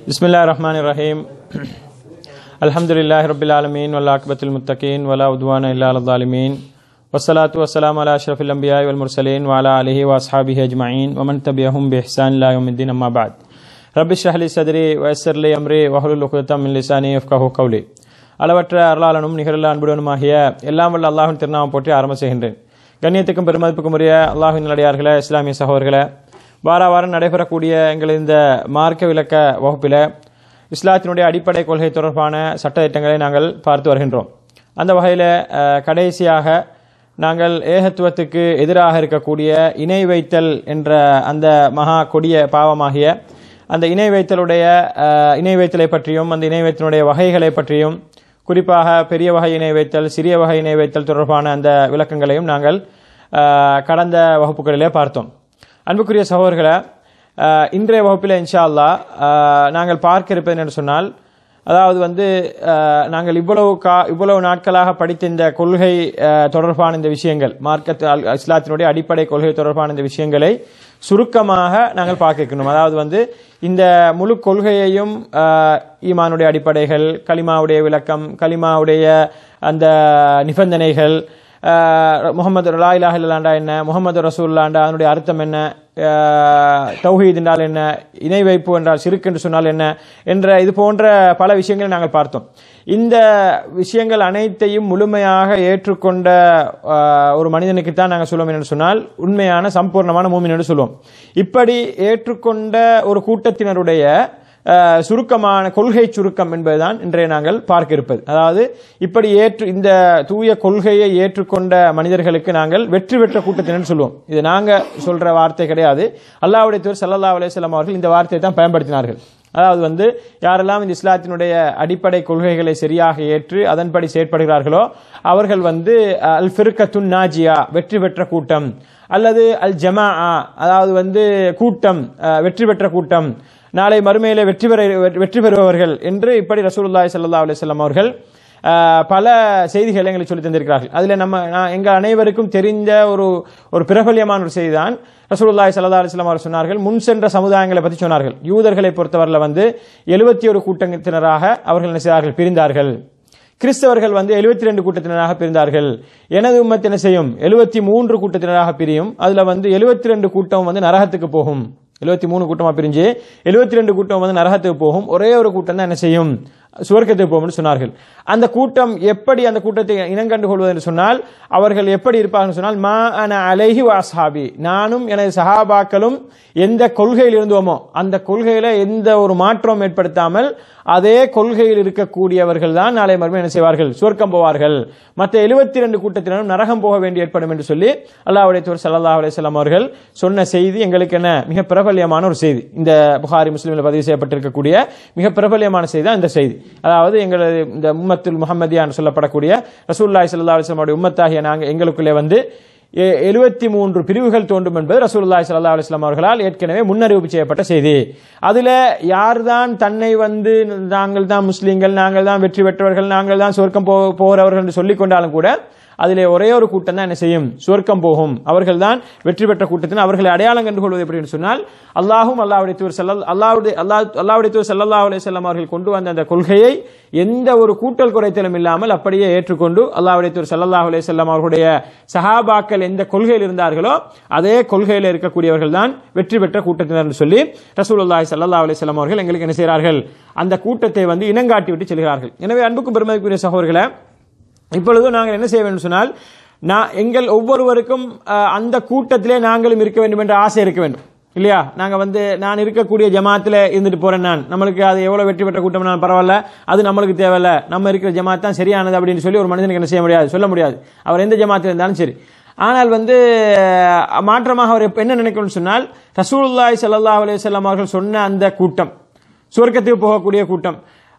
بسم الله الرحمن الرحيم الحمد لله رب العالمين والعاقبة المتقين ولا عدوان إلا على الظالمين والصلاة والسلام على أشرف الأنبياء والمرسلين وعلى آله وأصحابه أجمعين ومن تبعهم بإحسان إلى يوم الدين أما بعد رب اشرح لي صدري ويسر لي أمري واحلل عقدة من لساني يفقهوا قولي அளவற்ற அருளாளனும் நிகரில் அன்புடனுமாகிய எல்லாம் வல்ல அல்லாஹின் திருநாமம் போற்றி ஆரம்ப செய்கின்றேன் கண்ணியத்துக்கும் பெருமதிப்புக்கும் உரிய அல்லாஹின் நடிகார்களே இஸ்லாமிய சகோதரர்களே வார வாரம் நடைபெறக்கூடிய எங்கள் இந்த மார்க்க விளக்க வகுப்பில் இஸ்லாத்தினுடைய அடிப்படை கொள்கை தொடர்பான சட்ட திட்டங்களை நாங்கள் பார்த்து வருகின்றோம் அந்த வகையில் அஹ், கடைசியாக நாங்கள் ஏகத்துவத்துக்கு எதிராக இருக்கக்கூடிய இணை வைத்தல் என்ற அந்த மகா கொடிய பாவமாகிய அந்த இணை வைத்தலுடைய அஹ், இணை வைத்தலை பற்றியும் அந்த இணை வைத்தலுடைய வகைகளை பற்றியும் குறிப்பாக பெரிய வகை இணை வைத்தல் சிறிய வகை இணை வைத்தல் தொடர்பான அந்த விளக்கங்களையும் நாங்கள் அஹ், கடந்த வகுப்புகளிலே பார்த்தோம் அன்புக்குரிய சகோதரர்களை அஹ், இன்றைய வகுப்பில் இன்ஷா அல்லாஹ் அஹ், நாங்கள் பார்க்க இருப்பது என்று சொன்னால் அதாவது வந்து அஹ், நாங்கள் இவ்வளவு கா இவ்வளவு நாட்களாக படித்த இந்த கொள்கை அஹ், தொடர்பான இந்த விஷயங்கள் மார்க்கத் அல் இஸ்லாத்தினுடைய அடிப்படை கொள்கை தொடர்பான இந்த விஷயங்களை சுருக்கமாக நாங்கள் பார்க்க இருக்கணும் அதாவது வந்து இந்த முழு கொள்கையையும் அஹ், ஈமானுடைய அடிப்படைகள் கலிமாவுடைய விளக்கம் கலிமாவுடைய அந்த நிபந்தனைகள் முகமது லா இலாஹ இல்லல்லாண்டா என்ன முகமது ரசூல்லாண்டா அதனுடைய அர்த்தம் என்ன அஹ், தௌஹீத் என்றால் என்ன இணை வைப்பு என்றால் சிறுக்கு என்று சொன்னால் என்ன என்ற இது போன்ற பல விஷயங்களை நாங்கள் பார்த்தோம் இந்த விஷயங்கள் அனைத்தையும் முழுமையாக ஏற்றுக்கொண்ட அஹ், ஒரு மனிதனுக்கு தான் நாங்கள் சொல்லுவோம் என்று சொன்னால் உண்மையான சம்பூர்ணமான மூமின் என்று சொல்லுவோம் இப்படி ஏற்றுக்கொண்ட ஒரு கூட்டத்தினருடைய அஹ், சுருக்கமான கொள்கை சுருக்கம் என்பதுதான் இன்றைய நாங்கள் பார்க்க இருப்பது அதாவது இப்படி ஏற்று இந்த தூய கொள்கையை ஏற்றுக்கொண்ட மனிதர்களுக்கு நாங்கள் வெற்றி பெற்ற கூட்டத்தினர் சொல்லுவோம் இது நாங்க சொல்ற வார்த்தை கிடையாது அல்லாஹ்வுடைய தூர் சல்லல்லாஹு அலைஹி வஸல்லம் அவர்கள் இந்த வார்த்தையை தான் பயன்படுத்தினார்கள் அதாவது வந்து யாரெல்லாம் இந்த இஸ்லாத்தினுடைய அடிப்படை கொள்கைகளை சரியாக ஏற்று அதன்படி செயற்படுகிறார்களோ அவர்கள் வந்து அஹ், அல் ஃபிர்கத்துன் நாஜியா வெற்றி பெற்ற கூட்டம் அல்லது அல் ஜமா அதாவது வந்து கூட்டம் அஹ், வெற்றி பெற்ற கூட்டம் நாளை மறுமையில வெற்றி பெற வெற்றி பெறுபவர்கள் என்று இப்படி ரசூலுல்லாஹி ஸல்லல்லாஹு அலைஹி வஸல்லம் அவர்கள் அஹ், பல செய்திகளை எங்களுக்கு சொல்லி தந்திருக்கிறார்கள் அதில் நம்ம நான் எங்கள் அனைவருக்கும் தெரிந்த ஒரு ஒரு பிரபல்யமான ஒரு செய்தி தான் ரசூலுல்லாஹி ஸல்லல்லாஹு அலைஹி வஸல்லம் அவர் சொன்னார்கள் முன் சென்ற சமுதாயங்களை பற்றி சொன்னார்கள் யூதர்களை பொறுத்தவரையில் வந்து எழுபத்தி ஒரு கூட்டத்தினராக அவர்கள் என்ன செய்தார்கள் பிரிந்தார்கள் கிறிஸ்தவர்கள் வந்து 72 ரெண்டு கூட்டத்தினராக பிரிந்தார்கள் எனது உம்மத் என்ன செய்யும் எழுபத்தி மூன்று கூட்டத்தினராக பிரியும் அதுல வந்து 72 ரெண்டு கூட்டம் வந்து நரகத்துக்கு போகும் 73 மூணு கூட்டமா பிரிஞ்சு 72 ரெண்டு கூட்டம் வந்து நரகத்துக்கு போகும் ஒரே ஒரு கூட்டம் தான் என்ன செய்யும் சுவர்க்கத்துக்கு போகும்னு சொன்னார்கள் அந்த கூட்டம் எப்படி அந்த கூட்டத்தை இனங்கண்டு கொள்வது என்று சொன்னால் அவர்கள் எப்படி இருப்பார்கள் சொன்னால் மா அன அலைஹி வாஸ்ஹாபி நானும் எனது சஹாபாக்களும் எந்த கொள்கையில் இருந்தோமோ அந்த கொள்கையில எந்த ஒரு மாற்றம் ஏற்படுத்தாமல் அதே கொள்கையில் இருக்கக்கூடியவர்கள் தான் நாளை மறுமை என்ன செய்வார்கள் சுவர்க்கம் போவார்கள் மற்ற 72 ரெண்டு கூட்டத்தினரும் நரகம் போக வேண்டி ஏற்படும் என்று சொல்லி அல்லாஹ்வுடைய தூர் ஸல்லல்லாஹு அலைஹி வஸல்லம் அவர்கள் சொன்ன செய்தி எங்களுக்கு என்ன மிக பிரபல்யமான ஒரு செய்தி இந்த புகாரி முஸ்லிமில் பதிவு செய்யப்பட்டிருக்கக்கூடிய மிக பிரபல்யமான செய்தி தான் இந்த செய்தி அதாவது எங்களது இந்த உம்மத்துல் முஹம்மதியா என்று சொல்லப்படக்கூடிய ரசூலுல்லாஹி ஸல்லல்லாஹு அலைஹி வஸல்லம் உம்மத்தாகிய நாங்கள் எங்களுக்குள்ளே வந்து எழுபத்தி மூன்று பிரிவுகள் தோன்றும் என்பது ரசூலுல்லாஹி ஸல்லல்லாஹு அலைஹி வஸல்லம் அவர்களால் ஏற்கனவே முன்னறிவிப்பு செய்யப்பட்ட செய்தி அதுல யார்தான் தன்னை வந்து நாங்கள் தான் முஸ்லீம்கள் நாங்கள் தான் வெற்றி பெற்றவர்கள் நாங்கள் தான் சொர்க்கம் போ போகிறவர்கள் என்று சொல்லிக் கொண்டாலும் கூட அதிலே ஒரே ஒரு கூட்டம் தான் என்ன செய்யும் சுவர்க்கம் போகும் அவர்கள் தான் வெற்றி பெற்ற கூட்டத்தின் அவர்களை அடையாளம் கண்டு கொள்வது எப்படி என்று சொன்னால் அல்லாஹும் அல்லாவுடைய தூர் செல்லல் அல்லாவுடைய அல்லாஹ் அல்லாவுடைய தூர் சல்லல்லாஹு அலைஹி வஸல்லம் அவர்கள் கொண்டு வந்த அந்த கொள்கையை எந்த ஒரு கூட்டல் குறைத்தலும் இல்லாமல் அப்படியே ஏற்றுக்கொண்டு அல்லாஹ்வுடைய தூர் சல்லல்லாஹு அலைஹி வஸல்லம் அவர்களுடைய சஹாபாக்கள் எந்த கொள்கையில் இருந்தார்களோ அதே கொள்கையில் இருக்கக்கூடியவர்கள் தான் வெற்றி பெற்ற கூட்டத்தினர் என்று சொல்லி ரசூலுல்லாஹி ஸல்லல்லாஹு அலைஹி வஸல்லம் அவர்கள் எங்களுக்கு என்ன செய்கிறார்கள் அந்த கூட்டத்தை வந்து இனங்காட்டி விட்டு செல்கிறார்கள் எனவே அன்புக்கும் பெருமதிக்குரிய சகோதரர்களை இப்பொழுது நாங்கள் என்ன செய்ய வேண்டும் சொன்னால் நான் எங்கள் ஒவ்வொருவருக்கும் அஹ், அந்த கூட்டத்திலே நாங்களும் இருக்க வேண்டும் என்ற ஆசை இருக்க வேண்டும் இல்லையா நாங்க வந்து நான் இருக்கக்கூடிய ஜமாத்தில் இருந்துட்டு போறேன் நான் நம்மளுக்கு அது எவ்வளவு வெற்றி பெற்ற கூட்டம் நான் பரவாயில்ல அது நம்மளுக்கு தேவையில்ல நம்ம இருக்கிற ஜமாத் தான் சரியானது அப்படின்னு சொல்லி ஒரு மனிதனுக்கு என்ன செய்ய முடியாது சொல்ல முடியாது அவர் எந்த ஜமாத்தில் இருந்தாலும் சரி ஆனால் வந்து அஹ், மாற்றமாக அவர் எப்ப- என்ன நினைக்கணும்னு சொன்னால் ரசூலுல்லாஹி ஸல்லல்லாஹு அலைஹி வஸல்லம் அவர்கள் சொன்ன அந்த கூட்டம் சுவர்க்கத்துக்கு போகக்கூடிய கூட்டம்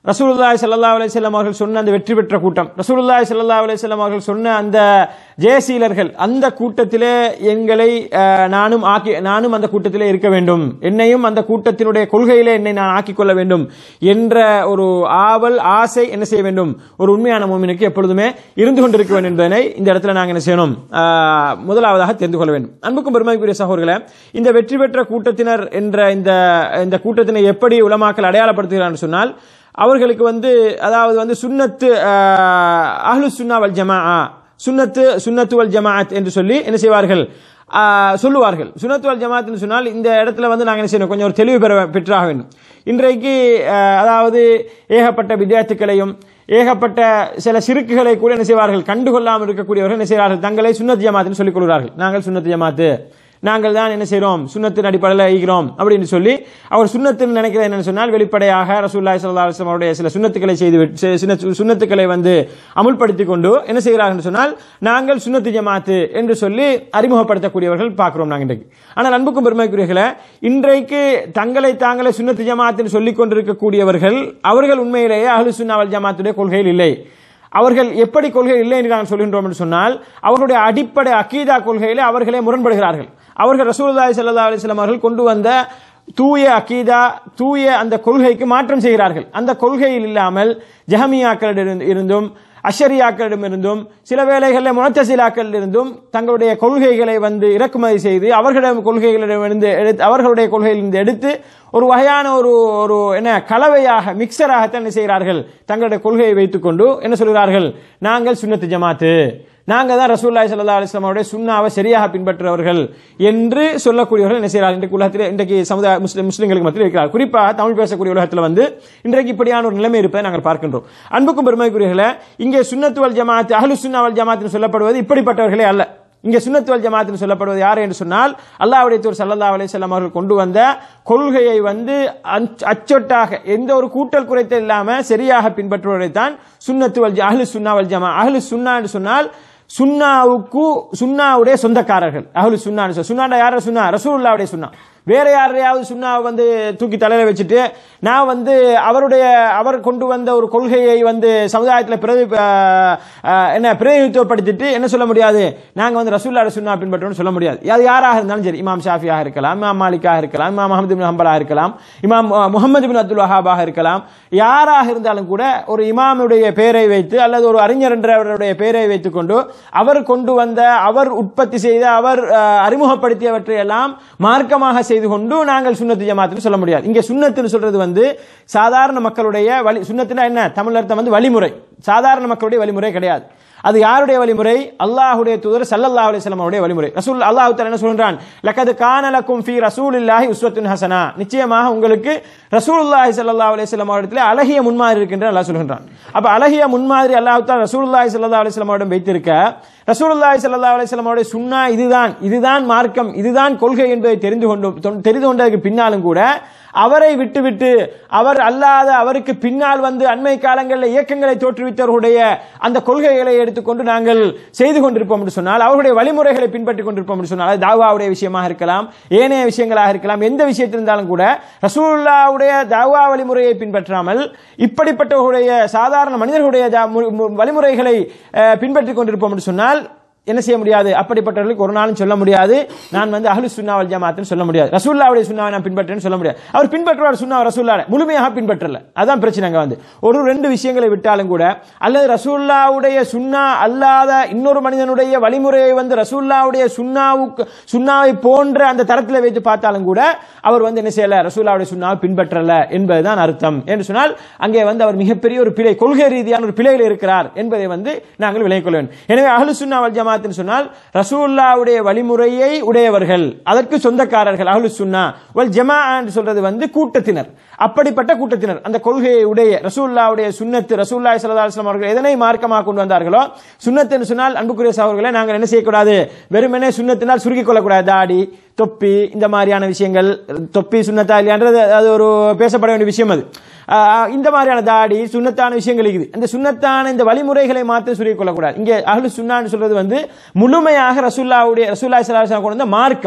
ரசூலுல்லாஹி ஸல்லல்லாஹு அலைஹி வஸல்லம் அவர்கள் சொன்ன அந்த வெற்றி பெற்ற கூட்டம் ரசூலுல்லாஹி ஸல்லல்லாஹு அலைஹி வஸல்லம் அவர்கள் சொன்ன அந்த ஜெயசீலர்கள் அந்த கூட்டத்திலே எங்களை அஹ், நானும் ஆக்கி நானும் அந்த கூட்டத்திலே இருக்க வேண்டும் என்னையும் அந்த கூட்டத்தினுடைய கொள்கையிலே என்னை நான் ஆக்கிக் கொள்ள வேண்டும் என்ற ஒரு ஆவல் ஆசை என்ன செய்ய வேண்டும் ஒரு உண்மையான மோமினுக்கு எப்பொழுதுமே இருந்து கொண்டிருக்க வேண்டும் என்பதனை இந்த இடத்துல நாங்கள் என்ன செய்யணும் அஹ், முதலாவதாக தெரிந்து கொள்ள வேண்டும் அன்புக்கும் பெருமைக்குரிய சகோதரர்களே இந்த வெற்றி பெற்ற கூட்டத்தினர் என்ற இந்த இந்த கூட்டத்தினை எப்படி உலமாக்கல் அடையாளப்படுத்துகிறான்னு சொன்னால் அவர்களுக்கு வந்து அதாவது வந்து சுன்னத்து அஹ், அஹ்லு சுன்னா வல் ஜமா சுன்னத்து சுன்னத்து வல் ஜமாஅத் என்று சொல்லி என்ன செய்வார்கள் ஆஹ், சொல்லுவார்கள் சுன்னத்து வல் ஜமாத் என்று சொன்னால் இந்த இடத்துல வந்து நாங்கள் என்ன செய்யணும் கொஞ்சம் ஒரு தெளிவு பெற பெற்றாக வேண்டும் இன்றைக்கு ஆஹ், அதாவது ஏகப்பட்ட வித்தியார்த்துக்களையும் ஏகப்பட்ட சில சிறுக்குகளை கூட என்ன செய்வார்கள் கண்டுகொள்ளாமல் இருக்கக்கூடியவர்கள் என்ன செய்வார்கள் தங்களை சுன்னத் ஜமாத்னு சொல்லிக் கொள்கிறார்கள் நாங்கள் சுன்னத் ஜமாத்து நாங்கள் தான் என்ன செய்கிறோம் சுன்னத்தின் அடிப்படையில் ஈகிறோம் அப்படின்னு சொல்லி அவர் சுன்னத்துன்னு நினைக்கிறது என்னன்னு சொன்னால் வெளிப்படையாக ரசூல்லாய் சல்லா அலுவலம் அவருடைய சில சுன்னத்துக்களை செய்து விட்டு- சி- சின்ன சு- சுன்னத்துக்களை வந்து அமுல்படுத்தி கொண்டு என்ன செய்கிறார்கள் என்று சொன்னால் நாங்கள் சுன்னத்து ஜமாத்து என்று சொல்லி அறிமுகப்படுத்தக்கூடியவர்கள் பார்க்கிறோம் நாங்கள் இன்றைக்கு ஆனால் அன்புக்கும் பெருமைக்குரியர்களே இன்றைக்கு தங்களை தாங்களே சுன்னத்து ஜமாத்துன்னு சொல்லிக் கொண்டிருக்கக்கூடியவர்கள் அவர்கள் உண்மையிலேயே அஹ்லு சுன்னாவல் ஜமாத்துடைய கொள்கையில் இல்லை அவர்கள் எப்படி கொள்கை இல்லை என்று நாங்கள் சொல்கின்றோம் என்று சொன்னால் அவர்களுடைய அடிப்படை அக்கீதா கொள்கையிலே அவர்களே முரண்படுகிறார்கள் அவர்கள் ரசூலுல்லாஹி ஸல்லல்லாஹு அலைஹி வஸல்லம் அவர்கள் கொண்டு வந்த தூய அக்கீதா தூய அந்த கொள்கைக்கு மாற்றம் செய்கிறார்கள் அந்த கொள்கையில் இல்லாமல் ஜஹமியாக்களிடம் இருந்தும் அஷரியாக்களிடம் இருந்தும் சில வேளைகளில் முனத்தசிலாக்களில் இருந்தும் தங்களுடைய கொள்கைகளை வந்து இறக்குமதி செய்து அவர்களிடம் கொள்கைகளிடமிருந்து எடுத்து அவர்களுடைய கொள்கையிலிருந்து எடுத்து ஒரு வகையான ஒரு ஒரு என்ன கலவையாக மிக்சராகத்தான் என்ன செய்கிறார்கள் தங்களுடைய கொள்கையை வைத்துக்கொண்டு என்ன சொல்கிறார்கள் நாங்கள் சுன்னத்து ஜமாத்து நாங்கள் தான் ரசூல்லாய் சல்லா அலிஸ்லாம் அவருடைய சுண்ணாவை சரியாக பின்பற்றுறவர்கள் என்று சொல்லக்கூடியவர்கள் என்ன செய்கிறார்கள் இன்றைக்கு உலகத்தில் இன்றைக்கு சமுதாய முஸ்லிம் முஸ்லிம்களுக்கு மத்தியில் இருக்கிறார் குறிப்பாக தமிழ் பேசக்கூடிய உலகத்தில் வந்து இன்றைக்கு இப்படியான ஒரு நிலைமை இருப்பதை நாங்கள் பார்க்கின்றோம் அன்புக்கும் பெருமைக்குரியர்களே இங்கே சுன்னத்து வல் ஜமாத் அஹ்லு சுன்னா வல் ஜமாத்னு சொல்லப்படுவது இப்படிப்பட்டவர்களே அல்ல இங்கே சுன்னத்து வல் ஜமாத்னு சொல்லப்படுவது யார் என்று சொன்னால் அல்லாஹ்வுடைய தூர் சல்லல்லாஹு அலைஹி வஸல்லம் அவர்கள் கொண்டு வந்த கொள்கையை வந்து அச்- அச்சொட்டாக எந்த ஒரு கூட்டல் குறைத்தல் இல்லாம சரியாக பின்பற்றுவதை தான் சுன்னத்து வல் ஜ- அஹ்லு சுன்னா வல் ஜமா அஹ்லு சுன்னா என்று சொன்னால் சுன்னாவுக்கு சுன்னாவுடைய சொந்தக்காரர்கள் அஹ்லு சுன்னான்னு சொல் சுன்னாண்டா யார சுன்னா ரசூலுல்லாவுடைய சுன்னா வேற யாரையாவது சுண்ணாவை வந்து தூக்கி தலையில வச்சுட்டு நான் வந்து அவருடைய அவர் கொண்டு வந்த ஒரு கொள்கையை வந்து சமுதாயத்தில் பிரதி அஹ், அஹ், என்ன பிரதிநிதித்துவப்படுத்திட்டு என்ன சொல்ல முடியாது நாங்க வந்து ரசூல்லா சுன்னா பின்பற்றோம்னு சொல்ல முடியாது அது யாராக இருந்தாலும் சரி இமாம் ஷாஃபியாக இருக்கலாம் இமாம் மாலிக்காக இருக்கலாம் இமாம் முகமது பின் ஹம்பலாக இருக்கலாம் இமாம் அஹ், முகமது பின் அப்துல் வஹாபாக இருக்கலாம் யாராக இருந்தாலும் கூட ஒரு இமாமுடைய பெயரை வைத்து அல்லது ஒரு அறிஞர் என்றவருடைய பெயரை வைத்துக்கொண்டு அவர் கொண்டு வந்த அவர் உற்பத்தி செய்த அவர் அஹ், அறிமுகப்படுத்தியவற்றை எல்லாம் மார்க்கமாக செய்து கொண்டு நாங்கள் சுன்னத்து ஜமாத்துன்னு சொல்ல முடியாது இங்க சுன்னத்துன்னு சொல்றது வந்து சாதாரண மக்களுடைய வழி சுன்னத்துனா என்ன தமிழ் அர்த்தம் வந்து வழிமுறை சாதாரண மக்களுடைய வழிமுறை கிடையாது அது யாருடைய வழிமுறை அல்லாஹ்வுடைய தூதர் ஸல்லல்லாஹு அலைஹி வஸல்லம் அவருடைய வழிமுறை ரசூல் அல்லாஹ் தஆலா என்ன சொல்றான் லக்கது கான லக்கும் ஃபீ ரசூலில்லாஹி உஸ்வத்துன் ஹசனா நிச்சயமாக உங்களுக்கு ரசூலுல்லாஹி ஸல்லல்லாஹு அலைஹி வஸல்லம் அவரிடத்தில் அழகிய முன்மாதிரி இருக்கின்ற அல்லாஹ் சொல்கின்றான் அப்ப அழகிய முன்மாதிரி அல்லாஹ் தஆலா ரசூலுல்லாஹி ஸல்லல்லாஹு அலைஹி வஸல்லம் அவரிடம் வைத்திருக்க ரசூலுல்லாஹி ஸல்லல்லாஹு அலைஹி வஸல்லம் அவருடைய சுன்னா இதுதான் இதுதான் மார்க்கம் இதுதான் கொள்கை என்பதை தெரிந்து கொண்டு தெரிந்து கொண்டதற்கு பின்னாலும் கூட அவரை விட்டுவிட்டு அவர் அல்லாத அவருக்கு பின்னால் வந்து அண்மை காலங்களில் இயக்கங்களை தோற்றுவித்தவர்களுடைய அந்த கொள்கைகளை எடுத்துக்கொண்டு நாங்கள் செய்து கொண்டிருப்போம் என்று சொன்னால் அவருடைய வழிமுறைகளை பின்பற்றிக் கொண்டிருப்போம் என்று சொன்னால் அது தாவாவுடைய விஷயமாக இருக்கலாம் ஏனைய விஷயங்களாக இருக்கலாம் எந்த விஷயத்தில் இருந்தாலும் கூட ரசூலுல்லாவுடைய தாவா வழிமுறையை பின்பற்றாமல் இப்படிப்பட்டவர்களுடைய சாதாரண மனிதர்களுடைய தா- மு- மு- வழிமுறைகளை அஹ், பின்பற்றிக் கொண்டிருப்போம் என்று சொன்னால் என்ன செய்ய முடியாது அப்படிப்பட்டவர்களுக்கு ஒரு நாளும் சொல்ல முடியாது நான் வந்து அஹ்லு சுன்னா வல் ஜமாத்துன்னு சொல்ல முடியாது ரசூல்லாவுடைய சுன்னாவை நான் பின்பற்றேன்னு சொல்ல முடியாது அவர் பின்பற்றுவார் சுன்னா ரசூல்லா முழுமையாக பின்பற்றல அதான் பிரச்சனை அங்க வந்து ஒரு ரெண்டு விஷயங்களை விட்டாலும் கூட அல்லது ரசூல்லாவுடைய சுன்னா அல்லாத இன்னொரு மனிதனுடைய வழிமுறையை வந்து ரசூல்லாவுடைய சுன்னாவுக்கு சுன்னாவை போன்ற அந்த தரத்தில் வைத்து பார்த்தாலும் கூட அவர் வந்து என்ன செய்யல ரசூல்லாவுடைய சுன்னாவை பின்பற்றல என்பதுதான் அர்த்தம் என்று சொன்னால் அங்கே வந்து அவர் மிகப்பெரிய ஒரு பிழை கொள்கை ரீதியான ஒரு பிழையில் இருக்கிறார் என்பதை வந்து நாங்கள் விலகிக் கொள்ள வேண்டும் எனவே அஹ்லு சுன்னா வல் ஜமாத்னு சொன்னால் ரசூல்லாவுடைய வழிமுறையை உடையவர்கள் அதற்கு சொந்தக்காரர்கள் அஹ்லு சுன்னா வல் ஜமா என்று சொல்றது வந்து கூட்டத்தினர் அப்படிப்பட்ட கூட்டத்தினர் அந்த கொள்கையை உடைய ரசூல்லாவுடைய சுன்னத்து ரசூல்லாய் ஸல்லல்லாஹு அலைஹி வஸல்லம் அவர்கள் எதனை மார்க்கமாக கொண்டு வந்தார்களோ சுன்னத்து என்று சொன்னால் அன்புக்குரிய சகோதரர்களை நாங்கள் என்ன செய்யக்கூடாது வெறுமனே சுன்னத்தினால் சுருக்கிக் கொள்ளக்கூடாது தாடி தொப்பி இந்த மாதிரியான விஷயங்கள் தொப்பி சுன்னத்தா இல்லையான்றது அது ஒரு பேசப்பட வேண்டிய விஷயம் அது ஆஹ் இந்த மாதிரியான தாடி சுன்னத்தான விஷயங்கள் இருக்குது இந்த சுன்னத்தான இந்த வழிமுறைகளை மாற்ற சுருக்கிக் கொள்ளக்கூடாது இங்கே அஹ்லு சுன்னான்னு சொல்றது வந்து முழுமையாக ரசூல்லாவுடைய ரசூல்லா ஸல்லல்லாஹு அலைஹி வஸல்லம் கொண்டு வந்த மார்க்கம்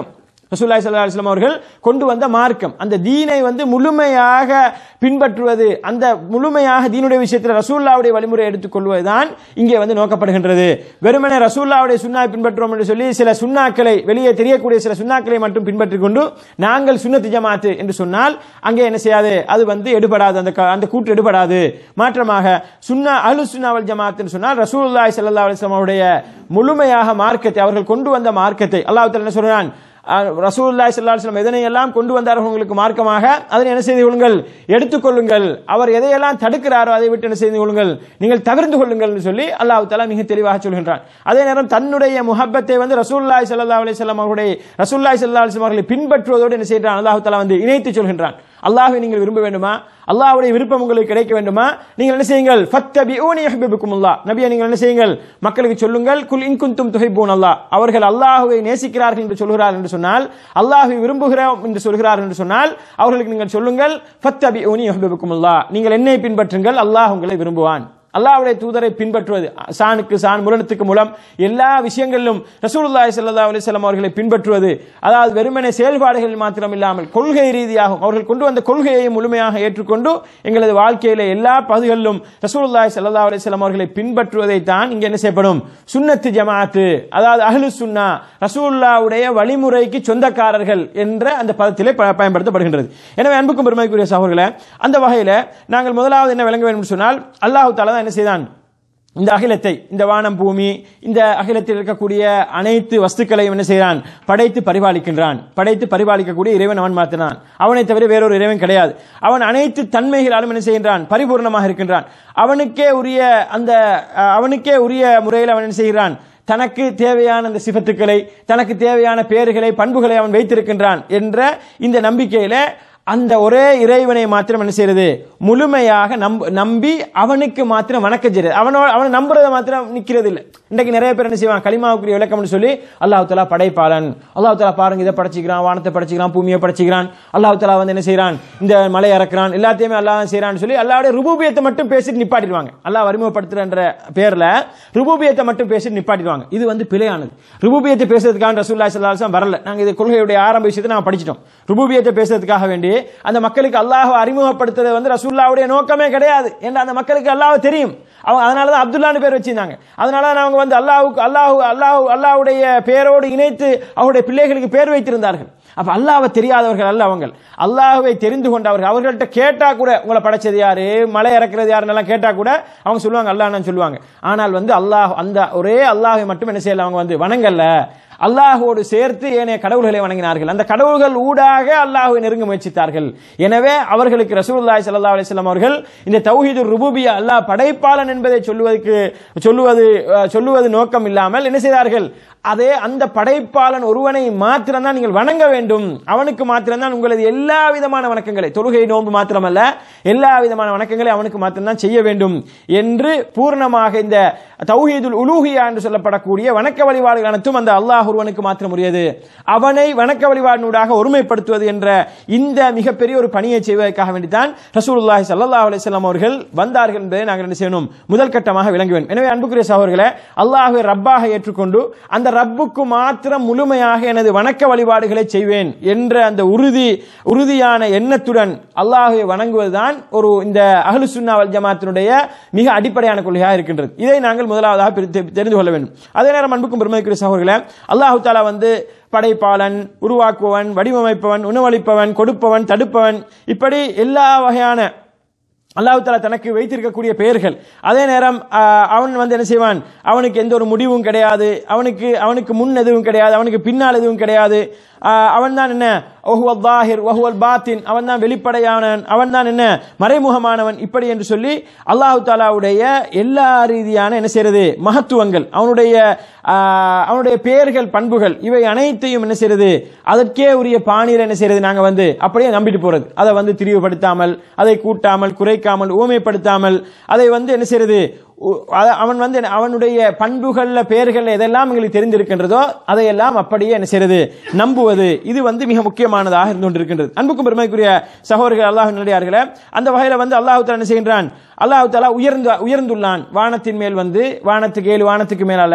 ரசூல்லாய் சல்லா அலிஸ்லாம் அவர்கள் கொண்டு வந்த மார்க்கம் அந்த தீனை வந்து முழுமையாக பின்பற்றுவது அந்த முழுமையாக தீனுடைய விஷயத்தில் ரசூல்லாவுடைய வழிமுறை எடுத்துக்கொள்வதுதான் இங்கே வந்து நோக்கப்படுகின்றது வெறுமனே ரசூல்லாவுடைய சுண்ணாவை பின்பற்றுவோம் என்று சொல்லி சில சுண்ணாக்களை வெளியே தெரியக்கூடிய சில சுண்ணாக்களை மட்டும் பின்பற்றிக் கொண்டு நாங்கள் சுன்னத்து ஜமாத்து என்று சொன்னால் அங்கே என்ன செய்யாது அது வந்து எடுபடாது அந்த க- அந்த கூற்று எடுபடாது மாற்றமாக சுன்னா அலு சுன்னாவல் ஜமாத் சொன்னால் ரசூலுல்லாஹி ஸல்லல்லாஹு அலைஹி வஸல்லம் அவருடைய முழுமையாக மார்க்கத்தை அவர்கள் கொண்டு வந்த மார்க்கத்தை அல்லாஹ் தஆலா என்ன சொல்றான் ரசூலுல்லாஹி ஸல்லல்லாஹு அலைஹி வஸல்லம் எதனை எல்லாம் கொண்டு வந்தார்கள் உங்களுக்கு மார்க்கமாக அதனை என்ன செய்து கொள்ளுங்கள் எடுத்துக்கொள்ளுங்கள் அவர் எதையெல்லாம் தடுக்கிறாரோ அதை விட்டு என்ன செய்து கொள்ளுங்கள் நீங்கள் தவிர்த்து கொள்ளுங்கள் என்று சொல்லி அல்லாஹ் தஆலா மிக தெளிவாக சொல்கின்றான் அதே நேரம் தன்னுடைய முஹப்பத்தை வந்து ரசூலுல்லாஹி ஸல்லல்லாஹு அலைஹி வஸல்லம் அவருடைய ரசூலுல்லாஹி ஸல்லல்லாஹு அலைஹி வஸல்லம் அவர்களை பின்பற்றுவதோடு என்ன செய்கிறான் அல்லாஹ் தஆலா வந்து இணைத்து சொல்கின்றான் அல்லாஹ்வை நீங்கள் விரும்ப வேண்டுமா அல்லாஹ்வுடைய விருப்பம் உங்களுக்கு கிடைக்க வேண்டுமா நீங்கள் என்ன செய்யுங்கள் ஃபத்தபிஊனி யுஹிப்புக்குமுல்லாஹ் நபியை நீங்கள் என்ன செய்யுங்கள் மக்களுக்கு சொல்லுங்கள் குல் இன் குன்தும் துஹிப்பூன் அல்லாஹ் அவர்கள் அல்லாஹ்வை நேசிக்கிறார்கள் என்று சொல்கிறார்கள் என்று சொன்னால் அல்லாஹ்வை விரும்புகிறோம் என்று சொல்கிறார்கள் என்று சொன்னால் அவர்களுக்கு நீங்கள் சொல்லுங்கள் ஃபத்தபிஊனி யுஹிப்புக்குமுல்லாஹ் நீங்கள் என்னை பின்பற்றுங்கள் அல்லாஹ் உங்களை விரும்புவான் அல்லாஹ்வுடைய தூதரை பின்பற்றுவது சானுக்கு சான் முரணத்துக்கு மூலம் எல்லா விஷயங்களிலும் ரசூலுல்லாஹி ஸல்லல்லாஹு அலைஹி வஸல்லம் அவர்களை பின்பற்றுவது அதாவது வெறுமனே செயல்பாடுகளில் மாத்திரம் இல்லாமல் கொள்கை ரீதியாகவும் அவர்கள் கொண்டு வந்த கொள்கையை முழுமையாக ஏற்றுக்கொண்டு எங்களது வாழ்க்கையில எல்லா பகுதிகளிலும் ரசூலுல்லாஹி ஸல்லல்லாஹு அலைஹி வஸல்லம் அவர்களை பின்பற்றுவதை தான் இங்க என்ன செய்யப்படும் சுன்னத்து ஜமாத்து அதாவது அஹ்லு சுன்னா ரசூலுல்லாஹ்வுடைய வழிமுறைக்கு சொந்தக்காரர்கள் என்ற அந்த பதத்திலே ப- பயன்படுத்தப்படுகின்றது எனவே அன்புக்கும் பெருமைக்குரிய சகோதரர்களே அந்த வகையில நாங்கள் முதலாவது என்ன விளங்க வேண்டும் என்று சொன்னால் அல்லாஹ் தாலா தான் என்ன செய்தான் இந்த அகிலத்தை இந்த வானம் பூமி இந்த அகிலத்தில் இருக்கக்கூடிய அனைத்து வஸ்துக்களையும் என்ன செய்கிறான் படைத்து பரிபாலிக்கின்றான் படைத்து பரிபாலிக்கக்கூடிய இறைவன் அவன் மாத்தினான் அவனை தவிர வேறொரு இறைவன் கிடையாது அவன் அனைத்து தன்மைகளாலும் என்ன செய்கின்றான் பரிபூர்ணமாக இருக்கின்றான் அவனுக்கே உரிய அந்த அஹ், அவனுக்கே உரிய முறையில் அவன் என்ன செய்கிறான் தனக்கு தேவையான அந்த சிபத்துக்களை தனக்கு தேவையான பெயர்களை பண்புகளை அவன் வைத்திருக்கின்றான் என்ற இந்த நம்பிக்கையில அந்த ஒரே இறைவனை மாத்திரம் என்ன செய்யறது முழுமையாக நம்ப நம்பி அவனுக்கு மாத்திரம் வணக்கம் செய்யறது அவனோட அவனை நம்புறதை மாத்திரம் நிக்கிறது இல்லை இன்றைக்கு நிறைய பேர் என்ன செய்வான் களிமாவுக்குரிய விளக்கம்னு சொல்லி அல்லாஹ் தலா படைப்பாளன் அல்லாஹ் தலா பாருங்க இதை படைச்சிக்கிறான் வானத்தை படைச்சிக்கிறான் பூமியை படைச்சிக்கிறான் அல்லாஹ் தலா வந்து என்ன செய்றான் இந்த மலை இறக்குறான் எல்லாத்தையுமே அல்லாஹ் தான் செய்றான்னு சொல்லி அல்லாஹ்வுடைய ருபூபியத்தை மட்டும் பேசிட்டு நிப்பாட்டிடுவாங்க அல்லாஹ் அறிமுகப்படுத்துறன்ற பேர்ல ருபூபியத்தை மட்டும் பேசிட்டு நிப்பாட்டிடுவாங்க இது வந்து பிழையானது ருபூபியத்தை பேசுறதுக்காக ரசூலுல்லாஹி ஸல்லல்லாஹு அலைஹி வஸல்லம் வரல நாங்க இது கொள்கையுடைய ஆரம்ப விஷயத்தை நாம படிச்சிட்டோம் ருபூபியத்தை பேசுறதுக்காக வேண்டி அந்த மக்களுக்கு அல்லாஹ் அறிமுகப்படுத்துறது வந்து ரசூலுல்லாவுடைய நோக்கமே கிடையாது ஏன்னா அந்த மக்களுக்கு அல்லாஹ் தெரியும் அவங்க அதனால தான் அப்துல்லான்னு பேர் வச்சிருந்தாங்க அதனால தான் அவங்க வந்து அல்லாஹ்வுக்கு அல்லாஹ் அல்லாஹ் அல்லாஹ்வுடைய பேரோடு இணைத்து அவருடைய பிள்ளைகளுக்கு பேர் வைத்திருந்தார்கள் அப்ப அல்லாஹ்வை தெரியாதவர்கள் அல்ல அவங்க அல்லாஹ்வை தெரிந்து கொண்டவர்கள் அவர்கள்ட்ட கேட்டா கூட உங்களை படைச்சது யாரு மலை இறக்குறது யாருன்னு எல்லாம் கேட்டா கூட அவங்க சொல்லுவாங்க அல்லாஹ்னு சொல்லுவாங்க ஆனால் வந்து அல்லாஹ் அந்த ஒரே அல்லாஹ்வை மட்டும் என்ன செய்யல அவங்க வந்து வணங்கல்ல அல்லாஹோடு சேர்த்து ஏனைய கடவுள்களை வணங்கினார்கள் அந்த கடவுள்கள் ஊடாக அல்லாஹ்வை நெருங்க முயற்சித்தார்கள் எனவே அவர்களுக்கு ரசூலுல்லாஹி ஸல்லல்லாஹு அலைஹி வஸல்லம் அவர்கள் இந்த தௌஹீதுர் ருபூபியா அல்லாஹ் படைப்பாளன் என்பதை சொல்லுவதற்கு சொல்லுவது அஹ், சொல்லுவது நோக்கம் இல்லாமல் என்ன செய்தார்கள் அதே அந்த படைப்பாளன் ஒருவனை மாத்திரம்தான் நீங்கள் வணங்க வேண்டும் அவனுக்கு மாத்திரம்தான் உங்களது எல்லா விதமான வணக்கங்களை தொழுகை நோன்பு மாத்திரமல்ல எல்லா விதமான வணக்கங்களை அவனுக்கு மாத்திரம்தான் செய்ய வேண்டும் என்று பூர்ணமாக இந்த தௌஹீதுல் உலூஹியா என்று சொல்லப்படக்கூடிய வணக்க வழிபாடுகள் அனைத்தும் அந்த அல்லாஹ் ஒருவனுக்கு மாத்திரம் உரியது அவனை வணக்க வழிபாடினூடாக ஒருமைப்படுத்துவது என்ற இந்த மிகப்பெரிய ஒரு பணியை செய்வதற்காக வேண்டித்தான் ரசூலுல்லாஹி ஸல்லல்லாஹு அலைஹி வஸல்லம் அவர்கள் வந்தார்கள் என்பதை நாங்கள் என்ன செய்யணும் முதல் கட்டமாக விளங்க வேண்டும் எனவே அன்புக்குரிய சகோதரர்களே அல்லாஹ்வை ரப்பாக ஏற்றுக்கொண்டு அந்த ரப்புக்கு மாத்திரம் முழுமையாக எனது வணக்க வழிபாடுகளை செய்வேன் என்ற அந்த உறுதி உறுதியான எண்ணத்துடன் அல்லாஹ்வை வணங்குவதுதான் ஒரு இந்த அஹ்லு சுன்னா வல் ஜமாத்தினுடைய மிக அடிப்படையான கொள்கையாக இருக்கின்றது இதை நாங்கள் முதலாவதாக பிரித்து- தெரிந்து கொள்ள வேண்டும் அதே நேரம் அன்புக்கும் பெருமைக்குரிய சகோதரர்களே அல்லாஹு தாலா வந்து படைப்பாளன் உருவாக்குவன் வடிவமைப்பவன் உணவளிப்பவன் கொடுப்பவன் தடுப்பவன் இப்படி எல்லா வகையான அல்லாஹ் தாலா தனக்கு வைத்திருக்கக்கூடிய பெயர்கள் அதே நேரம் ஆஹ், அவன் வந்து என்ன செய்வான் அவனுக்கு எந்த ஒரு முடிவும் கிடையாது அவனுக்கு அவனுக்கு முன் எதுவும் கிடையாது அவனுக்கு பின்னால் எதுவும் கிடையாது அவன் தான் என்ன ஒஹுவல் தாஹிர் ஒஹுவல் பாத்தின் அவன் தான் வெளிப்படையானவன் அவன் தான் என்ன மறைமுகமானவன் இப்படி என்று சொல்லி அல்லாஹு தாலாவுடைய எல்லா ரீதியான என்ன செய்யறது மகத்துவங்கள் அவனுடைய ஆஹ், அவனுடைய பெயர்கள் பண்புகள் இவை அனைத்தையும் என்ன செய்யறது அதற்கே உரிய பாணியில் என்ன செய்யறது நாங்க வந்து அப்படியே நம்பிட்டு போறது அதை வந்து திரிவுபடுத்தாமல் அதை கூட்டாமல் குறைக்காமல் ஊமைப்படுத்தாமல் அதை வந்து என்ன செய்யறது உ- அத- அவன் வந்து என்ன- அவனுடைய பண்புகள்ல பெயர்கள் எதெல்லாம் எங்களுக்கு தெரிந்திருக்கின்றதோ அதையெல்லாம் அப்படியே என்ன செய்யறது நம்புவது இது வந்து மிக முக்கியமானதாக இருந்து கொண்டிருக்கின்றது அன்புக்கும் பெருமைக்குரிய சகோதரர்கள் அல்லாஹ் நல்லடியார்களே அந்த வகையில வந்து அல்லாஹ் தாலா என்ன செய்கின்றான் அல்லாஹ் தாலா உயர்ந்து உயர்ந்துள்ளான் வானத்தின் மேல் வந்து வானத்துக்கு ஏழு வானத்துக்கு மேலால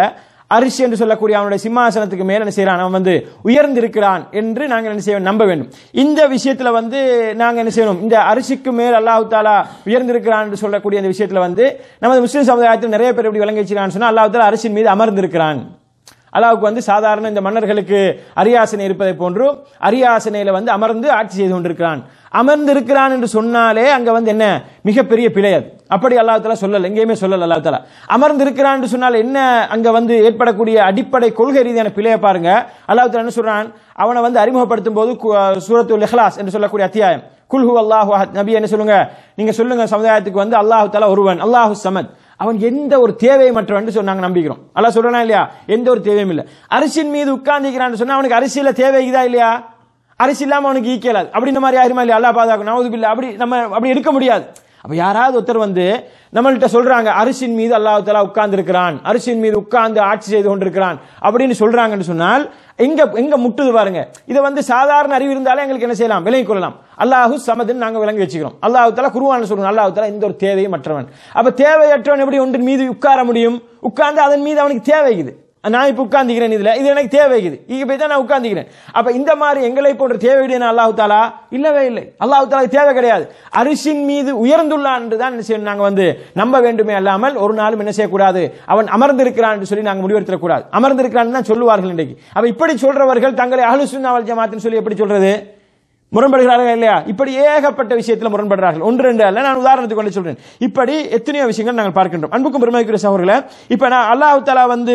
அரிசி என்று சொல்லக்கூடிய அவனுடைய சிம்மாசனத்துக்கு மேல என்ன செய்யறான் அவன் வந்து உயர்ந்திருக்கிறான் என்று நாங்கள் என்ன செய்ய நம்ப வேண்டும் இந்த விஷயத்துல வந்து நாங்க என்ன செய்யணும் இந்த அரிசிக்கு மேல் அல்லாஹ் தாலா உயர்ந்திருக்கிறான் என்று சொல்லக்கூடிய இந்த விஷயத்துல வந்து நமது முஸ்லிம் சமுதாயத்தில் நிறைய பேர் எப்படி விளங்கி வச்சிருக்கான்னு சொன்னா அல்லாஹ் தாலா அரிசின் மீது அமர்ந்திருக்கிறான் அல்லாவுக்கு வந்து சாதாரண இந்த மன்னர்களுக்கு அரியாசனை இருப்பதை போன்று அரியாசனையில வந்து அமர்ந்து ஆட்சி செய்து கொண்டிருக்கிறான் அமர்ந்திருக்கிறான் என்று சொன்னாலே அங்க வந்து என்ன மிகப்பெரிய பிழை அது அப்படி அல்லாஹ் தாலா சொல்லல எங்கேயுமே சொல்லல அல்லாஹ் தாலா அமர்ந்திருக்கிறான் என்று சொன்னால் என்ன அங்க வந்து ஏற்படக்கூடிய அடிப்படை கொள்கை ரீதியான பிழையை பாருங்க அல்லாஹ் தாலா என்ன சொல்றான் அவனை வந்து அறிமுகப்படுத்தும் போது சூரத்துல் இஹ்லாஸ் என்று சொல்லக்கூடிய அத்தியாயம் குல்ஹு அல்லாஹு அஹத் நபி என்ன சொல்லுங்க நீங்க சொல்லுங்க சமுதாயத்துக்கு வந்து அல்லாஹு தாலா ஒருவன் அல்லாஹு சமத் அவன் எந்த ஒரு தேவையை மற்றவன் சொன்னாங்க நம்பிக்கிறோம் அல்லாஹ் சொல்றானா இல்லையா எந்த ஒரு தேவையும் இல்லை அரிசின் மீது உட்கார்ந்துக்கிறான்னு சொன்னா அவனுக்கு அரிசியில தேவை இதா இல்லையா அரிசி இல்லாம அவனுக்கு ஈக்கலாது அப்படி இந்த மாதிரி ஆயிருமா இல்லையா அல்லாஹ் பாதுகாக்கணும் நவது பில்லா அப்படி நம்ம அப்படி இருக்க முடியாது அப்ப யாராவது ஒருத்தர் வந்து நம்மள்கிட்ட சொல்றாங்க அரிசின் மீது அல்லாஹ் தலா உட்கார்ந்து இருக்கிறான் அரிசின் மீது உட்கார்ந்து ஆட்சி செய்து கொண்டிருக்கிறான் அப்படின்னு சொல்றாங்கன்னு சொன்னால் எங்க எங்க முட்டுது பாருங்க இதை வந்து சாதாரண அறிவு இருந்தாலே எங்களுக்கு என்ன செய்யலாம் விலகிக் கொள்ளலாம் அல்லாஹு சமதுன்னு நாங்க விளங்கி வச்சுக்கிறோம் அல்லாஹு தலா குருவான சொல்றோம் அல்லாஹு தலா இந்த ஒரு தேவையும் மற்றவன் அப்ப தேவையற்றவன் எப்படி ஒன்றின் மீது உட்கார முடியும் உட்கார்ந்து அதன் மீது அவனுக்கு தேவைக்குது நான் இப்ப உட்கார்ந்துக்கிறேன் இதுல இது எனக்கு தேவைக்குது இங்க போய் தான் நான் உட்கார்ந்துக்கிறேன் அப்ப இந்த மாதிரி எங்களை போன்ற தேவையுடைய அல்லாஹு தாலா இல்லவே இல்லை அல்லாஹு தாலா தேவை கிடையாது அரிசின் மீது உயர்ந்துள்ளான் என்று தான் என்ன செய்யணும் நாங்க வந்து நம்ப வேண்டுமே அல்லாமல் ஒரு நாளும் என்ன செய்யக்கூடாது அவன் அமர்ந்திருக்கிறான் என்று சொல்லி நாங்க முடிவெடுத்துடக்கூடாது அமர்ந்திருக்கிறான் தான் சொல்லுவார்கள் இன்றைக்கு அப்ப இப்படி சொல்றவர்கள் தங்களை அஹ்லுசுன்னாவல் ஜமாத்துன்னு சொல்லி எப்படி சொல்றது முரண்படுகிறார்கள் இல்லையா இப்படி ஏகப்பட்ட விஷயத்தில் முரண்படுறார்கள் ஒன்று ரெண்டு அல்ல நான் உதாரணத்துக்கு கொண்டு சொல்றேன் இப்படி எத்தனையோ விஷயங்கள் நாங்கள் பார்க்கின்றோம் அன்புக்கும் பெருமைக்குரிய சகோதரர்களே இப்ப நான் அல்லாஹ் தாலா வந்து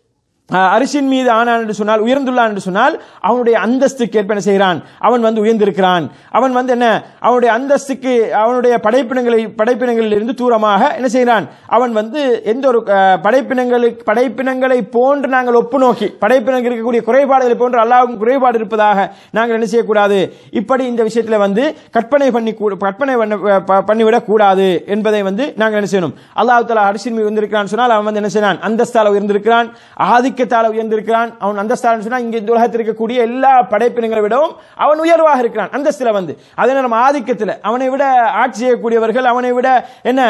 அரிசின் மீது ஆனான் என்று சொன்னால் உயர்ந்துள்ளான் என்று சொன்னால் அவனுடைய அந்தஸ்துக்கு ஏற்ப என்ன செய்கிறான் அவன் வந்து உயர்ந்திருக்கிறான் அவன் வந்து என்ன அவனுடைய அந்தஸ்துக்கு அவனுடைய படைப்பினங்களை படைப்பினங்களில் இருந்து தூரமாக என்ன செய்கிறான் அவன் வந்து எந்த ஒரு படைப்பினங்களுக்கு படைப்பினங்களை போன்று நாங்கள் ஒப்பு நோக்கி படைப்பினங்கள் இருக்கக்கூடிய குறைபாடுகளை போன்று அல்லாவுக்கும் குறைபாடு இருப்பதாக நாங்கள் என்ன செய்யக்கூடாது இப்படி இந்த விஷயத்தில் வந்து கற்பனை பண்ணி கற்பனை பண்ணிவிடக் கூடாது என்பதை வந்து நாங்கள் என்ன செய்யணும் அல்லாஹ் தலா அரிசின் மீது உயர்ந்திருக்கிறான் சொன்னால் அவன் வந்து என்ன செய்யறான் அந்தஸ்தால உயர்ந்திருக்கிறான் ஆதிக்க ஐக்கியத்தால உயர்ந்திருக்கிறான் அவன் அந்தஸ்தான சொன்னா இங்க இந்த உலகத்தில் இருக்கக்கூடிய எல்லா படைப்பினங்களை விடவும் அவன் உயர்வாக இருக்கிறான் அந்தஸ்துல வந்து அதே நேரம் ஆதிக்கத்தில் அவனை விட ஆட்சி செய்யக்கூடியவர்கள் அவனை விட என்ன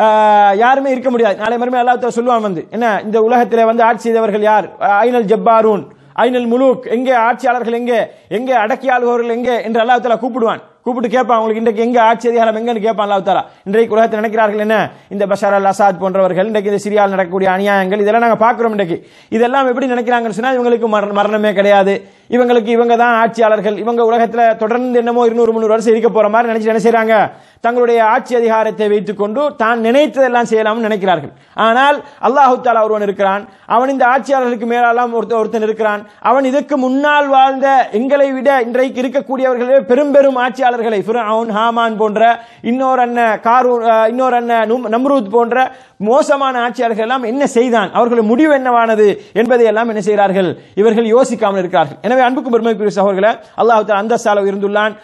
யாருமே இருக்க முடியாது நாளை மறுமை அல்லாஹ் சொல்லுவான் வந்து என்ன இந்த உலகத்தில் வந்து ஆட்சி செய்தவர்கள் யார் ஐனல் ஜப்பாரூன் ஐனல் முலூக் எங்கே ஆட்சியாளர்கள் எங்கே எங்கே அடக்கி ஆளுபவர்கள் எங்கே என்று அல்லாஹ் தாலா கூப்பிடுவான் கூப்பிட்டு கேட்பான் உங்களுக்கு இன்றைக்கு எங்க ஆட்சி அதிகாரம் எங்கன்னு கேட்பான் அல்லாஹ் தாலா இன்றைக்கு உலகத்தில் நினைக்கிறார்கள் என்ன இந்த பஷார் அல் அசாத் போன்றவர்கள் இன்றைக்கு இந்த சிரியால் நடக்கக்கூடிய அநியாயங்கள் இதெல்லாம் நாங்க பாக்குறோம் இன்றைக்கு இதெல்லாம் எப்படி நினைக்கிறாங்கன்னு சொன்னா இவங்களுக்கு மரணமே கிடையாது இவங்களுக்கு இவங்க தான் ஆட்சியாளர்கள் இவங்க உலகத்துல தொடர்ந்து என்னமோ இருநூறு முந்நூறு வருஷம் இருக்க போற மாதிரி நினைச்சு என்ன செய்யறாங்க தங்களுடைய ஆட்சி அதிகாரத்தை வைத்துக் கொண்டு தான் நினைத்ததெல்லாம் செய்யலாம்னு நினைக்கிறார்கள் ஆனால் அல்லாஹு தாலா ஒருவன் இருக்கிறான் அவன் இந்த ஆட்சியாளர்களுக்கு மேலாலாம் ஒருத்தன் ஒருத்தன் இருக்கிறான் அவன் இதற்கு முன்னால் வாழ்ந்த எங்களை விட இன்றைக்கு இருக்கக்கூடியவர்களே பெரும் பெரும் ஆட்சியாளர்களை ஃபிரௌன் ஹாமான் போன்ற இன்னொரு அண்ணன் காரூ இன்னொரு அண்ணன் நம்ரூத் போன்ற மோசமான ஆட்சியாளர்கள் எல்லாம் என்ன செய்தான் அவர்களுடைய முடிவு என்னவானது என்பதை எல்லாம் என்ன செய்கிறார்கள் இவர்கள் யோசிக்காமல் இருக்கிறார்கள் எனவே அன்புக்கு பெருமைக்குரிய சகோதரர்களே அல்லாஹ் அந்தஸ்தால உயர்ந்துள்ளான்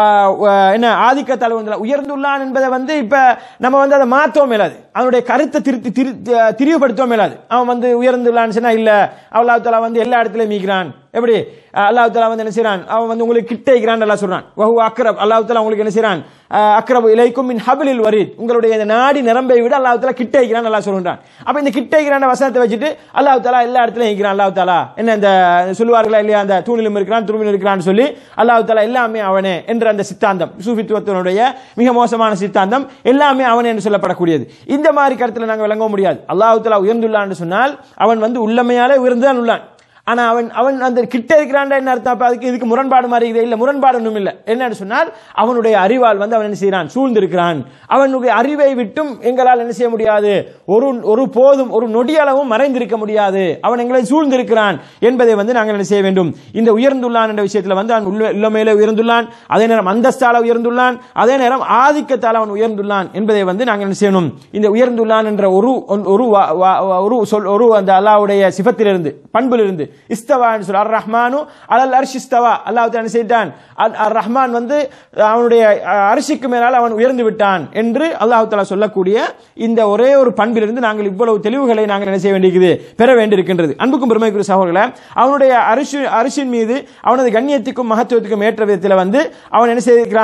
என்ன ஆதிக்கத்தால் உயர்ந்துள்ளான் என்பதை வந்து இப்ப நம்ம வந்து அதை மாற்றவும் மேலாது அவனுடைய கருத்தை திருத்தி திரிவுபடுத்தவும் மேலாது அவன் வந்து உயர்ந்துள்ளான்னு சொன்னா இல்ல அல்லாஹ் தாலா வந்து எல்லா இடத்துலயும் மீக்கிறான் எப்படி அல்லாஹ் தாலா வந்து என்ன செய்யறான் அவன் வந்து உங்களுக்கு கிட்ட இருக்கிறான் எல்லாம் சொல்றான் வஹு அக்ரப் அல்லாஹ் தாலா உங்களுக்கு என்ன செய்யறான் அக்ரப் இலைக்கும் மின் ஹபிலில் வரீத் உங்களுடைய இந்த நாடி நிரம்பை விட அல்லாஹ் தாலா கிட்ட இருக்கிறான் நல்லா சொல்றான் அப்ப இந்த கிட்ட இருக்கிறான் வசனத்தை வச்சுட்டு அல்லாஹ் தாலா எல்லா இடத்துலயும் இருக்கிறான் அல்லாஹ் தாலா என்ன இந்த சொல்லுவார்களா இல்லையா அந்த தூணிலும் இருக்கிறான் துருவிலும் இருக்கிறான்னு சொல்லி அல்லாஹ் தாலா எல்லாமே அவனே என்ற அந்த சித்தாந்தம் சூஃபித்துவத்தினுடைய மிக மோசமான சித்தாந்தம் எல்லாமே அவனே என்று சொல்லப்படக்கூடியது இந்த மாதிரி கருத்துல நாங்கள் விளங்க முடியாது அல்லாஹ் தாலா உயர்ந்துள்ளான்னு சொன்னால் அவன் வந்து உள்ளமையாலே உயர்ந்துதான் உள்ளான் ஆனா அவன் அவன் அந்த கிட்ட இருக்கிறான் என்ன அர்த்தம் அப்ப அதுக்கு இதுக்கு முரண்பாடு மாதிரி இருக்குது இல்ல முரண்பாடு ஒன்றும் இல்ல என்னன்னு சொன்னால் அவனுடைய அறிவால் வந்து அவன் என்ன செய்யறான் சூழ்ந்திருக்கிறான் அவனுடைய அறிவை விட்டும் எங்களால் என்ன செய்ய முடியாது ஒரு ஒரு போதும் ஒரு நொடியளவும் மறைந்திருக்க முடியாது அவன் எங்களை சூழ்ந்திருக்கிறான் என்பதை வந்து நாங்கள் என்ன செய்ய வேண்டும் இந்த உயர்ந்துள்ளான் என்ற விஷயத்துல வந்து அவன் உள்ள உள்ளமையில உயர்ந்துள்ளான் அதே நேரம் அந்தஸ்தால உயர்ந்துள்ளான் அதே நேரம் ஆதிக்கத்தால் அவன் உயர்ந்துள்ளான் என்பதை வந்து நாங்கள் என்ன செய்யணும் இந்த உயர்ந்துள்ளான் என்ற ஒரு ஒரு ஒரு சொல் ஒரு அந்த அல்லாவுடைய சிபத்திலிருந்து பண்பிலிருந்து இஸ்தவான்னு சொல்ல அர் ரஹ்மானு அலல் அரிசி இஸ்தவா அல்லாஹ் என்ன செய்தான் அர் ரஹ்மான் வந்து அவனுடைய அரிசிக்கு மேலால் அவன் உயர்ந்து விட்டான் என்று அல்லாஹ் தாலா சொல்லக்கூடிய இந்த ஒரே ஒரு பண்பிலிருந்து நாங்கள் இவ்வளவு தெளிவுகளை நாங்கள் என்ன செய்ய வேண்டியது பெற வேண்டியிருக்கின்றது அன்புக்கும் பெருமைக்குரிய சகோதரர்களே அவனுடைய அரிசி அரிசின் மீது அவனது கண்ணியத்துக்கும் மகத்துவத்துக்கும் ஏற்ற விதத்தில் வந்து அவன் என்ன செய்திருக்கிறான்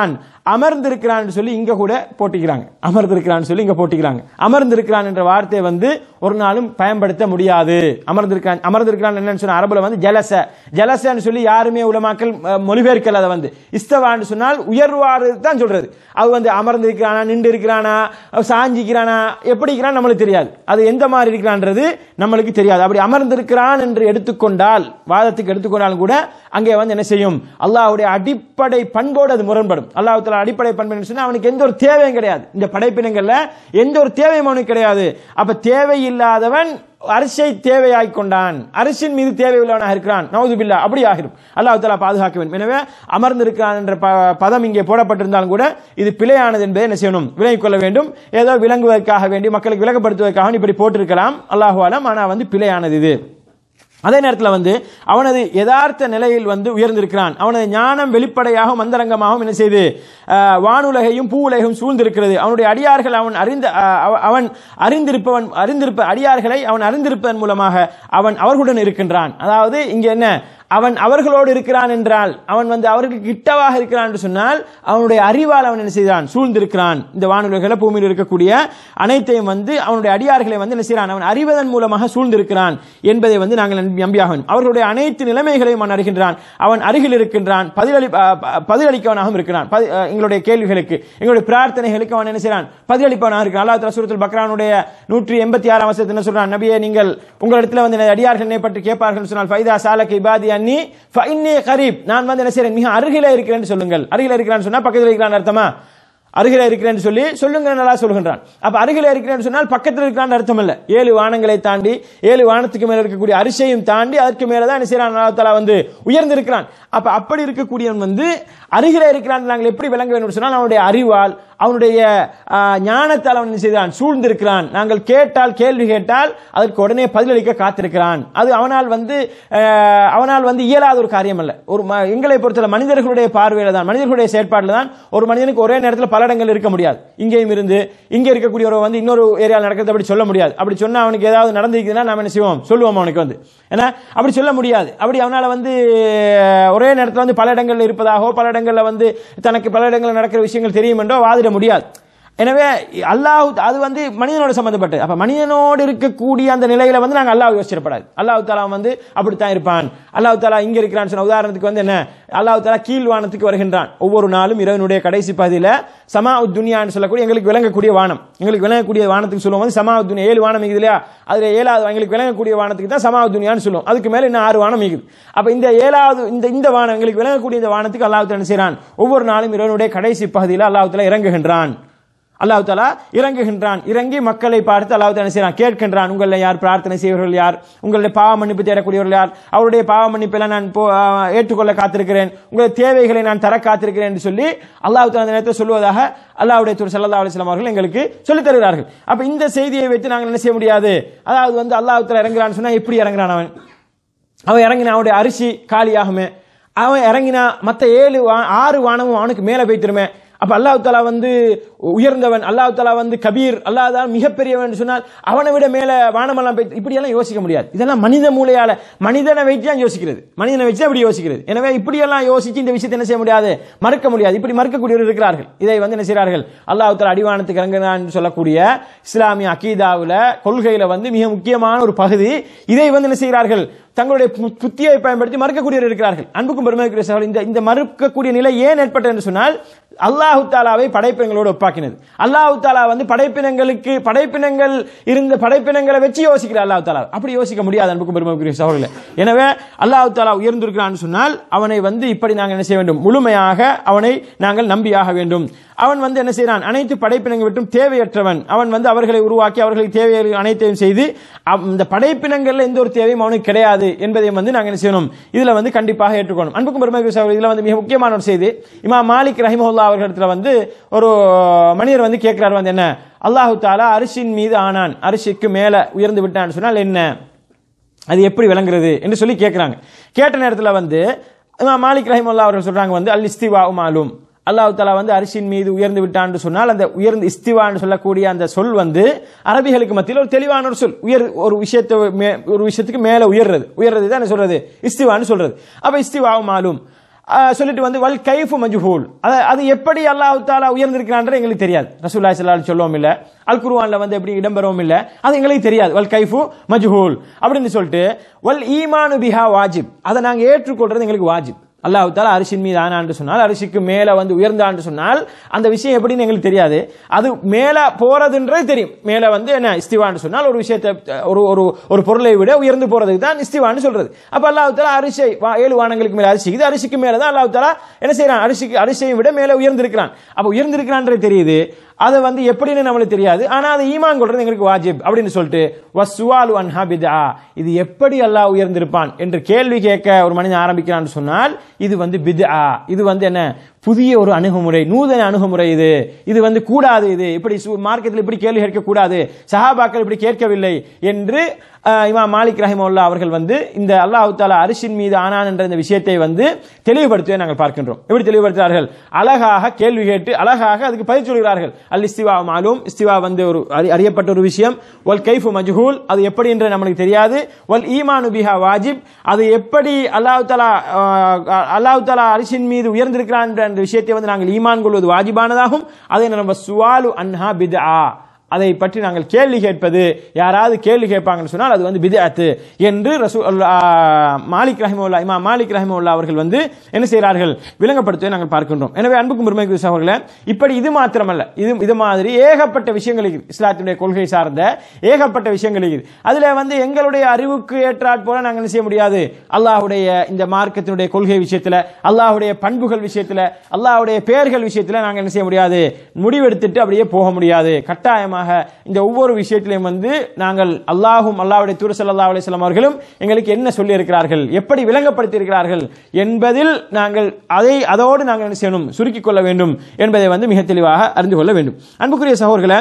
அமர்ந்திருக்கிறான்னு சொல்லி இங்க கூட போட்டிக்கிறாங்க அமர்ந்திருக்கிறான்னு சொல்லி இங்க போட்டிக்கிறாங்க அமர்ந்திருக்கிறான் என்ற வார்த்தையை வந்து ஒரு நாளும் பயன்படுத்த முடியாது அமர்ந்திருக்கான் அமர்ந்திருக்கிறான் என்னன்னு சொன்னா அரபுல வந்து ஜலச ஜலசன்னு சொல்லி யாருமே உலமாக்கள் அஹ், மொழிபெயர்க்கல அதை வந்து இஸ்தவான்னு சொன்னால் உயர்வாறு தான் சொல்றது அது வந்து அமர்ந்திருக்கிறானா நின்று இருக்கிறானா அவன் சாஞ்சிக்கிறானா எப்படி இருக்கிறான் நம்மளுக்கு தெரியாது அது எந்த மாதிரி இருக்கிறான்றது நம்மளுக்கு தெரியாது அப்படி அமர்ந்திருக்கிறான் என்று எடுத்துக்கொண்டால் வாதத்துக்கு எடுத்துக்கொண்டாலும் கூட அங்கே வந்து என்ன செய்யும் அல்லாஹ்வுடைய அடிப்படை பண்போடு அது முரண்படும் அல்லாஹ் தஆலா அடிப்படை பண்பு சொன்னா அவனுக்கு எந்த ஒரு தேவையும் கிடையாது இந்த படைப்பினங்கள்ல எந்த ஒரு தேவையும் அவனுக்கு கிடையாது அப்ப தேவையில்லாதவன் அரிசை தேவையாய் கொண்டான் அரிசின் மீது தேவையுள்ளவனாக இருக்கிறான் நவுதுபில்லா அப்படி ஆகிரும் அல்லாஹ் தஆலா பாதுகாக்க வேண்டும் எனவே அமர்ந்திருக்கிறான் என்ற ப- பதம் இங்கே போடப்பட்டிருந்தாலும் கூட இது பிழையானது என்பதை என்ன செய்யணும் விலகிக் கொள்ள வேண்டும் ஏதோ விளங்குவதற்காக வேண்டி மக்களுக்கு விளக்கப்படுத்துவதற்காக இப்படி போட்டிருக்கலாம் அல்லாஹு அலம் ஆனா வந்து பிழையானது இது அதே நேரத்தில் வந்து அவனது யதார்த்த நிலையில் வந்து உயர்ந்திருக்கிறான் அவனது ஞானம் வெளிப்படையாகவும் மந்தரங்கமாகவும் என்ன செய்து அஹ், வானுலகையும் பூவுலகையும் சூழ்ந்திருக்கிறது அவனுடைய அடியார்கள் அவன் அறிந்த அஹ், அவ- அவன் அறிந்திருப்பவன் அறிந்திருப்ப அடியார்களை அவன் அறிந்திருப்பதன் மூலமாக அவன் அவர்களுடன் இருக்கின்றான் அதாவது இங்க என்ன அவன் அவர்களோடு இருக்கிறான் என்றால் அவன் வந்து அவர்களுக்கு கிட்டவாக இருக்கிறான் என்று சொன்னால் அவனுடைய அறிவால் அவன் என்ன செய்தான் சூழ்ந்திருக்கிறான் இந்த வானுலகில பூமியில் இருக்கக்கூடிய அனைத்தையும் வந்து அவனுடைய அடியார்களை வந்து என்ன செய்கிறான் அவன் அறிவதன் மூலமாக சூழ்ந்திருக்கிறான் என்பதை வந்து நாங்கள் நம்பி- நம்பியாகணும் அவர்களுடைய அனைத்து நிலைமைகளையும் அவன் அறிகின்றான் அவன் அருகில் இருக்கின்றான் பதிலளி அ, ப- பதிலளிக்கவனாகவும் இருக்கிறான் பதி- அ, எங்களுடைய கேள்விகளுக்கு எங்களுடைய பிரார்த்தனைகளுக்கு அவன் என்ன செய்கிறான் பதிலளிப்பவனாக இருக்கிறான் அல்லாஹ் தஆலா சூரத்துல் பக்ரானுடைய நூற்றி எண்பத்தி ஆறாம் வசனத்தில் என்ன சொல்றான் நபியே நீங்கள் உங்களிடத்தில் வந்து எனது அடியார்கள் என்னை பற்றி கேட்பார்கள் சொன்னால் ஃபைதா சாலக் இபாதி அன்னி ஃபைன்னி கரீப் நான் வந்து என்ன செய்றேன் மிக அருகிலே இருக்கிறேன்னு சொல்லுங்கள் அருகிலே இருக்கிறான்னு சொன்னா பக்கத்தில் இருக்கிறான் அர்த்தமா அருகிலே இருக்கிறேன்னு சொல்லி சொல்லுங்க நல்லா சொல்கின்றான் அப்ப அருகிலே இருக்கிறேன்னு சொன்னால் பக்கத்தில் இருக்கிறான் அர்த்தம் இல்ல ஏழு வானங்களை தாண்டி ஏழு வானத்துக்கு மேல இருக்கக்கூடிய அரிசையும் தாண்டி அதற்கு மேல தான் என்ன செய்யறான் அல்லாஹ் தஆலா வந்து உயர்ந்திருக்கிறான் அப்ப அப்படி இருக்கக்கூடியவன் வந்து அருகிலே இருக்கிறான் நாங்கள் எப்படி விளங்க வேண்டும் சொன்னால் அவனுடைய அறிவால் அவனுடைய ஆ, ஞானத்தால் அவன் என்ன செய்தான் சூழ்ந்திருக்கிறான் நாங்கள் கேட்டால் கேள்வி கேட்டால் அதற்கு உடனே பதிலளிக்க காத்திருக்கிறான் அது அவனால் வந்து ஆ, அவனால் வந்து இயலாத ஒரு காரியம் அல்ல ஒரு ம- எங்களை பொறுத்தவரை மனிதர்களுடைய பார்வையில தான் மனிதர்களுடைய செயற்பாடுல தான் ஒரு மனிதனுக்கு ஒரே நேரத்தில் பல இடங்கள் இருக்க முடியாது இங்கேயும் இருந்து இங்க இருக்கக்கூடிய ஒரு வந்து இன்னொரு ஏரியாவில் நடக்கிறது அப்படி சொல்ல முடியாது அப்படி சொன்னா அவனுக்கு ஏதாவது நடந்திருக்குதுன்னா நாம என்ன செய்வோம் சொல்லுவோம் அவனுக்கு வந்து ஏன்னா அப்படி சொல்ல முடியாது அப்படி அவனால வந்து அஹ், ஒரே நேரத்தில் வந்து பல இடங்கள்ல இருப்பதாகவோ பல இடங்கள்ல வந்து தனக்கு பல இடங்களில் நடக்கிற விஷயங்கள் தெரியும் என்றோ வாதிட முடியாது எனவே அல்லாஹ் அது வந்து மனிதனோட சம்பந்தப்பட்டது அப்ப மனிதனோடு இருக்கக்கூடிய அந்த நிலையில வந்து நாங்க அல்லாஹ் யோசிச்சிடப்படாது அல்லாஹ் தாலா வந்து அப்படித்தான் இருப்பான் அல்லாஹ் தாலா இங்க இருக்கிறான்னு சொன்ன உதாரணத்துக்கு வந்து என்ன அல்லாஹ் தாலா கீழ்வானத்துக்கு வருகின்றான் ஒவ்வொரு நாளும் இரவனுடைய கடைசி பகுதியில சமா துனியான்னு சொல்லக்கூடிய எங்களுக்கு விளங்கக்கூடிய வானம் எங்களுக்கு விளங்கக்கூடிய வானத்துக்கு சொல்லுவோம் வந்து சமா துனியா ஏழு வானம் இருக்குது இல்லையா அதுல ஏழாவது எங்களுக்கு விளங்கக்கூடிய வானத்துக்கு தான் சமா துனியான்னு சொல்லுவோம் அதுக்கு மேல இன்னும் ஆறு வானம் இருக்குது அப்ப இந்த ஏழாவது இந்த இந்த வானம் எங்களுக்கு விளங்கக்கூடிய இந்த வானத்துக்கு அல்லாஹ் தாலா என்ன செய்றான் ஒவ்வொரு நாளும் இரவனுடைய கடைசி பகுதியில் அல்லாஹ் தாலா இறங்குகின்றான் அல்லாஹ் தாலா இறங்குகின்றான் இறங்கி மக்களை பார்த்து அல்லாஹ் தாலா என்ன செய்றான் கேட்கின்றான் உங்களில் யார் பிரார்த்தனை செய்வர்கள் யார் உங்களுடைய பாவ மன்னிப்பு தேடக்கூடியவர்கள் யார் அவருடைய பாவ மன்னிப்பெல்லாம் நான் போ- ஆ, ஏற்றுக்கொள்ள காத்திருக்கிறேன் உங்களுடைய தேவைகளை நான் தர காத்திருக்கிறேன் என்று சொல்லி அல்லாஹ் தாலா அந்த நேரத்தில் சொல்வதாக அல்லாஹ்வுடைய தூர் சல்லா அலிஸ்லாம் அவர்கள் எங்களுக்கு சொல்லித் தருகிறார்கள் அப்ப இந்த செய்தியை வைத்து நாங்கள் என்ன செய்ய முடியாது அதாவது வந்து அல்லாஹ் தாலா இறங்குறான்னு சொன்னா எப்படி இறங்குறான் அவன் அவன் இறங்கின அவனுடைய அரிசி காலியாகுமே அவன் இறங்கினா மற்ற ஏழு வா- ஆறு வானமும் அவனுக்கு மேலே போய்த்திருமே அப்ப அல்லாஹ் தாலா வந்து உயர்ந்தவன் அல்லாஹ் தாலா வந்து கபீர் அல்லாஹ் தாலா மிகப்பெரியவன் என்று சொன்னால் அவனை விட மேல வானமெல்லாம் போய் இப்படியெல்லாம் யோசிக்க முடியாது இதெல்லாம் மனித மூளையால மனிதனை வைத்து தான் யோசிக்கிறது மனிதனை வச்சு அப்படி யோசிக்கிறது எனவே இப்படியெல்லாம் யோசிச்சு இந்த விஷயத்தை என்ன செய்ய முடியாது மறுக்க முடியாது இப்படி மறுக்கக்கூடியவர்கள் இருக்கிறார்கள் இதை வந்து என்ன செய்கிறார்கள் அல்லாஹ் தாலா அடிவானத்துக்கு இறங்குறான் என்று சொல்லக்கூடிய இஸ்லாமிய அகீதாவுல கொள்கையில வந்து மிக முக்கியமான ஒரு பகுதி இதை வந்து என்ன செய்கிறார்கள் தங்களுடைய பு- புத்தியை பயன்படுத்தி மறுக்கக்கூடியவர் இருக்கிறார்கள் அன்புக்கும் பெருமைக்குரிய சகோதரர், இந்த இந்த மறுக்கக்கூடிய நிலை ஏன் ஏற்பட்டது என்று சொன்னால் அல்லாஹு தாலாவை படைப்பினங்களோடு ஒப்பாக்கினது அல்லாஹு தாலா வந்து படைப்பினங்களுக்கு படைப்பினங்கள் இருந்த படைப்பினங்களை வச்சு யோசிக்கிற அல்லாஹு தாலா அப்படி யோசிக்க முடியாது அன்புக்கும் பெருமைக்குரிய சகோதரர்களே எனவே அல்லாஹு தாலா உயர்ந்திருக்கிறான்னு சொன்னால் அவனை வந்து இப்படி நாங்கள் என்ன செய்ய வேண்டும் முழுமையாக அவனை நாங்கள் நம்பியாக வேண்டும் அவன் வந்து என்ன செய்கிறான் அனைத்து படைப்பினங்கள் விட்டும் தேவையற்றவன் அவன் வந்து அவர்களை உருவாக்கி அவர்களுக்கு தேவையான அனைத்தையும் செய்து அவ்- இந்த படைப்பினங்கள்ல எந்த ஒரு தேவையும் அவனுக்கு கிடையாது என்பதையும் வந்து நாங்கள் என்ன செய்யணும் இதுல வந்து கண்டிப்பாக ஏற்றுக்கணும் அன்புக்கும் பெருமைக்கு சகோதரர் இதுல வந்து மிக முக்கியமான ஒரு செய்தி இமா மாலிக் ரஹிமஹுல்லா அவர்களிடத்துல வந்து ஒரு மனிதர் வந்து கேட்கிறார் வந்து என்ன அல்லாஹு தாலா அரிசின் மீது ஆனான் அரிசிக்கு மேல உயர்ந்து விட்டான்னு சொன்னால் என்ன அது எப்படி விளங்குறது என்று சொல்லி கேட்குறாங்க கேட்ட நேரத்தில் வந்து இமாம் மாலிக் ரஹிமுல்லா அவர்கள் சொல்றாங்க வந்து அல் இஸ்திவா மாலும் அல்லாஹ் தாலா வந்து அரிசின் மீது உயர்ந்து விட்டான்னு சொன்னால் அந்த உயர்ந்து இஸ்திவான்னு சொல்லக்கூடிய அந்த சொல் வந்து அரபிகளுக்கு மத்தியில் ஒரு தெளிவான ஒரு சொல் உயர் ஒரு விஷயத்தை மே- ஒரு விஷயத்துக்கு மேலே உயர்றது உயர்றது தான் என்ன சொல்றது இஸ்திவான்னு சொல்றது அப்ப இஸ்திவா மாலும் ஆஹ் சொல்லிட்டு வந்து வல் கைஃபு மஜ்ஹூல் அது அது எப்படி அல்லாஹ் தாலா உயர்ந்திருக்கிறான்ற எங்களுக்கு தெரியாது ரசூலுல்லாஹி ஸல்லல்லாஹு அலைஹி சொல்லவும் இல்ல அல் குர்ஆன்ல வந்து எப்படி இடம்பெறவும் இல்ல அது எங்களுக்கு தெரியாது வல் கைஃபு மஜ்ஹூல் அப்படின்னு சொல்லிட்டு வல் ஈமானு பிஹா வாஜிப் அதை நாங்க ஏற்றுக்கொள்றது எங்களுக்கு வாஜிப் அல்லாஹ் தாலா அரிசின் மீது ஆனான்னு சொன்னால் அரிசிக்கு மேல வந்து உயர்ந்தான்னு சொன்னால் அந்த விஷயம் எப்படின்னு எங்களுக்கு தெரியாது அது மேல போறதுன்றது தெரியும் மேல வந்து என்ன இஸ்திவான்னு சொன்னால் ஒரு விஷயத்தை ஒரு ஒரு ஒரு பொருளை விட உயர்ந்து போறதுக்கு தான் இஸ்திவான்னு சொல்றது அப்ப அல்லாஹ் தாலா அரிசை வா- ஏழு வானங்களுக்கு மேல அரிசி இது அரிசிக்கு மேல தான் அல்லாஹ் தாலா என்ன செய்யறான் அரிசிக்கு அரிசியை விட மேல உயர்ந்திருக்கிறான் அப்ப உயர்ந்திருக்கிறான்றது தெரியுது அது வந்து எப்படின்னு நம்மளுக்கு தெரியாது ஆனா அது ஈமான் கொள்றது எங்களுக்கு வாஜிப் அப்படின்னு சொல்லிட்டு வஸ்வாலு அன்ஹா பிதா இது எப்படி அல்லாஹ் உயர்ந்திருப்பான் என்று கேள்வி கேட்க ஒரு மனிதன் ஆரம்பிக்கிறான்னு சொன்னால் இது வந்து பிதா இது வந்து என்ன புதிய ஒரு அணுகுமுறை நூதன அணுகுமுறை இது இது வந்து கூடாது இது இப்படி மார்க்கெட்டில் இப்படி கேள்வி கேட்க கூடாது சஹாபாக்கள் இப்படி கேட்கவில்லை என்று அஹ், இமாம் மாலிக் ரஹிமவுல்லா அவர்கள் வந்து இந்த அல்லாஹ் தாலா அரிசின் மீது ஆனான் என்ற இந்த விஷயத்தை வந்து தெளிவுபடுத்துவதை நாங்கள் பார்க்கின்றோம் எப்படி தெளிவுபடுத்துகிறார்கள் அழகாக கேள்வி கேட்டு அழகாக அதுக்கு பதில் சொல்கிறார்கள் அல் இஸ்திவா மாலும் இஸ்திவா வந்து ஒரு அறி- அறியப்பட்ட ஒரு விஷயம் வல் கைஃபு மஜ்ஹூல் அது எப்படி என்று நம்மளுக்கு தெரியாது வல் ஈமானு பிஹா வாஜிப் அது எப்படி அல்லாஹ் தாலா அல்லாஹ் தாலா அரிசின் மீது உயர்ந்திருக்கிறான் என்ற அந்த விஷயத்தை வந்து நாங்கள் ஈமான் கொள்வது வாஜிபானதாகும் அதை நம்ம சுவாலு அன்ஹா பித்ஆ அதை பற்றி நாங்கள் கேள்வி கேட்பது யாராவது கேள்வி கேட்பாங்கன்னு சொன்னால் அது வந்து பிதஅத்து என்று ரசூ மாலிக் ரஹிமுல்லா இமாம் மாலிக் ரஹிமுல்லா அவர்கள் வந்து என்ன செய்கிறார்கள் விளங்கப்படுத்துவதை நாங்கள் பார்க்கின்றோம் எனவே அன்புக்கும் பெருமைக்கு சகோதரர்களே இப்படி இது மாத்திரமல்ல இது இது மாதிரி ஏகப்பட்ட விஷயங்கள் இருக்குது இஸ்லாத்தினுடைய கொள்கை சார்ந்த ஏகப்பட்ட விஷயங்கள் இருக்குது அதுல வந்து எங்களுடைய அறிவுக்கு ஏற்றாற் போல நாங்கள் என்ன செய்ய முடியாது அல்லாஹ்வுடைய இந்த மார்க்கத்தினுடைய கொள்கை விஷயத்துல அல்லாஹ்வுடைய பண்புகள் விஷயத்துல அல்லாஹ்வுடைய பெயர்கள் விஷயத்துல நாங்கள் என்ன செய்ய முடியாது முடிவெடுத்துட்டு அப்படியே போக முடியாது கட்டாயமாக இந்த ஒவ்வொரு விஷயத்திலையும் வந்து நாங்கள் அல்லாஹும் அல்லாஹ்வுடைய தூர் ஸல்லல்லாஹு அலைஹி வஸல்லம் அவர்களும் எங்களுக்கு என்ன சொல்லி இருக்கிறார்கள் எப்படி விளங்கப்படுத்தி இருக்கிறார்கள் என்பதில் நாங்கள் அதை அதோடு நாங்கள் என்ன செய்யணும் சுருக்கிக் கொள்ள வேண்டும் என்பதை வந்து மிக தெளிவாக அறிந்து கொள்ள வேண்டும் அன்புக்குரிய சகோதரர்களே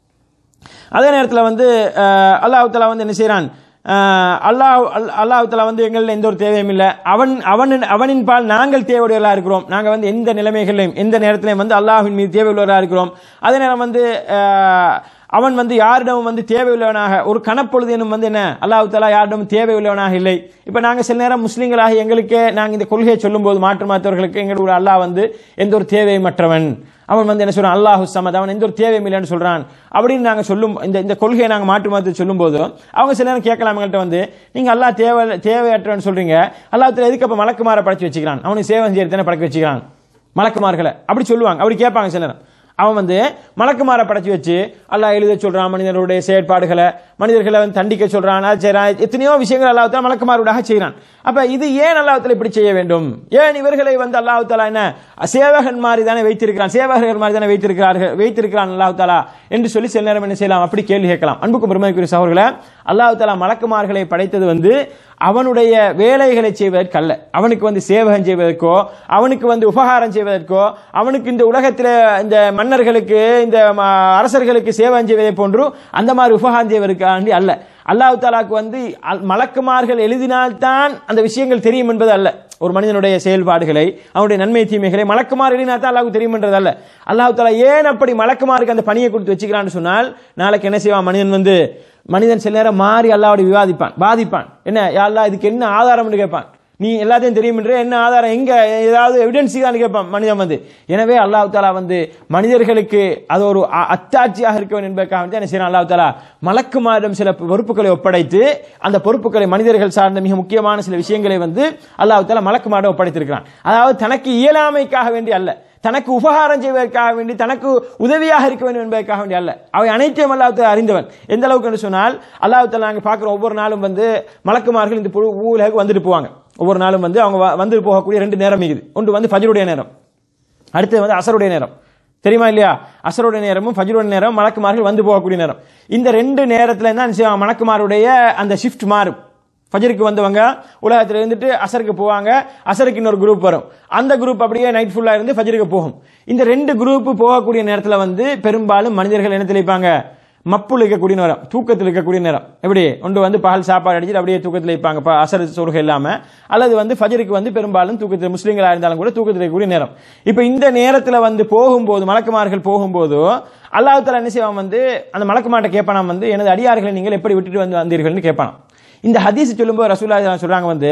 அதே நேரத்தில் வந்து அஹ், அல்லாஹ் தஆலா வந்து என்ன செய்கிறான் அல்லாஹ் அல்- அல்லாஹ் தஆலா வந்து எங்களில் எந்த ஒரு தேவையும் இல்லை அவன் அவனின் அவனின் பால் நாங்கள் தேவையுள்ளவர்களாக இருக்கிறோம் நாங்கள் வந்து எந்த நிலைமைகளிலும் எந்த நேரத்திலையும் வந்து அல்லாஹ்வின் மீது தேவையுள்ளவராக இருக்கிறோம் அதே நேரம் வந்து அஹ், அவன் வந்து யாரிடமும் வந்து தேவையுள்ளவனாக ஒரு கணப்பொழுதேனும் வந்து என்ன அல்லாஹ் தஆலா யாரிடமும் தேவையுள்ளவனாக இல்லை இப்போ நாங்கள் சில நேரம் முஸ்லீம்களாக எங்களுக்கே நாங்கள் இந்த கொள்கையை சொல்லும்போது மாற்று மாற்றவர்களுக்கு எங்களுடைய அல்லாஹ் வந்து எந்த ஒரு தேவையமற்றவன் அவன் வந்து என்ன சொல்றான் அல்லாஹு சமத் அவன் எந்த ஒரு தேவையும் இல்லைன்னு சொல்றான் அப்படின்னு நாங்கள் சொல்லும் இந்த இந்த கொள்கையை நாங்கள் மாற்று மாற்றி சொல்லும் போது அவங்க சில நேரம் கேட்கலாம் எங்கள்கிட்ட வந்து நீங்க அல்லாஹ் தேவை தேவையற்றவன் சொல்றீங்க அல்லாஹ் எதுக்கு அப்ப மலக்குமாரை படைச்சு வச்சுக்கிறான் அவனுக்கு சேவை செய்யறது தானே படைக்க வச்சுக்கிறான் மலக்குமார்களை அப்படி சொல்லுவாங்க அப்படி கேட்பாங்க சில நேரம் அவன் வந்து மலக்குமாரை படைச்சு வச்சு அல்லாஹ் எழுத சொல்றான் மனிதர்களுடைய செயற்பாடுகளை மனிதர்களை வந்து தண்டிக்க சொல்றான் அது செய்றான் எத்தனையோ விஷயங்கள் அல்லாஹ் தாலா மலக்குமாரோடாக செய்கிறான் அப்ப இது ஏன் அல்லாஹ் தாலா இப்படி செய்ய வேண்டும் ஏன் இவர்களை வந்து அல்லாஹ் தாலா என்ன சேவகன் மாதிரி தானே வைத்திருக்கிறான் சேவகர்கள் மாதிரி தானே வைத்திருக்கிறார்கள் வைத்திருக்கிறான் அல்லாஹ் தாலா என்று சொல்லி சில நேரம் என்ன செய்யலாம் அப்படி கேள்வி கேட்கலாம் அன்புக்கும் பெருமைக்குரிய சகோதரர்களே அல்லாஹ் தாலா மலக்குமார்களை படைத்தது வந்து அவனுடைய வேலைகளை செய்வதற்கல்ல அவனுக்கு வந்து சேவகம் செய்வதற்கோ அவனுக்கு வந்து உபகாரம் செய்வதற்கோ அவனுக்கு இந்த உலகத்தில் இந்த மன்னர்களுக்கு இந்த ம- அரசர்களுக்கு சேவகம் செய்வதை போன்று அந்த மாதிரி உபகாரம் செய்வதற்காண்டி அல்ல அல்லாஹ் தாலாக்கு வந்து அல்- மலக்குமார்கள் எழுதினால்தான் அந்த விஷயங்கள் தெரியும் என்பது அல்ல ஒரு மனிதனுடைய செயல்பாடுகளை அவனுடைய நன்மை தீமைகளை மலக்குமார் எழுதினா தான் அல்லாஹ்வுக்கு தெரியும் என்றது அல்ல அல்லாஹ் தாலா ஏன் அப்படி மலக்குமாருக்கு அந்த பணியை கொடுத்து வச்சுக்கிறான்னு சொன்னால் நாளைக்கு என்ன செய்வான் மனிதன் வந்து மனிதன் சில நேரம் மாறி அல்லாவோட விவாதிப்பான் பாதிப்பான் என்ன யா அல்லாஹ் இதுக்கு என்ன ஆதாரம்னு கேட்பான் நீ எல்லாத்தையும் தெரியும் என்று என்ன ஆதாரம் எங்க ஏதாவது எவிடன்ஸ் தான் கேட்பான் மனிதன் வந்து எனவே அல்லாஹ் தாலா வந்து மனிதர்களுக்கு அது ஒரு அ- அத்தாட்சியாக இருக்க வேண்டும் என்பதற்காக வந்து என்ன செய்யறான் அல்லாஹ் தாலா மலக்குமாரிடம் சில பொறுப்புகளை ஒப்படைத்து அந்த பொறுப்புகளை மனிதர்கள் சார்ந்த மிக முக்கியமான சில விஷயங்களை வந்து அல்லாஹ் தாலா மலக்குமாரிடம் ஒப்படைத்திருக்கிறான் அதாவது தனக்கு இயலாமைக்காக வேண்டி அல்ல தனக்கு உபகாரம் செய்வதற்காக வேண்டி தனக்கு உதவியாக இருக்க வேண்டும் என்பதற்காக வேண்டி அல்ல அவை அனைத்தையும் அல்லாஹ் அறிந்தவன் எந்த அளவுக்கு என்று சொன்னால் அல்லாஹ் தாலா நாங்கள் பார்க்குறோம் ஒவ்வொரு நாளும் வந்து மலக்குமார்கள் இந்த புழு ஊழலுக்கு வந்துட்டு போவாங்க ஒவ்வொரு நாளும் வந்து அவங்க வ- வந்து போகக்கூடிய ரெண்டு நேரம் இருக்குது ஒன்று வந்து ஃபஜ்ருடைய நேரம் அடுத்தது வந்து அசருடைய நேரம் தெரியுமா இல்லையா அசருடைய நேரமும் ஃபஜ்ருடைய நேரம் மலக்குமார்கள் வந்து போகக்கூடிய நேரம் இந்த ரெண்டு நேரத்தில் தான் என்ன செய்வாங்க? மலக்குமாருடைய அந்த ஷிஃப்ட் மாறும் ஃபஜருக்கு வந்தவங்க உலகத்தில் இருந்துட்டு அசருக்கு போவாங்க அசருக்கு இன்னொரு குரூப் வரும் அந்த குரூப் அப்படியே நைட் ஃபுல்லாக இருந்து ஃபஜருக்கு போகும் இந்த ரெண்டு குரூப் போகக்கூடிய நேரத்தில் வந்து பெரும்பாலும் மனிதர்கள் என்ன தெளிப்பாங்க மப்புள் இருக்கக்கூடிய நேரம் தூக்கத்தில் இருக்கக்கூடிய நேரம் எப்படி ஒன்று வந்து பகல் சாப்பாடு அடிச்சுட்டு அப்படியே தூக்கத்தில் இருப்பாங்க இப்போ அசர் சொருகை இல்லாமல் அல்லது வந்து ஃபஜருக்கு வந்து பெரும்பாலும் தூக்கத்தில் முஸ்லீம்களாக இருந்தாலும் கூட தூக்கத்தில் இருக்கக்கூடிய நேரம் இப்போ இந்த நேரத்தில் வந்து போகும்போது மலக்குமார்கள் போகும்போது அல்லாஹ் தஆலா என்ன செய்வான் வந்து அந்த மலக்குமார்ட்ட கேட்பானாம் வந்து எனது அடியார்களை நீங்கள் எப்படி விட்டுட்டு வந்து வந்தீர்கள்னு கேட்பானாம் இந்த ஹதீஸ் சொல்லும்போது ரசூல்லா சொல்றாங்க வந்து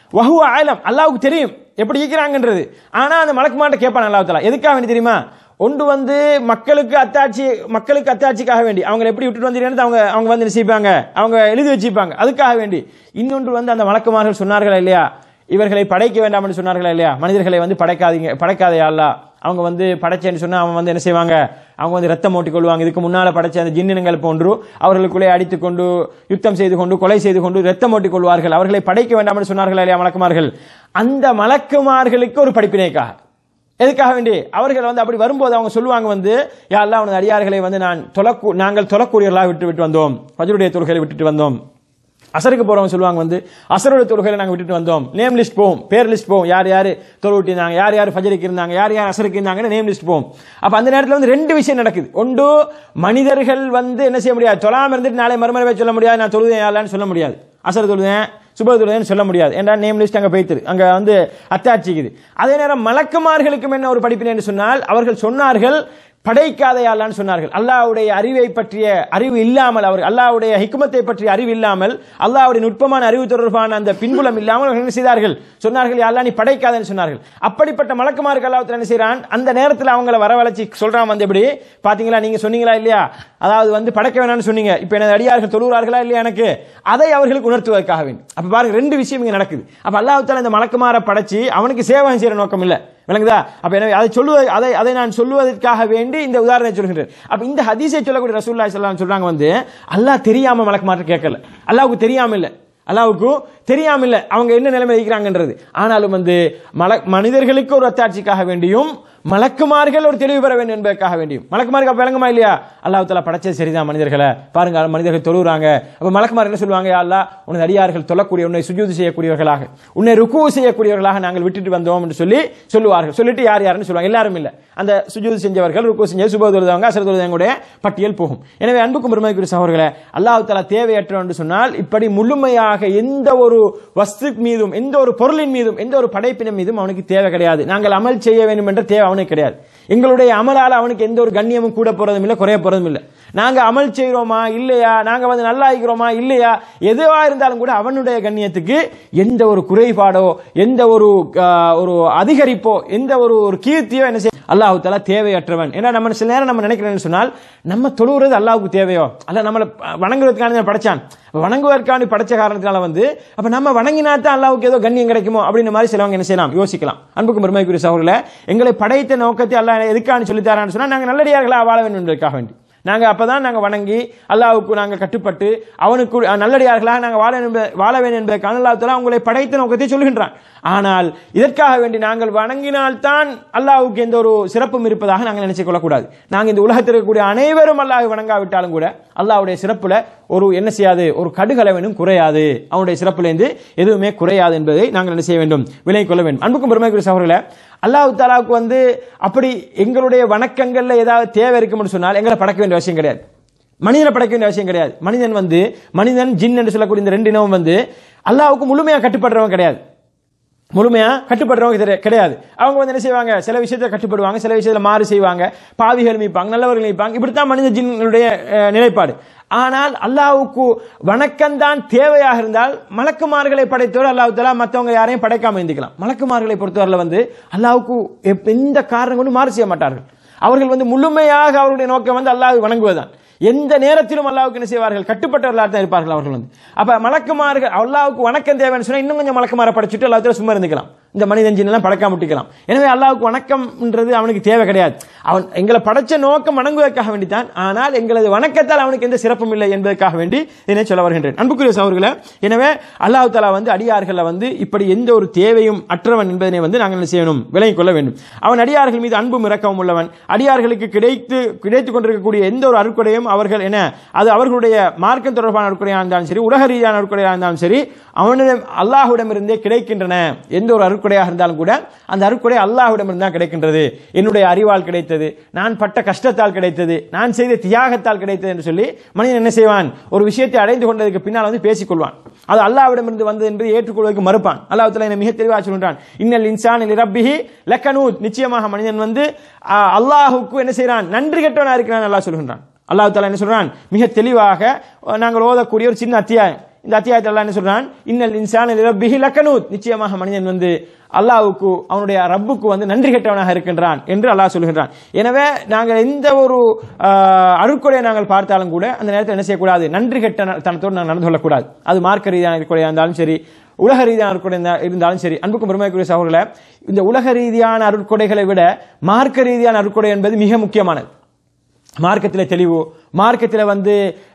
வஹு ஆலம் அல்லாவுக்கு தெரியும் எப்படி இருக்கிறாங்கன்றது ஆனா அந்த மலக்குமார்ட்ட கேட்பான் அல்லாஹ் தஆலா எதுக்காக வேண்டி தெரியுமா ஒன்று வந்து மக்களுக்கு அத்தாட்சி மக்களுக்கு அத்தாட்சிக்காக வேண்டி அவங்க எப்படி விட்டுட்டு வந்தீங்கன்னு அவங்க அவங்க வந்து நிச்சயிப்பாங்க அவங்க எழுதி வச்சுப்பாங்க அதுக்காக வேண்டி இன்னொன்று வந்து அந்த மலக்குமார்கள் சொன்னார்களா இல்லையா இவர்களை படைக்க வேண்டாம் என்று சொன்னார்களா இல்லையா மனிதர்களை வந்து படைக்காதீங்க படைக்காதே அல்லா அவங்க வந்து படைச்சேன்னு சொன்னா அவன் வந்து என்ன செய்வாங்க அவங்க வந்து ரத்தம் ஓட்டிக் கொள்வாங்க இதுக்கு முன்னால படைச்ச அந்த ஜின்னினங்கள் போன்று அவர்களுக்குள்ளே அடித்துக் கொண்டு யுத்தம் செய்து கொண்டு கொலை செய்து கொண்டு ரத்தம் ஓட்டிக் கொள்வார்கள் அவர்களை படைக்க வேண்டாம் என்று சொன்னார்களா இல்லையா மலக்குமார்கள் அந்த மலக்குமார்களுக்கு ஒரு படிப்பினைக்காக எதுக்காக வேண்டி அவர்கள் வந்து அப்படி வரும்போது அவங்க சொல்லுவாங்க வந்து யாரெல்லாம் அவனது அடியார்களை வந்து நான் தொலைக்கு நாங்கள் தொலைக்கூடியவர்களாக விட்டு விட்டு வந்தோம் பஜருடைய தொழுகையை விட்டுட்டு வந்தோம் அசருக்கு போறவங்க சொல்லுவாங்க வந்து அசருடைய தொழுகையில நாங்க விட்டுட்டு வந்தோம் நேம் லிஸ்ட் போவோம் பேர் லிஸ்ட் போவோம் யார் யார் தொழுவிட்டு இருந்தாங்க யார் யார் ஃபஜருக்கு இருந்தாங்க யார் யார் அசருக்கு இருந்தாங்கன்னு நேம் லிஸ்ட் போவோம் அப்ப அந்த நேரத்தில் வந்து ரெண்டு விஷயம் நடக்குது ஒன்று மனிதர்கள் வந்து என்ன செய்ய முடியாது தொழாம இருந்துட்டு நாளை மறுமறை சொல்ல முடியாது நான் தொழுதேன் யாருலான்னு சொல்ல முடியாது அசர் தொழுதேன் சுப தொழுதேன்னு சொல்ல முடியாது ஏன்னா நேம் லிஸ்ட் அங்க போய்த்து அங்க வந்து அத்தாட்சிக்குது அதே நேரம் மலக்குமார்களுக்கும் என்ன ஒரு படிப்பினை என்று சொன்னால் அவர்கள் சொன்னார்கள் படைக்காத அல்லான்னு சொன்னார்கள் அல்லாஹ்வுடைய அறிவை பற்றிய அறிவு இல்லாமல் அவர் அல்லாஹ்வுடைய ஹிக்மத்தை பற்றிய அறிவு இல்லாமல் அல்லாஹ்வுடைய நுட்பமான அறிவு தொடர்பான அந்த பின்புலம் இல்லாமல் அவர்கள் என்ன செய்தார்கள் சொன்னார்கள் அல்லா நீ படைக்காதன்னு சொன்னார்கள் அப்படிப்பட்ட மலக்குமாருக்கு அல்லாஹ் என்ன செய்றான் அந்த நேரத்தில் அவங்கள வரவழைச்சி சொல்றான் வந்து எப்படி பாத்தீங்களா நீங்க சொன்னீங்களா இல்லையா அதாவது வந்து படைக்க வேணாம்னு சொன்னீங்க இப்ப எனது அடியார்கள் தொழுகிறார்களா இல்லையா எனக்கு அதை அவர்களுக்கு உணர்த்துவதற்காக வேண்டும் அப்ப பாருங்க ரெண்டு விஷயம் இங்க நடக்குது அப்ப அல்லாஹ் தாலா இந்த மலக்குமாரை படைச்சு அவனுக்கு சேவை செய்யற நோக்கம் இல்ல விளங்குதா அப்ப எனவே அதை சொல்லுவது அதை அதை நான் சொல்லுவதற்காக வேண்டி இந்த உதாரணத்தை சொல்கிறேன் அப்ப இந்த ஹதீஸை சொல்லக்கூடிய ரசூலுல்லாஹி ஸல்லல்லாஹு அலைஹி சொல்றாங்க வந்து அல்லாஹ் தெரியாம மலக்குமார்ட்ட கேட்கல அல்லாஹ்வுக்கு தெரியாம இல்ல அல்லாவுக்கு தெரியாம இல்ல அவங்க என்ன நிலைமை இருக்கிறாங்கன்றது ஆனாலும் வந்து மல மனிதர்களுக்கு ஒரு அத்தாட்சிக்காக வேண்டியும் மலக்குமார்கள் ஒரு தெளிவு பெற வேண்டும் என்பதற்காக வேண்டியும் மலக்குமாருக்கு அப்ப விளங்குமா இல்லையா அல்லாஹ் தலா படைச்சது சரிதான் மனிதர்களை பாருங்க மனிதர்கள் தொழுகிறாங்க அப்ப மலக்குமார் என்ன சொல்லுவாங்க யா அல்லாஹ் உனது அடியார்கள் தொழக்கூடிய உன்னை சுஜூது செய்யக்கூடியவர்களாக உன்னை ருக்கு செய்யக்கூடியவர்களாக நாங்கள் விட்டுட்டு வந்தோம் என்று சொல்லி சொல்லுவார்கள் சொல்லிட்டு யார் யாருன்னு சொல்லுவாங்க எல்லாரும் இல்ல அந்த சுஜூது செஞ்சவர்கள் ருக்கு செஞ்ச சுப தொழுதவங்க அசர் தொழுதவங்களுடைய பட்டியல் போகும் எனவே அன்புக்கும் பெருமைக்குரிய சகோதரர்களே அல்லாஹ் தலா தேவையற்ற என்று சொன்னால் இப்படி முழுமையாக எந்த ஒரு வஸ்து மீதும் எந்த ஒரு பொருளின் மீதும் எந்த ஒரு படைப்பினம் மீதும் அவனுக்கு தேவை கிடையாது நாங்கள் அமல் செய்ய வேண்டும் என்ற தேவை அவனுக்கு கிடையாது எங்களுடைய அமலால் அவனுக்கு எந்த ஒரு கண்ணியமும் கூட போறதும் இல்லை குறைய போறதும் இல்லை நாங்க அமல் செய்கிறோமா இல்லையா நாங்க வந்து நல்லா இருக்கிறோமா இல்லையா எதுவா இருந்தாலும் கூட அவனுடைய கண்ணியத்துக்கு எந்த ஒரு குறைபாடோ எந்த ஒரு ஆஹ், ஒரு அதிகரிப்போ எந்த ஒரு ஒரு கீர்த்தியோ என்ன செய்ய அல்லாஹு தலா தேவையற்றவன் ஏன்னா நம்ம சில நேரம் நம்ம நினைக்கிறேன்னு சொன்னால் நம்ம தொழுகிறது அல்லாஹ்வுக்கு தேவையோ அல்ல நம்மளை வணங்குவதற்கான படைச்சான் வணங்குவதற்கான படைச்ச காரணத்தினால வந்து அப்ப நம்ம வணங்கினா தான் அல்லாஹ்வுக்கு ஏதோ கண்ணியம் கிடைக்குமோ அப்படின்ற மாதிரி சிலவங்க என்ன செய்யலாம் யோசிக்கலாம் அன்புக்கும் பெருமைக்குரிய சகோதரர்களே எங்களை படைத்த நோக்கத்தை அல்லாஹ் எதுக்கான சொல்லித்தாரான்னு சொன்னா நாங்க நல்லடியார்களா வாழ வேண்டும் என்பதற்காக வேண்டி நாங்க அப்பதான் நாங்க வணங்கி அல்லாஹ்வுக்கு நாங்க கட்டுப்பட்டு அவனுக்கு அஹ், நல்லடியார்களாக நாங்க வாழ வேண்டும் என்ப- வாழ வேண்டும் என்பதற்கான அல்லாஹ் தஆலா உங்களை படைத்த நோக்கத்தை சொல்கின்றான் ஆனால் இதற்காக வேண்டி நாங்கள் வணங்கினால்தான் அல்லாஹ்வுக்கு எந்த ஒரு சிறப்பும் இருப்பதாக நாங்கள் நினைச்சு கொள்ளக்கூடாது நாங்கள் இந்த உலகத்தில் இருக்கக்கூடிய அனைவரும் அல்லாஹ் வணங்காவிட்டாலும் கூட அல்லாஹ்வுடைய சிறப்புல ஒரு என்ன செய்யாது ஒரு கடுகளவனும் குறையாது அவனுடைய சிறப்புலேருந்து எதுவுமே குறையாது என்பதை நாங்கள் என்ன செய்ய வேண்டும் விலை கொள்ள வேண்டும் அன்புக்கும் பெருமைக்குரிய சகோதரர்களே அல்லாஹ் தாலாவுக்கு வந்து அப்படி எங்களுடைய வணக்கங்கள்ல ஏதாவது தேவை இருக்கும்னு சொன்னால் எங்களை படைக்க வேண்டிய அவசியம் கிடையாது மனிதனை படைக்க வேண்டிய அவசியம் கிடையாது மனிதன் வந்து மனிதன் ஜின் என்று சொல்லக்கூடிய இந்த ரெண்டு இனமும் வந்து அல்லாஹ்வுக்கு முழுமையாக கட்டுப்படுறவன் கிடையாது முழுமையா கட்டுப்படுறவங்க தெரிய- கிடையாது அவங்க வந்து என்ன செய்வாங்க சில விஷயத்துல கட்டுப்படுவாங்க சில விஷயத்துல மாறு செய்வாங்க பாவிகள் மீப்பாங்க நல்லவர்கள் மீப்பாங்க இப்படித்தான் மனித ஜின்னுடைய அஹ், நிலைப்பாடு ஆனால் அல்லாஹ்வுக்கு வணக்கம்தான் தேவையாக இருந்தால் மலக்குமார்களை படைத்தவர் அல்லாஹ் தலா மற்றவங்க யாரையும் படைக்காம இருந்துக்கலாம் மலக்குமார்களை பொறுத்தவரையில் வந்து அல்லாஹ்வுக்கு எப்- எந்த காரணம் கொண்டு மாறு செய்ய மாட்டார்கள் அவர்கள் வந்து முழுமையாக அவருடைய நோக்கம் வந்து அல்லாஹ் வணங்குவதுதான் எந்த நேரத்திலும் அல்லாஹ்வுக்கு என்ன செய்வார்கள் கட்டுப்பட்டவர்களாக தான் இருப்பார்கள் அவர்கள் வந்து அப்ப மலக்குமார்கள் அல்லாஹ்வுக்கு வணக்கம் தேவைன்னு சொன்னா இன்னும் கொஞ்சம் மலக்குமாரை படைச்சிட்டு அல்லாஹ் சும்மா இருந்துக்கலாம் இந்த மனிதன் ஜின்னெல்லாம் படைக்காம விட்டுக்கலாம் எனவே அல்லாஹ்வுக்கு வணக்கம்ன்றது அவனுக்கு தேவை கிடையாது அவன் எங்களை படைச்ச நோக்கம் வணங்குவதற்காக வேண்டித்தான் ஆனால் எங்களது வணக்கத்தால் அவனுக்கு எந்த சிறப்பும் இல்லை என்பதற்காக வேண்டி இதனை சொல்ல வருகின்றேன் அன்புக்குரிய சகோதரர்களே எனவே அல்லாஹ் தஆலா வந்து அடியார்களை வந்து இப்படி எந்த ஒரு தேவையும் அற்றவன் என்பதனை வந்து நாங்கள் என்ன செய்யணும் விலகிக் கொள்ள வேண்டும் அவன் அடியார்கள் மீது அன்பும் இரக்கமும் உள்ளவன் அடியார்களுக்கு கிடைத்து கிடைத்துக் கொண்டிருக்கக்கூடிய எந்த ஒரு அருட்கொடையும் அவர்கள் என்ன அது அவர்களுடைய மார்க்கம் தொடர்பான அருட்கொடையாக இருந்தாலும் சரி உலக ரீதியான அருட்கொடையாக இருந்தாலும் சரி அவனிடம் அல்லாஹ்விடமிருந்தே கிடைக்கின்றன எந்த ஒரு அருட்கொடையாக இருந்தாலும் கூட அந்த அருட்கொடை அல்லாஹ்விடமிருந்து தான் கிடைக்கின்றது என்னுடைய அறிவால் கிடைத்தது நான் பட்ட கஷ்டத்தால் கிடைத்தது நான் செய்த தியாகத்தால் கிடைத்தது என்று சொல்லி மனிதன் என்ன செய்வான் ஒரு விஷயத்தை அடைந்து கொண்டதுக்கு பின்னால் வந்து பேசிக்கொள்வான் அது அல்லாஹ்விடமிருந்து வந்தது என்று ஏற்றுக்கொள்வதற்கு மறுப்பான் அல்லாஹ் தஆலா என்னை மிக தெளிவாக சொல்கின்றான் இன்னல் இன்சான் ரப்பிஹி லக்கனூத் நிச்சயமாக மனிதன் வந்து ஆ, அல்லாஹ்வுக்கு என்ன செய்றான் நன்றி கெட்டவனா இருக்கிறான் அல்லாஹ் சொல்கின்றான் அல்லாஹ் தஆலா என்ன சொல்றான் மிக தெளிவாக அஹ், நாங்கள் ஓதக்கூடிய ஒரு சின்ன அத்தியாயம் இந்த அத்தியாயத்தில் அல்லாஹ் என்ன சொல்றான் இன்னல் இன்சான் ரப்பிஹி லக்கனூத் நிச்சயமாக மனிதன் வந்து அல்லாஹ்வுக்கு அவனுடைய ரப்புக்கு வந்து நன்றி கெட்டவனாக இருக்கின்றான் என்று அல்லாஹ் சொல்கின்றான் எனவே நாங்கள் எந்த ஒரு ஆஹ், அருட்கொடையை நாங்கள் பார்த்தாலும் கூட அந்த நேரத்தில் என்ன செய்யக்கூடாது நன்றி கெட்ட ந- தனத்தோடு நாங்கள் நடந்து கொள்ளக்கூடாது அது மார்க்க ரீதியான அருட்கொடையாக இருந்தாலும் சரி உலக ரீதியான அருட்கொடை இருந்தா- இருந்தாலும் சரி அன்புக்கும் பெருமைக்குரிய சகோதரர்களே இந்த உலக ரீதியான அருட்கொடைகளை விட மார்க்க ரீதியான அருட்கொடை என்பது மிக முக்கியமானது மார்க்கத்தில் தெளிவு மார்க்கத்தில் வந்து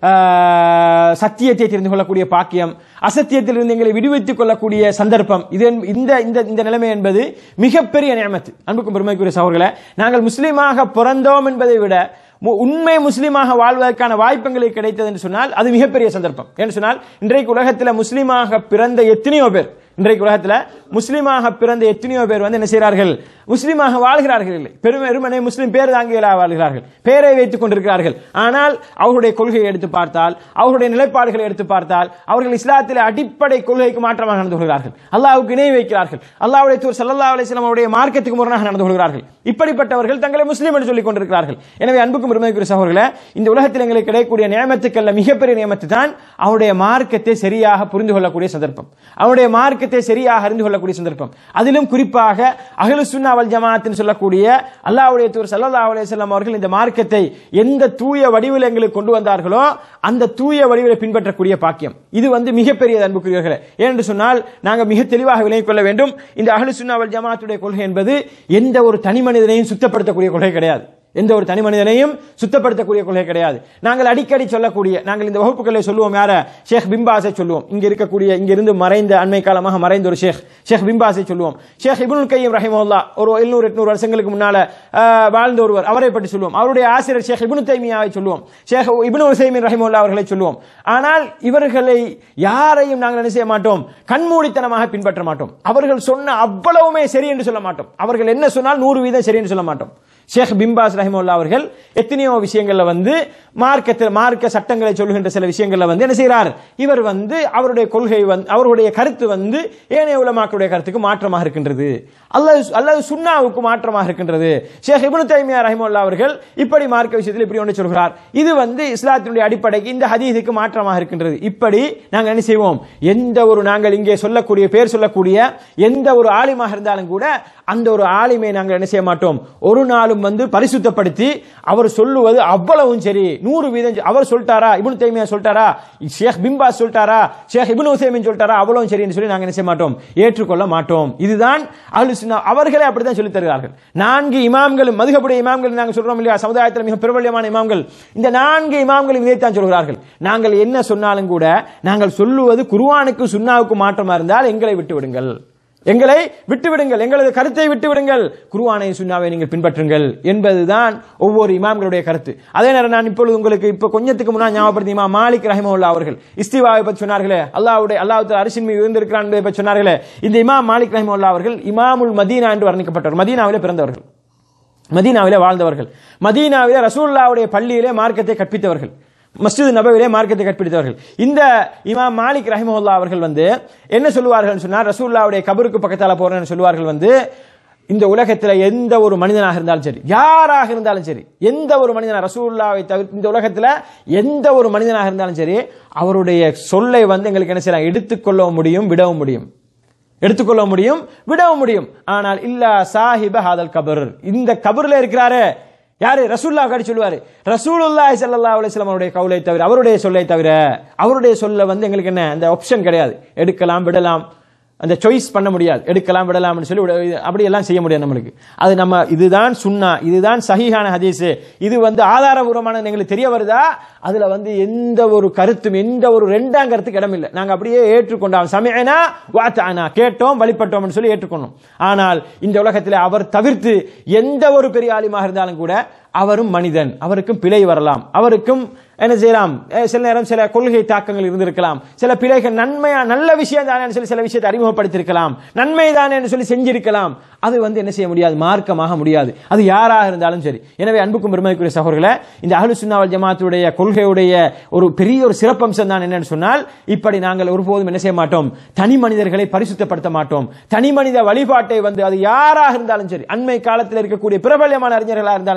ஆஹ், சத்தியத்தை தெரிந்து கொள்ளக்கூடிய பாக்கியம் அசத்தியத்திலிருந்து எங்களை விடுவித்துக் கொள்ளக்கூடிய சந்தர்ப்பம் இது என்ப- இந்த இந்த இந்த நிலைமை என்பது மிகப்பெரிய நியமத்து அன்புக்கும் பெருமைக்குரிய சகோதரர்களே நாங்கள் முஸ்லீமாக பிறந்தோம் என்பதை விட மு- உண்மை முஸ்லீமாக வாழ்வதற்கான வாய்ப்புகளை கிடைத்தது என்று சொன்னால் அது மிகப்பெரிய சந்தர்ப்பம் என்று சொன்னால் இன்றைக்கு உலகத்தில் முஸ்லீமாக பிறந்த எத்தனையோ பேர் இன்றைக்கு உலகத்தில் முஸ்லீமாக பிறந்த எத்தனையோ பேர் வந்து என்ன செய்கிறார்கள் முஸ்லீமாக வாழ்கிறார்கள் இல்லை பெருமை பெருமனை முஸ்லீம் பேர் தாங்கிகளாக வாழ்கிறார்கள் பேரை வைத்துக் கொண்டிருக்கிறார்கள் ஆனால் அவர்களுடைய கொள்கையை எடுத்து பார்த்தால் அவர்களுடைய நிலைப்பாடுகளை எடுத்து பார்த்தால் அவர்கள் இஸ்லாத்தில் அடிப்படை கொள்கைக்கு மாற்றமாக நடந்து கொள்கிறார்கள் அல்லாஹ்வுக்கு இணை வைக்கிறார்கள் அல்லாஹ்வுடைய தூர் சல்லல்லாஹு அலைஹி வஸல்லம் அவருடைய மார்க்கத்துக்கு முரணாக நடந்து கொள்கிறார்கள் இப்படிப்பட்டவர்கள் தங்களை முஸ்லீம் என்று சொல்லிக் கொண்டிருக்கிறார்கள் எனவே அன்புக்கும் பெருமைக்குரிய சகோதரர்களே இந்த உலகத்தில் எங்களுக்கு கிடைக்கக்கூடிய நியமத்துக்கல்ல மிகப்பெரிய நியமத்து தான் அவருடைய மார்க்கத்தை சரியாக புரிந்து கொள்ளக்கூடிய சந்தர்ப்பம் அவருடைய மார்க்கத்தை சரியாக அறிந்து கொள்ளக்கூடிய சந்தர்ப்பம் அதிலும் குறிப்பாக அகலு சுன்னா வல் ஜமாஅத்னு சொல்லக்கூடிய அல்லாஹ்வுடைய தூர் ஸல்லல்லாஹு அலைஹி வஸல்லம் அவர்கள் இந்த மார்க்கத்தை எந்த தூய வடிவில் எங்களுக்கு கொண்டு வந்தார்களோ அந்த தூய வடிவிலை பின்பற்றக்கூடிய பாக்கியம் இது வந்து மிகப்பெரிய அன்புக்குரியவர்களே ஏனென்று சொன்னால் நாங்கள் மிக தெளிவாக விளங்கிக் கொள்ள வேண்டும் இந்த அகலு சுன்னா வல் ஜமாஅத்துடைய கொள்கை என்பது எந்த ஒரு தனி மனிதனையும் சுத்தப்படுத்தக்கூடிய கொள்கை கிடையாது எந்த ஒரு தனி மனிதனையும் சுத்தப்படுத்தக்கூடிய கொள்கை கிடையாது நாங்கள் அடிக்கடி சொல்லக்கூடிய நாங்கள் இந்த வகுப்புகளை சொல்லுவோம் யார ஷேக் பிம்பாஸை சொல்லுவோம் இங்க இருக்கக்கூடிய இங்க இருந்து மறைந்த அண்மை காலமாக மறைந்த ஒரு ஷேக் ஷேக் பிம்பாஸை சொல்லுவோம் ஷேக் இப்னுல் கையம் ரஹிமஹுல்லா ஒரு எழுநூறு எட்நூறு வருஷங்களுக்கு முன்னால ஆஹ், வாழ்ந்த ஒருவர் அவரை பற்றி சொல்லுவோம் அவருடைய ஆசிரியர் ஷேக் இப்னு தைமியாவை சொல்லுவோம் ஷேக் இப்னு உசைமின் ரஹிமஹுல்லா அவர்களை சொல்லுவோம் ஆனால் இவர்களை யாரையும் நாங்கள் என்ன செய்ய மாட்டோம் கண்மூடித்தனமாக பின்பற்ற மாட்டோம் அவர்கள் சொன்ன அவ்வளவுமே சரி என்று சொல்ல மாட்டோம் அவர்கள் என்ன சொன்னால் நூறு வீதம் சரி என்று சொல்ல மாட்டோம் ஷேக் பிம்பாஸ் ரஹிமுல்லா அவர்கள் எத்தனையோ விஷயங்கள்ல வந்து மார்க்கத்தில் மார்க்க சட்டங்களை சொல்லுகின்ற சில விஷயங்கள்ல வந்து என்ன செய்கிறார் இவர் வந்து அவருடைய கொள்கை வந்து அவருடைய கருத்து வந்து ஏனைய உலமாக்களுடைய கருத்துக்கு மாற்றமாக இருக்கின்றது அல்லது அல்லது சுன்னாவுக்கு மாற்றமாக இருக்கின்றது ஷேக் இப்னு தைமியா ரஹிமுல்லா அவர்கள் இப்படி மார்க்க விஷயத்தில் இப்படி ஒன்று சொல்கிறார் இது வந்து இஸ்லாத்தினுடைய அடிப்படைக்கு இந்த ஹதீஸுக்கு மாற்றமாக இருக்கின்றது இப்படி நாங்கள் என்ன செய்வோம் எந்த ஒரு நாங்கள் இங்கே சொல்லக்கூடிய பேர் சொல்லக்கூடிய எந்த ஒரு ஆலிமாக இருந்தாலும் கூட அந்த ஒரு ஆலிமை நாங்கள் என்ன செய்ய மாட்டோம் ஒரு நாளும் வந்து பரிசுத்தப்படுத்தி அவர் சொல்லுவது அவ்வளவும் சரி நூறு வீதம் சரி. அவர் சொல்லிட்டாரா இப்னு தைமியா சொல்லிட்டாரா ஷேக் பிம்பாஸ் சொல்லிட்டாரா ஷேக் இப்னு உசைமின் சொல்லிட்டாரா அவ்வளவும் சரின்னு சொல்லி நாங்கள் என்ன செய்ய மாட்டோம் ஏற்றுக்கொள்ள மாட்டோம் இதுதான் அஹ்லு சுன்னா அவர்களே அப்படித்தான் சொல்லித் தருகிறார்கள் நான்கு இமாம்களும் மதுகபுடைய இமாம்கள் நாங்கள் சொல்றோம் இல்லையா சமுதாயத்தில் மிக பிரபல்யமான இமாம்கள் இந்த நான்கு இமாம்களும் இதைத்தான் சொல்கிறார்கள் நாங்கள் என்ன சொன்னாலும் கூட நாங்கள் சொல்லுவது குர்ஆனுக்கு சுன்னாவுக்கு மாற்றமா இருந்தால் எங்களை விட்டு விடுங்கள் எங்களை விட்டுவிடுங்கள் எங்களது கருத்தை விட்டுவிடுங்கள் குருவானை சுன்னாவை நீங்கள் பின்பற்றுங்கள் என்பதுதான் ஒவ்வொரு இமாம்களுடைய கருத்து அதே நேரம் நான் இப்பொழுது உங்களுக்கு இப்ப கொஞ்சத்துக்கு முன்னால் ஞாபகப்படுத்தி இமாம் மாலிக் ரஹிமவுல்லா அவர்கள் இஸ்திவாவை பற்றி சொன்னார்களே அல்லாவுடைய அல்லாஹ் அரிசின் மீது இருந்திருக்கிறான் என்பதை பற்றி சொன்னார்களே இந்த இமாம் மாலிக் ரஹிமவுல்லா அவர்கள் இமாமுல் மதீனா என்று வர்ணிக்கப்பட்டவர் மதீனாவிலே பிறந்தவர்கள் மதீனாவிலே வாழ்ந்தவர்கள் மதீனாவிலே ரசூல்லாவுடைய பள்ளியிலே மார்க்கத்தை கற்பித்தவர்கள் மஸ்ஜித் நபவிலே மார்க்கத்தை கற்பித்தவர்கள் இந்த இமாம் மாலிக் ரஹிமஹுல்லா அவர்கள் வந்து என்ன சொல்லுவார்கள் சொன்னால் ரசூல்லாவுடைய கபருக்கு பக்கத்தால போறேன்னு சொல்லுவார்கள் வந்து இந்த உலகத்தில் எந்த ஒரு மனிதனாக இருந்தாலும் சரி யாராக இருந்தாலும் சரி எந்த ஒரு மனிதனாக ரசூல்லாவை தவிர இந்த உலகத்தில் எந்த ஒரு மனிதனாக இருந்தாலும் சரி அவருடைய சொல்லை வந்து எங்களுக்கு என்ன செய்யலாம் எடுத்துக்கொள்ளவும் முடியும் விடவும் முடியும் எடுத்துக்கொள்ள முடியும் விடவும் முடியும் ஆனால் இல்லா சாஹிப ஹாதல் கபர் இந்த கபர்ல இருக்கிறாரு யாரு ரசூல்லா காடி சொல்லுவாரு ரசூலுல்லாஹி ஸல்லல்லாஹு அலைஹி வஸல்லம் அவருடைய கவுலை தவிர அவருடைய சொல்லை தவிர அவருடைய சொல்ல வந்து எங்களுக்கு என்ன அந்த ஆப்ஷன் கிடையாது எடுக்கலாம் விடலாம் அந்த சாய்ஸ் பண்ண முடியாது எடுக்கலாம் விடலாம்னு சொல்லி விட- அப்படி எல்லாம் செய்ய முடியாது நம்மளுக்கு அது நம்ம இதுதான் சுன்னா இதுதான் சஹீஹான ஹதீஸ் இது வந்து ஆதாரபூர்வமான எங்களுக்கு தெரிய வருதா அதுல வந்து எந்த ஒரு கருத்தும் எந்த ஒரு ரெண்டாம் கருத்துக்கு இடம் இல்லை நாங்க அப்படியே ஏற்றுக்கொண்டோம் சமயனா வாத்தானா கேட்டோம் வழிபட்டோம்னு சொல்லி ஏற்றுக்கொண்டோம் ஆனால் இந்த உலகத்தில் அவர் தவிர்த்து எந்த ஒரு பெரிய ஆலிமாக இருந்தாலும் கூட அவரும் மனிதன் அவருக்கும் பிழை வரலாம் அவருக்கும் என்ன செய்யலாம் அஹ் சில நேரம் சில கொள்கை தாக்கங்கள் இருந்திருக்கலாம் சில பிழைகள் நன்மையா நல்ல விஷயம் தானே சொல்லி சில விஷயத்தை அறிமுகப்படுத்தியிருக்கலாம் நன்மை தானே சொல்லி செஞ்சிருக்கலாம் அது வந்து என்ன செய்ய முடியாது மார்க்கமாக முடியாது அது யாராக இருந்தாலும் சரி எனவே அன்புக்கும் பெருமைக்குரிய சகோதரர்களே இந்த அஹ்லு சுன்னாவல் ஜமாத்துடைய கொள்கையுடைய ஒரு பெரிய ஒரு சிறப்பம்சம் தான் என்னன்னு சொன்னால் இப்படி நாங்கள் ஒருபோதும் என்ன செய்ய மாட்டோம் தனி மனிதர்களை பரிசுத்தப்படுத்த மாட்டோம் தனி மனித வழிபாட்டை வந்து அது யாராக இருந்தாலும் சரி அண்மை காலத்தில் இருக்கக்கூடிய பிரபல்யமான அறிஞர்களாக இருந்தாலும் சரி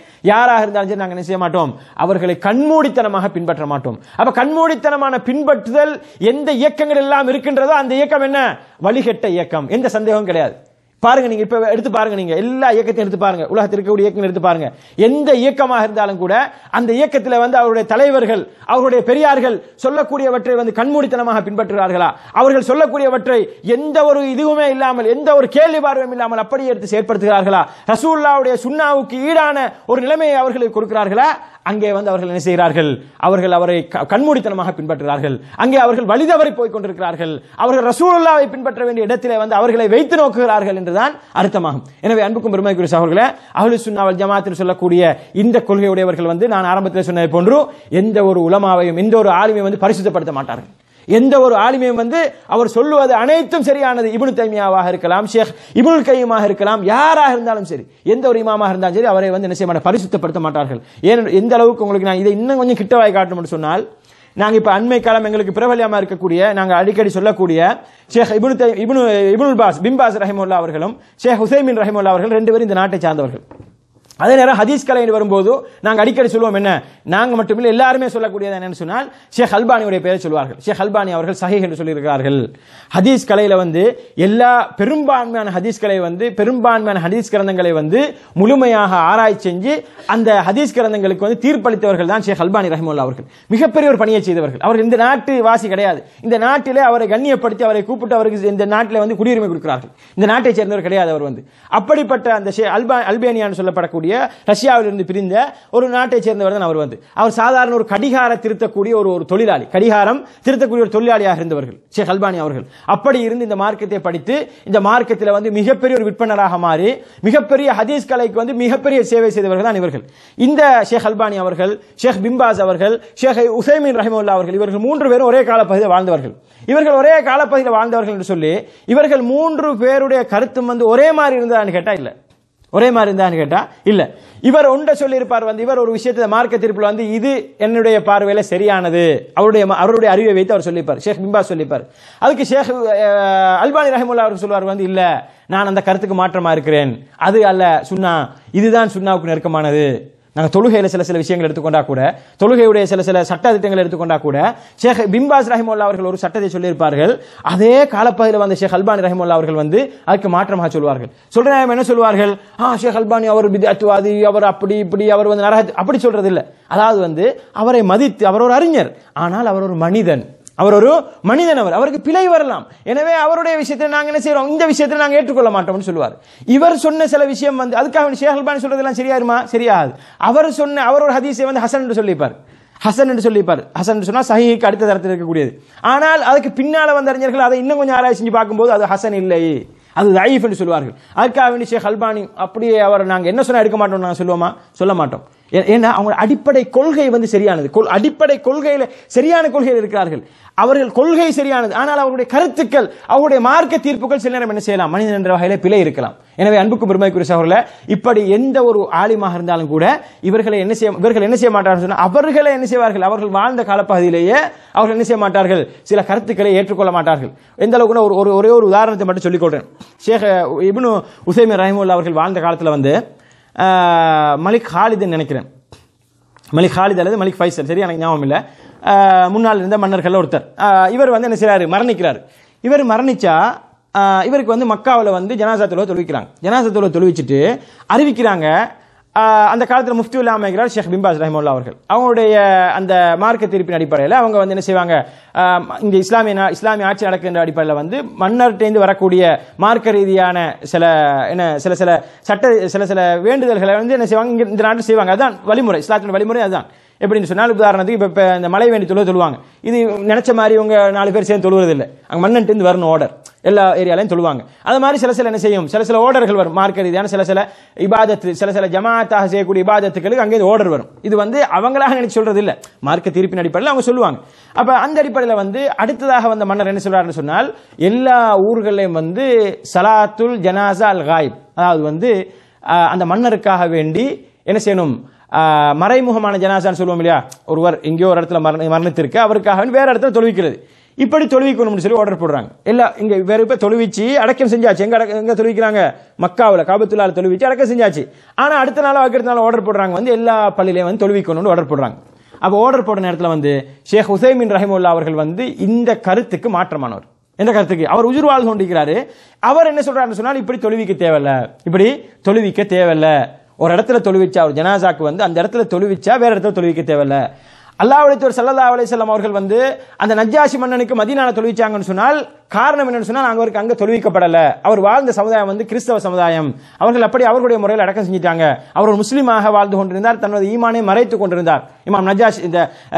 யாராக இருந்தாலும் சரி நாங்கள் என்ன செய்ய மாட்டோம் அவர்களை கண்மூடித்தனமாக பின்பற்ற மாட்டோம் அப்ப கண்மூடித்தனமான பின்பற்றுதல் எந்த இயக்கங்கள் எல்லாம் இருக்கின்றதோ அந்த இயக்கம் என்ன வழிகட்ட இயக்கம் எந்த சந்தேகமும் கிடையாது பாருங்க நீங்க இப்ப எடுத்து பாருங்க நீங்க எல்லா இயக்கத்தையும் எடுத்து பாருங்க உலகத்தில் இருக்கக்கூடிய இயக்கங்கள் எடுத்து பாருங்க எந்த இயக்கமாக இருந்தாலும் கூட அந்த இயக்கத்தில் வந்து அவருடைய தலைவர்கள் அவருடைய பெரியார்கள் சொல்லக்கூடியவற்றை வந்து கண்மூடித்தனமாக பின்பற்றுகிறார்களா அவர்கள் சொல்லக்கூடியவற்றை எந்த ஒரு இதுவுமே இல்லாமல் எந்த ஒரு கேள்வி பார்வையும் இல்லாமல் அப்படியே எடுத்து செயற்படுத்துகிறார்களா ரசூல்லாவுடைய சுண்ணாவுக்கு ஈடான ஒரு நிலைமையை அவர்களுக்கு கொடுக்கிறார்களா அங்கே வந்து அவர்கள் என்ன செய்கிறார்கள் அவர்கள் அவரை க- கண்மூடித்தனமாக பின்பற்றுகிறார்கள் அங்கே அவர்கள் வழிதவறி போய் கொண்டிருக்கிறார்கள் அவர்கள் ரசூலுல்லாவை பின்பற்ற வேண்டிய இடத்திலே வந்து அவர்களை வைத்து நோக்குகிறார்கள் என்றுதான் அர்த்தமாகும் எனவே அன்புக்கும் பெருமைக்குரிய சகோதரர்களே அஹ்லு சுன்னாவல் ஜமாத்தில் சொல்லக்கூடிய இந்த கொள்கையுடையவர்கள் வந்து நான் ஆரம்பத்தில் சொன்னதை போன்று எந்த ஒரு உலமாவையும் எந்த ஒரு ஆளுமையும் வந்து பரிசுத்தப்படுத்த மாட்டார்கள் எந்த ஒரு ஆளுமையும் வந்து அவர் சொல்லுவது அனைத்தும் சரியானது இப்னு தைமியாவாக இருக்கலாம் ஷேக் இப்னுல் கையமாக இருக்கலாம் யாராக இருந்தாலும் சரி எந்த ஒரு இமாமாக இருந்தாலும் சரி அவரை வந்து என்ன செய்ய மாட்டார் பரிசுத்தப்படுத்த மாட்டார்கள் ஏன் எந்த அளவுக்கு உங்களுக்கு நான் இதை இன்னும் கொஞ்சம் கிட்டவாய் காட்டணும்னு சொன்னால் நாங்க இப்ப அண்மை காலம் எங்களுக்கு பிரபலியமா இருக்கக்கூடிய நாங்க அடிக்கடி சொல்லக்கூடிய ஷேக் இப்னு தை- இப்னு இப்னுல் பாஸ் பிம்பாஸ் ரஹிமுல்லா அவர்களும் ஷேக் ஹுசைமின் ரஹிமுல்லா அவர்கள் ரெண்டு பேரும் இந்த நாட்டை சார்ந்தவர்கள் அதே நேரம் ஹதீஸ் கலை வரும்போது நாங்க அடிக்கடி சொல்லுவோம் என்ன நாங்க மட்டுமில்லை எல்லாருமே சொல்லக்கூடியது என்னன்னு சொன்னால் ஷேக் அல்பானியுடைய பெயரை சொல்வார்கள் ஷேக் அல்பானி அவர்கள் சஹீஹ் என்று சொல்லியிருக்கிறார்கள் ஹதீஸ் கலையில வந்து எல்லா பெரும்பான்மையான ஹதீஸ் கலை வந்து பெரும்பான்மையான ஹதீஸ் கிரந்தங்களை வந்து முழுமையாக ஆராய்ச்சி செஞ்சு அந்த ஹதீஸ் கிரந்தங்களுக்கு வந்து தீர்ப்பளித்தவர்கள் தான் ஷேக் அல்பானி ரஹிமுல்லா அவர்கள் மிகப்பெரிய ஒரு பணியை செய்தவர்கள் அவர் இந்த நாட்டு வாசி கிடையாது இந்த நாட்டிலே அவரை கண்ணியப்படுத்தி அவரை கூப்பிட்டு அவருக்கு இந்த நாட்டில் வந்து குடியுரிமை கொடுக்கிறார்கள் இந்த நாட்டை சேர்ந்தவர் கிடையாது அவர் வந்து அப்படிப்பட்ட அந்த ஷே- அல்பா அல்பேனியான்னு சொல்லப்படக்கூடிய ரஷ்யாவிலிருந்து பிரிந்த ஒரு நாட்டை சேர்ந்தவர் தான் அவர் வந்து அவர் சாதாரண ஒரு கடிகார திருத்தக்கூடிய ஒரு ஒரு தொழிலாளி கடிகாரம் திருத்தக்கூடிய ஒரு தொழிலாளியாக இருந்தவர்கள் ஷேக் அல்பானி அவர்கள் அப்படி இருந்து இந்த மார்க்கத்தை படித்து இந்த மார்க்கத்தில் வந்து மிகப்பெரிய ஒரு விற்பனராக மாறி மிகப்பெரிய ஹதீஸ் கலைக்கு வந்து மிகப்பெரிய சேவை செய்தவர்கள் தான் இவர்கள் இந்த ஷேக் அல்பானி அவர்கள் ஷேக் பிம்பாஸ் அவர்கள் ஷேக் உசைமின் ரஹிமுல்லா அவர்கள் இவர்கள் மூன்று பேரும் ஒரே காலப்பகுதியில் வாழ்ந்தவர்கள் இவர்கள் ஒரே காலப்பகுதியில் வாழ்ந்தவர்கள் என்று சொல்லி இவர்கள் மூன்று பேருடைய கருத்தும் வந்து ஒரே மாதிரி இருந்ததான்னு கேட்டா இல்ல ஒரே மாதிரி இருந்தான்னு கேட்டா இல்ல இவர் ஒன்றை சொல்லியிருப்பார் வந்து இவர் ஒரு விஷயத்தை மார்க்க தீர்ப்புல வந்து இது என்னுடைய பார்வையில சரியானது அவருடைய ம- அவருடைய அறிவை வைத்து அவர் சொல்லிப்பார் ஷேக் பிம்பா சொல்லிப்பார் அதுக்கு ஷேக் அஹ், அல்பானி ரஹிமுல்லா அவர் சொல்லுவார் வந்து இல்ல நான் அந்த கருத்துக்கு மாற்றமா இருக்கிறேன் அது அல்ல சுன்னா இதுதான் சுன்னாவுக்கு நெருக்கமானது நாங்க தொழுகையில சில சில விஷயங்கள் எடுத்துக்கொண்டா கூட தொழுகையுடைய சில சில சட்ட திட்டங்கள் எடுத்துக்கொண்டா கூட ஷேக் பிம்பாஸ் ரஹிமுல்லா அவர்கள் ஒரு சட்டத்தை சொல்லியிருப்பார்கள் அதே காலப்பகுதியில் வந்த ஷேக் அல்பானி ரஹிமுல்லா அவர்கள் வந்து அதுக்கு மாற்றமாக சொல்வார்கள் சொல்ற நேரம் என்ன சொல்வார்கள் ஆ ஷேக் அல்பானி அவர் பிதத்துவாதி அவர் அப்படி இப்படி அவர் வந்து நரக அப்படி சொல்றது இல்ல அதாவது வந்து அவரை மதித்து அவர் ஒரு அறிஞர் ஆனால் அவர் ஒரு மனிதன் அவர் ஒரு மனிதன் அவர் அவருக்கு பிழை வரலாம் எனவே அவருடைய விஷயத்தில் நாங்க என்ன செய்றோம் இந்த விஷயத்தில் நாங்க ஏற்றுக்கொள்ள மாட்டோம்னு சொல்லுவார் இவர் சொன்ன சில விஷயம் வந்து அதுக்காக வேண்டி ஷேக் அல்பானி சொல்றதெல்லாம் சரியாயிருமா சரியாது அவர் சொன்ன அவர் ஒரு ஹதீஸை வந்து ஹசன் என்று சொல்லிப்பார் ஹசன் என்று சொல்லிப்பார் ஹசன் என்று சொன்னா சஹீக்கு அடுத்த தரத்தில் இருக்கக்கூடியது ஆனால் அதுக்கு பின்னால வந்த அறிஞர்கள் அதை இன்னும் கொஞ்சம் ஆராய்ச்சி செஞ்சு பார்க்கும்போது அது ஹசன் இல்லை அது தைஃப் என்று சொல்வார்கள் அதுக்காக வேண்டி ஷேக் அல்பானி அப்படியே அவர் நாங்க என்ன சொன்னா எடுக்க மாட்டோம் நாங்க சொல்லுவோமா சொல்ல மாட்டோம் ஏ- ஏன்னா அவங்க அடிப்படை கொள்கை வந்து சரியானது கொள்- அடிப்படை கொள்கையில சரியான கொள்கையில் இருக்கிறார்கள் அவர்கள் கொள்கை சரியானது ஆனால் அவருடைய கருத்துக்கள் அவருடைய மார்க்க தீர்ப்புகள் சில நேரம் என்ன செய்யலாம் மனிதன் என்ற வகையில பிழை இருக்கலாம் எனவே அன்புக்கு பெருமைக்குரிய சகோதரர்களே இப்படி எந்த ஒரு ஆலிமாக இருந்தாலும் கூட இவர்களை என்ன செய்ய இவர்கள் என்ன செய்ய மாட்டார்கள் சொன்னா அவர்களை என்ன செய்வார்கள் அவர்கள் வாழ்ந்த காலப்பகுதியிலேயே அவர்கள் என்ன செய்ய மாட்டார்கள் சில கருத்துக்களை ஏற்றுக்கொள்ள மாட்டார்கள் எந்த அளவுக்கு ஒரு ஒரு- ஒரே ஒரு உதாரணத்தை மட்டும் சொல்லிக்கொள்றேன் ஷேக் இப்னு உசைமின் ரஹிமுல்லா அவர்கள் வாழ்ந்த காலத்துல வந்து ஆஹ், மலிக் ஹாலிதுன்னு நினைக்கிறேன் மலிக் ஹாலித் அல்லது மலிக் ஃபைசல் சரி எனக்கு ஞாபகம் இல்லை ஆஹ், முன்னால் இருந்த மன்னர்கள் ஒருத்தர் ஆஹ், இவர் வந்து என்ன செய்றாரு மரணிக்கிறார் இவர் மரணிச்சா ஆஹ், இவருக்கு வந்து மக்காவில் வந்து ஜனாசா தொழுவை தொழுவிக்கிறாங்க ஜனாசா தொழுவை தொழுவிச்சிட்டு அறிவிக்கிறாங்க ஆஹ், அந்த காலத்தில் முஃப்தி இல்லாமல் இருக்கிறார் ஷேக் பிம்பாஸ் ரஹிமுல்லா அவர்கள் அவங்களுடைய அந்த மார்க்க தீர்ப்பின் அடிப்படையில் அவங்க வந்து என்ன செய்வாங்க ஆஹ், இங்க இஸ்லாமிய நா- இஸ்லாமிய ஆட்சி நடக்கின்ற அடிப்படையில் வந்து மன்னர்கிட்டேந்து வரக்கூடிய மார்க்க ரீதியான சில என்ன சில சில சட்ட சில சில வேண்டுதல்களை வந்து என்ன செய்வாங்க இங்க இந்த நாட்டில் செய்வாங்க அதான் வழிமுறை இஸ்லாத்தின் வழிமுறை அதுதான் எப்படின்னு சொன்னால் உதாரணத்துக்கு இப்போ இப்போ இந்த மலை வேண்டி தொழுவ சொல்லுவாங்க இது நினைச்ச மாதிரி இவங்க நாலு பேர் சேர்ந்து தொழுவது இல்லை அங்கே மன்னன்ட்டு வரணும் ஆர்டர் எல்லா ஏரியாலையும் தொழுவாங்க அது மாதிரி சில சில என்ன செய்யும் சில சில ஆர்டர்கள் வரும் மார்க்க ரீதியான சில சில இபாதத்து சில சில ஜமாத்தாக செய்யக்கூடிய இபாதத்துகளுக்கு அங்கே ஆர்டர் வரும் இது வந்து அவங்களாக நினைச்சு சொல்றது இல்லை மார்க்க தீர்ப்பின் அடிப்படையில் அவங்க சொல்லுவாங்க அப்ப அந்த அடிப்படையில் வந்து அடுத்ததாக வந்த மன்னர் என்ன சொல்றாருன்னு சொன்னால் எல்லா ஊர்களையும் வந்து சலாத்துல் ஜனாசா அல் காயிப் அதாவது வந்து ஆஹ், அந்த மன்னருக்காக வேண்டி என்ன செய்யணும் ஆஹ், மறைமுகமான ஜனாசான்னு சொல்லுவோம் இல்லையா ஒருவர் எங்கேயோ ஒரு இடத்துல மரண மரணித்திருக்கு அவருக்காக வேண்டி வேற இடத்துல தொழுவிக்கிறது இப்படி தொழுவிக்கணும்னு சொல்லி ஆர்டர் போடுறாங்க எல்லாம் இங்க வேற இப்ப தொழுவிச்சு அடக்கம் செஞ்சாச்சு எங்க அடக்க- எங்க தொழுவிக்கிறாங்க மக்காவுல காபத்துள்ளால தொழுவிச்சு அடக்கம் செஞ்சாச்சு ஆனா அடுத்த நாள் அடுத்த நாள் ஆர்டர் போடுறாங்க வந்து எல்லா பள்ளியிலையும் வந்து தொழுவிக்கணும்னு ஆர்டர் போடுறாங்க அப்ப ஆர்டர் போட நேரத்துல வந்து ஷேக் ஹுசைமின் ரஹிமுல்லா அவர்கள் வந்து இந்த கருத்துக்கு மாற்றமானவர் எந்த கருத்துக்கு அவர் உயிர் வாழ்ந்து கொண்டிருக்கிறாரு அவர் என்ன சொல்றாருன்னு சொன்னால் இப்படி தொழுவிக்க தேவையில்ல இப்படி தொழுவிக்க தேவையில்ல ஒரு இடத்துல தொழுவிச்சா ஒரு ஜனாசாக்கு வந்து அந்த இடத்துல தொழுவிச்சா வேற இடத்துல தொழுவிக்க தேவையில்ல அல்லாஹ்வுடைய சல்லல்லா அலைஹிஸ்ஸலாம் அவர்கள் வந்து அந்த நஜ்ஜாசி மன்னனுக்கு மதீனால தொழுவிச்சாங்கன்னு சொன்னால் காரணம் என்னன்னு சொன்னால் அவருக்கு அங்க தொழுவிக்கப்படல அவர் வாழ்ந்த சமுதாயம் வந்து கிறிஸ்தவ சமுதாயம் அவர்கள் அப்படி அவர்களுடைய முறையில் அடக்கம் செஞ்சிட்டாங்க அவர் ஒரு முஸ்லீமாக வாழ்ந்து கொண்டிருந்தார் தனது ஈமானை மறைத்து கொண்டிருந்தார் இமாம் நஜ்ஜாசி இந்த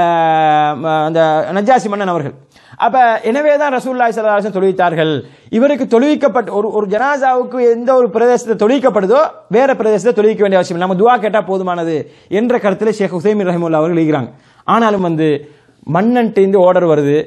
ஆஹ், அந்த நஜ்ஜாசி மன்னன் அவர்கள் அப்ப எனவே தான் ரசூல்லாய் சல்லாஹம் தொழுவித்தார்கள் இவருக்கு தொழுவிக்கப்பட்ட ஒரு ஒரு ஜனாசாவுக்கு எந்த ஒரு பிரதேசத்தை தொழுவிக்கப்படுதோ வேற பிரதேசத்தை தொழுவிக்க வேண்டிய அவசியம் இல்லை நம்ம துவா கேட்டா போதுமானது என்ற கருத்தில் ஷேக் ஹுசைமின் ரஹிமுல்லா அவர்கள் எழுதுகிறாங்க ஆனாலும் வந்து மன்னன்ட்டு ஆர்டர் வருது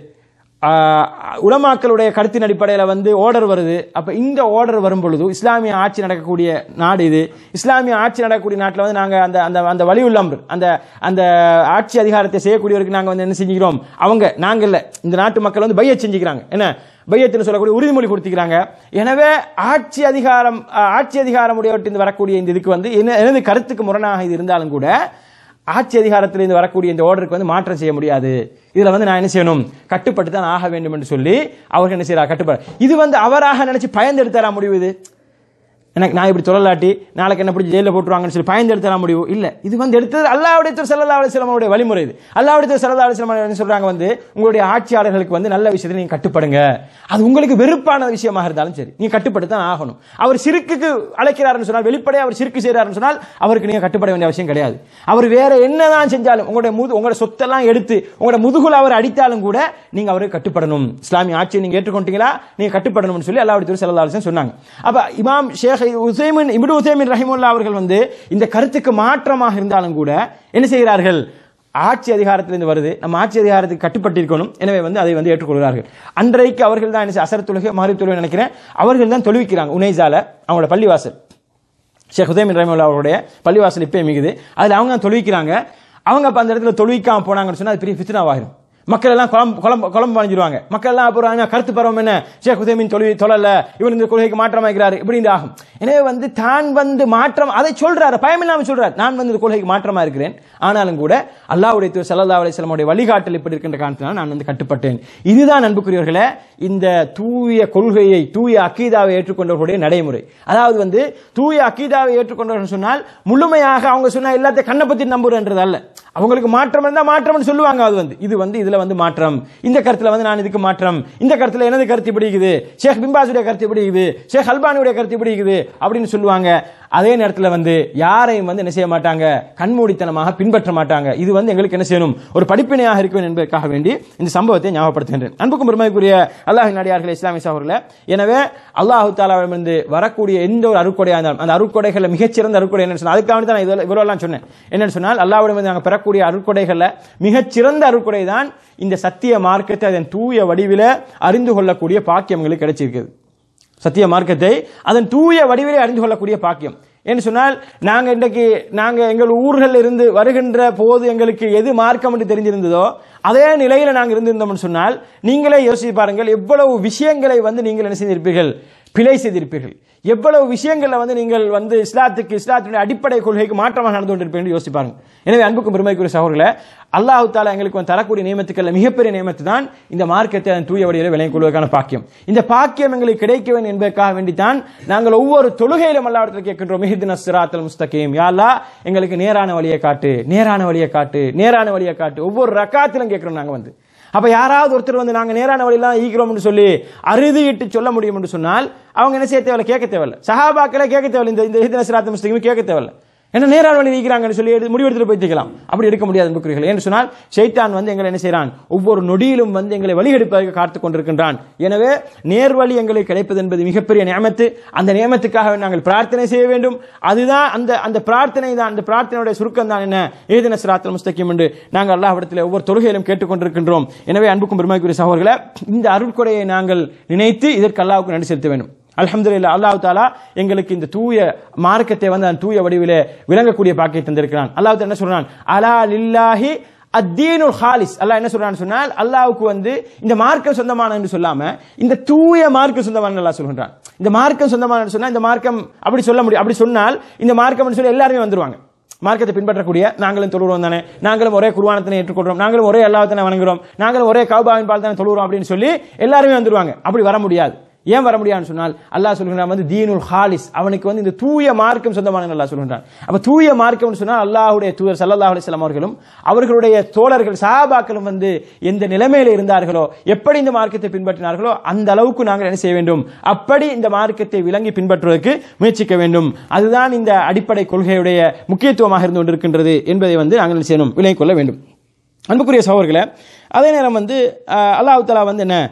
ஆஹ், உலமாக்களுடைய கருத்தின் அடிப்படையில் வந்து ஆர்டர் வருது அப்ப இந்த ஆர்டர் வரும் பொழுது இஸ்லாமிய ஆட்சி நடக்கக்கூடிய நாடு இது இஸ்லாமிய ஆட்சி நடக்கக்கூடிய நாட்டில் வந்து நாங்க அந்த அந்த அந்த வழி உள்ளம்பர் அந்த அந்த ஆட்சி அதிகாரத்தை செய்யக்கூடியவருக்கு நாங்க வந்து என்ன செஞ்சுக்கிறோம் அவங்க நாங்க இல்ல இந்த நாட்டு மக்கள் வந்து பைய செஞ்சுக்கிறாங்க என்ன பையத்தில் சொல்லக்கூடிய உறுதிமொழி கொடுத்துக்கிறாங்க எனவே ஆட்சி அதிகாரம் ஆஹ், ஆட்சி அதிகாரம் உடையவற்றிலிருந்து வரக்கூடிய இந்த இதுக்கு வந்து என்ன எனது கருத்துக்கு முரணாக இது இருந்தாலும் கூட ஆட்சி அதிகாரத்திலிருந்து வரக்கூடிய இந்த ஆர்டருக்கு வந்து மாற்றம் செய்ய முடியாது இதுல வந்து நான் என்ன செய்யணும் கட்டுப்பட்டு தான் ஆக வேண்டும் என்று சொல்லி அவர்கள் என்ன செய்யறாங்க கட்டுப்பாடு இது வந்து அவராக நினைச்சு பயந்து எடுத்தரா முடிவு இது எனக்கு நான் இப்படி சொல்லலாட்டி நாளைக்கு என்ன பிடிச்சி ஜெயிலில் போட்டுருவாங்கன்னு சொல்லி பயந்து எடுத்துற முடியும் இல்ல இது வந்து எடுத்தது அல்லாவுடைய திரு சல்லா அலிஸ்லாமுடைய வழிமுறை இது அல்லாவுடைய திரு சல்லா அலிஸ்லாம் என்ன சொல்றாங்க வந்து உங்களுடைய ஆட்சியாளர்களுக்கு வந்து நல்ல விஷயத்தை நீங்க கட்டுப்படுங்க அது உங்களுக்கு வெறுப்பான விஷயமாக இருந்தாலும் சரி நீங்க கட்டுப்பட்டு தான் ஆகணும் அவர் சிறுக்குக்கு அழைக்கிறாருன்னு சொன்னால் வெளிப்படையாக அவர் சிறுக்கு செய்கிறாருன்னு சொன்னால் அவருக்கு நீங்க கட்டுப்பட வேண்டிய அவசியம் கிடையாது அவர் வேற என்னதான் செஞ்சாலும் உங்களுடைய முது உங்களோட சொத்தெல்லாம் எடுத்து உங்களோட முதுகுல அவர் அடித்தாலும் கூட நீங்க அவருக்கு கட்டுப்படணும் இஸ்லாமிய ஆட்சியை நீங்க ஏற்றுக்கொண்டீங்களா நீங்க கட்டுப்படணும்னு சொல்லி அல்லாவுடைய திரு சல்லா அலிஸ்லாம் சொன்னாங்க அப்ப இமாம் ஷேக் உசைமின் இப்னு உசைமின் ரஹிமுல்லா அவர்கள் வந்து இந்த கருத்துக்கு மாற்றமாக இருந்தாலும் கூட என்ன செய்கிறார்கள் ஆட்சி அதிகாரத்திலிருந்து வருது நம்ம ஆட்சி அதிகாரத்துக்கு கட்டுப்பட்டிருக்கணும் எனவே வந்து அதை வந்து ஏற்றுக்கொள்கிறார்கள் அன்றைக்கு அவர்கள் தான் என்ன செய்ய- அசர் தொழுகை மாறி தொழுகை நினைக்கிறேன் அவர்கள் தான் தொழுவிக்கிறாங்க உனைசால அவங்களோட பள்ளிவாசல் ஷேக் ஹுசைமின் ரஹிமுல்லா அவருடைய பள்ளிவாசல் இப்போ மிகுது அதில் அவங்க தொழுவிக்கிறாங்க அவங்க அப்போ அந்த இடத்துல தொழுவிக்காம போனாங்கன்னு சொன்னா அது பெரிய ஃபித்னாவாகிடும் மக்கள் எல்லாம் குழம்பு குழம்பு குழம்பு பணிஞ்சிருவாங்க மக்கள் எல்லாம் அப்புறம் என்ன, கருத்து பருவம் என்ன ஷேக் ஹுசைமின் தொழில் தொழல இவர் இந்த கொள்கைக்கு மாற்றமாக்கிறாரு இப்படி இந்த ஆகும் எனவே வந்து தான் வந்து மாற்றம் அதை சொல்றாரு பயமில்லாம சொல்றாரு நான் வந்து இந்த கொள்கைக்கு மாற்றமா இருக்கிறேன் ஆனாலும் கூட அல்லாஹ்வுடைய தூதர் ஸல்லல்லாஹு அலைஹி வஸல்லமுடைய வழிகாட்டல் இப்படி இருக்கின்ற காரணத்தினால் நான் வந்து கட்டுப்பட்டேன் இதுதான் அன்புக்குரியவர்களே இந்த தூய கொள்கையை தூய அக்கீதாவை ஏற்றுக்கொண்டவர்களுடைய நடைமுறை அதாவது வந்து தூய அக்கீதாவை ஏற்றுக்கொண்டவர்கள் சொன்னால் முழுமையாக அவங்க சொன்ன எல்லாத்தையும் கண்ணை பத்தி நம்புறன்றது அல்ல அவங்களுக்கு மாற்றம் இருந்தா மாற்றம்னு சொல்லுவாங்க அது வந்து இது வந்து இதுல வந்து மாற்றம் இந்த கருத்துல வந்து நான் இதுக்கு மாற்றம் இந்த கருத்துல எனது கருத்து இப்படி இருக்குது ஷேக் பிம்பாசுடைய கருத்து இப்படி இருக்குது ஷேக் அல்பானியுடைய கருத்து இப்படி இருக்குது அப்படின்னு சொல்லுவாங்க அதே நேரத்தில் வந்து யாரையும் வந்து என்ன செய்ய மாட்டாங்க கண்மூடித்தனமாக பின்பற்ற மாட்டாங்க இது வந்து எங்களுக்கு என்ன செய்யணும் ஒரு படிப்பினையாக இருக்கும் என்பதற்காக வேண்டி இந்த சம்பவத்தை ஞாபகப்படுத்துகின்றேன் அன்புக்கும் பெருமைக்குரிய அல்லாஹின் நடிகார்கள் இஸ்லாமிய சகோதரர்களே எனவே அல்லாஹு தாலாவிடமிருந்து வரக்கூடிய எந்த ஒரு அருட்கொடையாக இருந்தாலும் அந்த அருட்கொடைகளில் மிகச்சிறந்த அருட்கொடை என்னன்னு சொன்னால் அதுக்காக வேண்டி தான் நான் இவ்வளவு- இவ்வளவுலாம் சொன்னேன் என்னன்னு சொன்னால் அல்லாஹ்விடமிருந்து நாங்கள் பெறக்கூடிய அருட்கொடைகளில் மிகச்சிறந்த அருட்கொடை தான் இந்த சத்திய மார்க்கத்தை அதன் தூய வடிவில அறிந்து கொள்ளக்கூடிய பாக்கியம் எங்களுக்கு கிடைச்சிருக்குது சத்திய மார்க்கத்தை அதன் தூய வடிவிலே அறிந்து கொள்ளக்கூடிய பாக்கியம் என்று சொன்னால் நாங்க இன்றைக்கு நாங்க எங்கள் ஊர்களில் இருந்து வருகின்ற போது எங்களுக்கு எது மார்க்கம் என்று தெரிஞ்சிருந்ததோ அதே நிலையில நாங்க இருந்திருந்தோம்னு சொன்னால் நீங்களே யோசித்து பாருங்கள் எவ்வளவு விஷயங்களை வந்து நீங்கள் என்ன செய்திருப்பீர்கள் பிழை செய்திருப்பீர்கள் எவ்வளவு விஷயங்கள்ல வந்து நீங்கள் வந்து இஸ்லாத்துக்கு இஸ்லாத்தினுடைய அடிப்படை கொள்கைக்கு மாற்றமாக நடந்து கொண்டிருப்பீர்கள் யோசிச்சு பாருங்க எனவே அன்புக்கும் பெருமைக்குரிய சகோதரர்களே அல்லாஹ் தாலா எங்களுக்கு வந்து தரக்கூடிய நியமத்துக்கள் மிகப்பெரிய நியமத்து தான் இந்த மார்க்கத்தை அதன் தூய வழியில் விளங்கிக் கொள்வதற்கான பாக்கியம் இந்த பாக்கியம் எங்களுக்கு கிடைக்க வேண்டும் என்பதற்காக வேண்டித்தான் நாங்கள் ஒவ்வொரு தொழுகையிலும் அல்லாவிடத்தில் கேட்கின்றோம் மிஹிதின சிராத்தல் முஸ்தகீம் யா அல்லாஹ் எங்களுக்கு நேரான வழியை காட்டு நேரான வழியை காட்டு நேரான வழியை காட்டு ஒவ்வொரு ரக்காத்திலும் கேட்கிறோம் நாங்க வந்து அப்ப யாராவது ஒருத்தர் வந்து நாங்க நேரான வழியெல்லாம் ஈக்கிறோம்னு சொல்லி அறுதியிட்டு சொல்ல முடியும் என்று சொன்னால் அவங்க என்ன செய்ய தேவையில்ல கேட்க தேவையில்ல சஹாபாக்களே கேட்க தேவையில்ல இந்த இந்த ஹிதன சிராத்த முஸ்லிம் கேட்க தேவையில்ல என்ன நேரான வழி நீக்கிறாங்கன்னு சொல்லி எடுத்து முடிவெடுத்துட்டு போய்க்கலாம் அப்படி எடுக்க முடியாது புக்கிறீர்கள் என்று சொன்னால் ஷைத்தான் வந்து எங்களை என்ன செய்றான் ஒவ்வொரு நொடியிலும் வந்து எங்களை வழிகெடுப்பதற்கு காத்துக் கொண்டிருக்கின்றான் எனவே நேர்வழி எங்களுக்கு கிடைப்பது என்பது மிகப்பெரிய நியமத்து அந்த நியமத்துக்காக நாங்கள் பிரார்த்தனை செய்ய வேண்டும் அதுதான் அந்த அந்த பிரார்த்தனை தான் அந்த பிரார்த்தனையுடைய சுருக்கம் தான் என்ன ஏதின சிராத்தல் முஸ்தகிம் என்று நாங்கள் அல்லாஹ்விடத்தில் ஒவ்வொரு தொழுகையிலும் கேட்டுக்கொண்டிருக்கின்றோம் எனவே அன்புக்கும் பெருமைக்குரிய சகோதரர்களே இந்த அருட்கொடையை நாங்கள் நினைத்து இதற்கு அல்லாஹ்வுக்கு நன்றி செலுத்த வேண்டும் அல்ஹம்துலில்லாஹ் அல்லாஹ் தாலா எங்களுக்கு இந்த தூய மார்க்கத்தை வந்து அந்த தூய வடிவிலே விளங்கக்கூடிய பாக்கியை தந்திருக்கிறான் அல்லாஹ் என்ன சொல்றான் அலா லில்லாஹி அத்தீனுல் ஹாலிஸ் அல்லாஹ் என்ன சொல்றான்னு சொன்னால் அல்லாஹ்வுக்கு வந்து இந்த மார்க்கம் சொந்தமான என்று சொல்லாம இந்த தூய மார்க்கம் சொந்தமான அல்லாஹ் சொல்கின்றான் இந்த மார்க்கம் சொந்தமான சொன்னா இந்த மார்க்கம் அப்படி சொல்ல முடியும் அப்படி சொன்னால் இந்த மார்க்கம் சொல்லி எல்லாருமே வந்துருவாங்க மார்க்கத்தை பின்பற்றக்கூடிய நாங்களும் தொழுகிறோம் தானே நாங்களும் ஒரே குருவானத்தினை ஏற்றுக்கொள்றோம் நாங்களும் ஒரே அல்லாஹ்தானே வணங்குறோம் நாங்களும் ஒரே கௌபாவின் பால் தானே தொழுகிறோம் அப்படின்னு சொல்லி எல்லாருமே வந்துருவாங்க அப்படி வர முடியாது ஏன் வர முடியாதுன்னு சொன்னால் அல்லாஹ் சொல்கிறான் வந்து தீனுல் ஹாலிஸ் அவனுக்கு வந்து இந்த தூய மார்க்கம் சொந்தமான அல்லாஹ் சொல்கிறான் அப்ப தூய மார்க்கம்னு சொன்னால் அல்லாஹ்வுடைய தூதர் ஸல்லல்லாஹு அலைஹி வஸல்லம் அவர்களும் அவர்களுடைய தோழர்கள் சஹாபாக்களும் வந்து எந்த நிலைமையில இருந்தார்களோ எப்படி இந்த மார்க்கத்தை பின்பற்றினார்களோ அந்த அளவுக்கு நாங்கள் என்ன செய்ய வேண்டும் அப்படி இந்த மார்க்கத்தை விளங்கி பின்பற்றுவதற்கு முயற்சிக்க வேண்டும் அதுதான் இந்த அடிப்படை கொள்கையுடைய முக்கியத்துவமாக இருந்து கொண்டிருக்கின்றது என்பதை வந்து நாங்கள் என்ன செய்யணும் விலகிக் கொள்ள வேண்டும் அன்புக்குரிய சகோதரர்களே அதே நேரம் வந்து அஹ், அல்லாஹ் தஆலா வந்து என்ன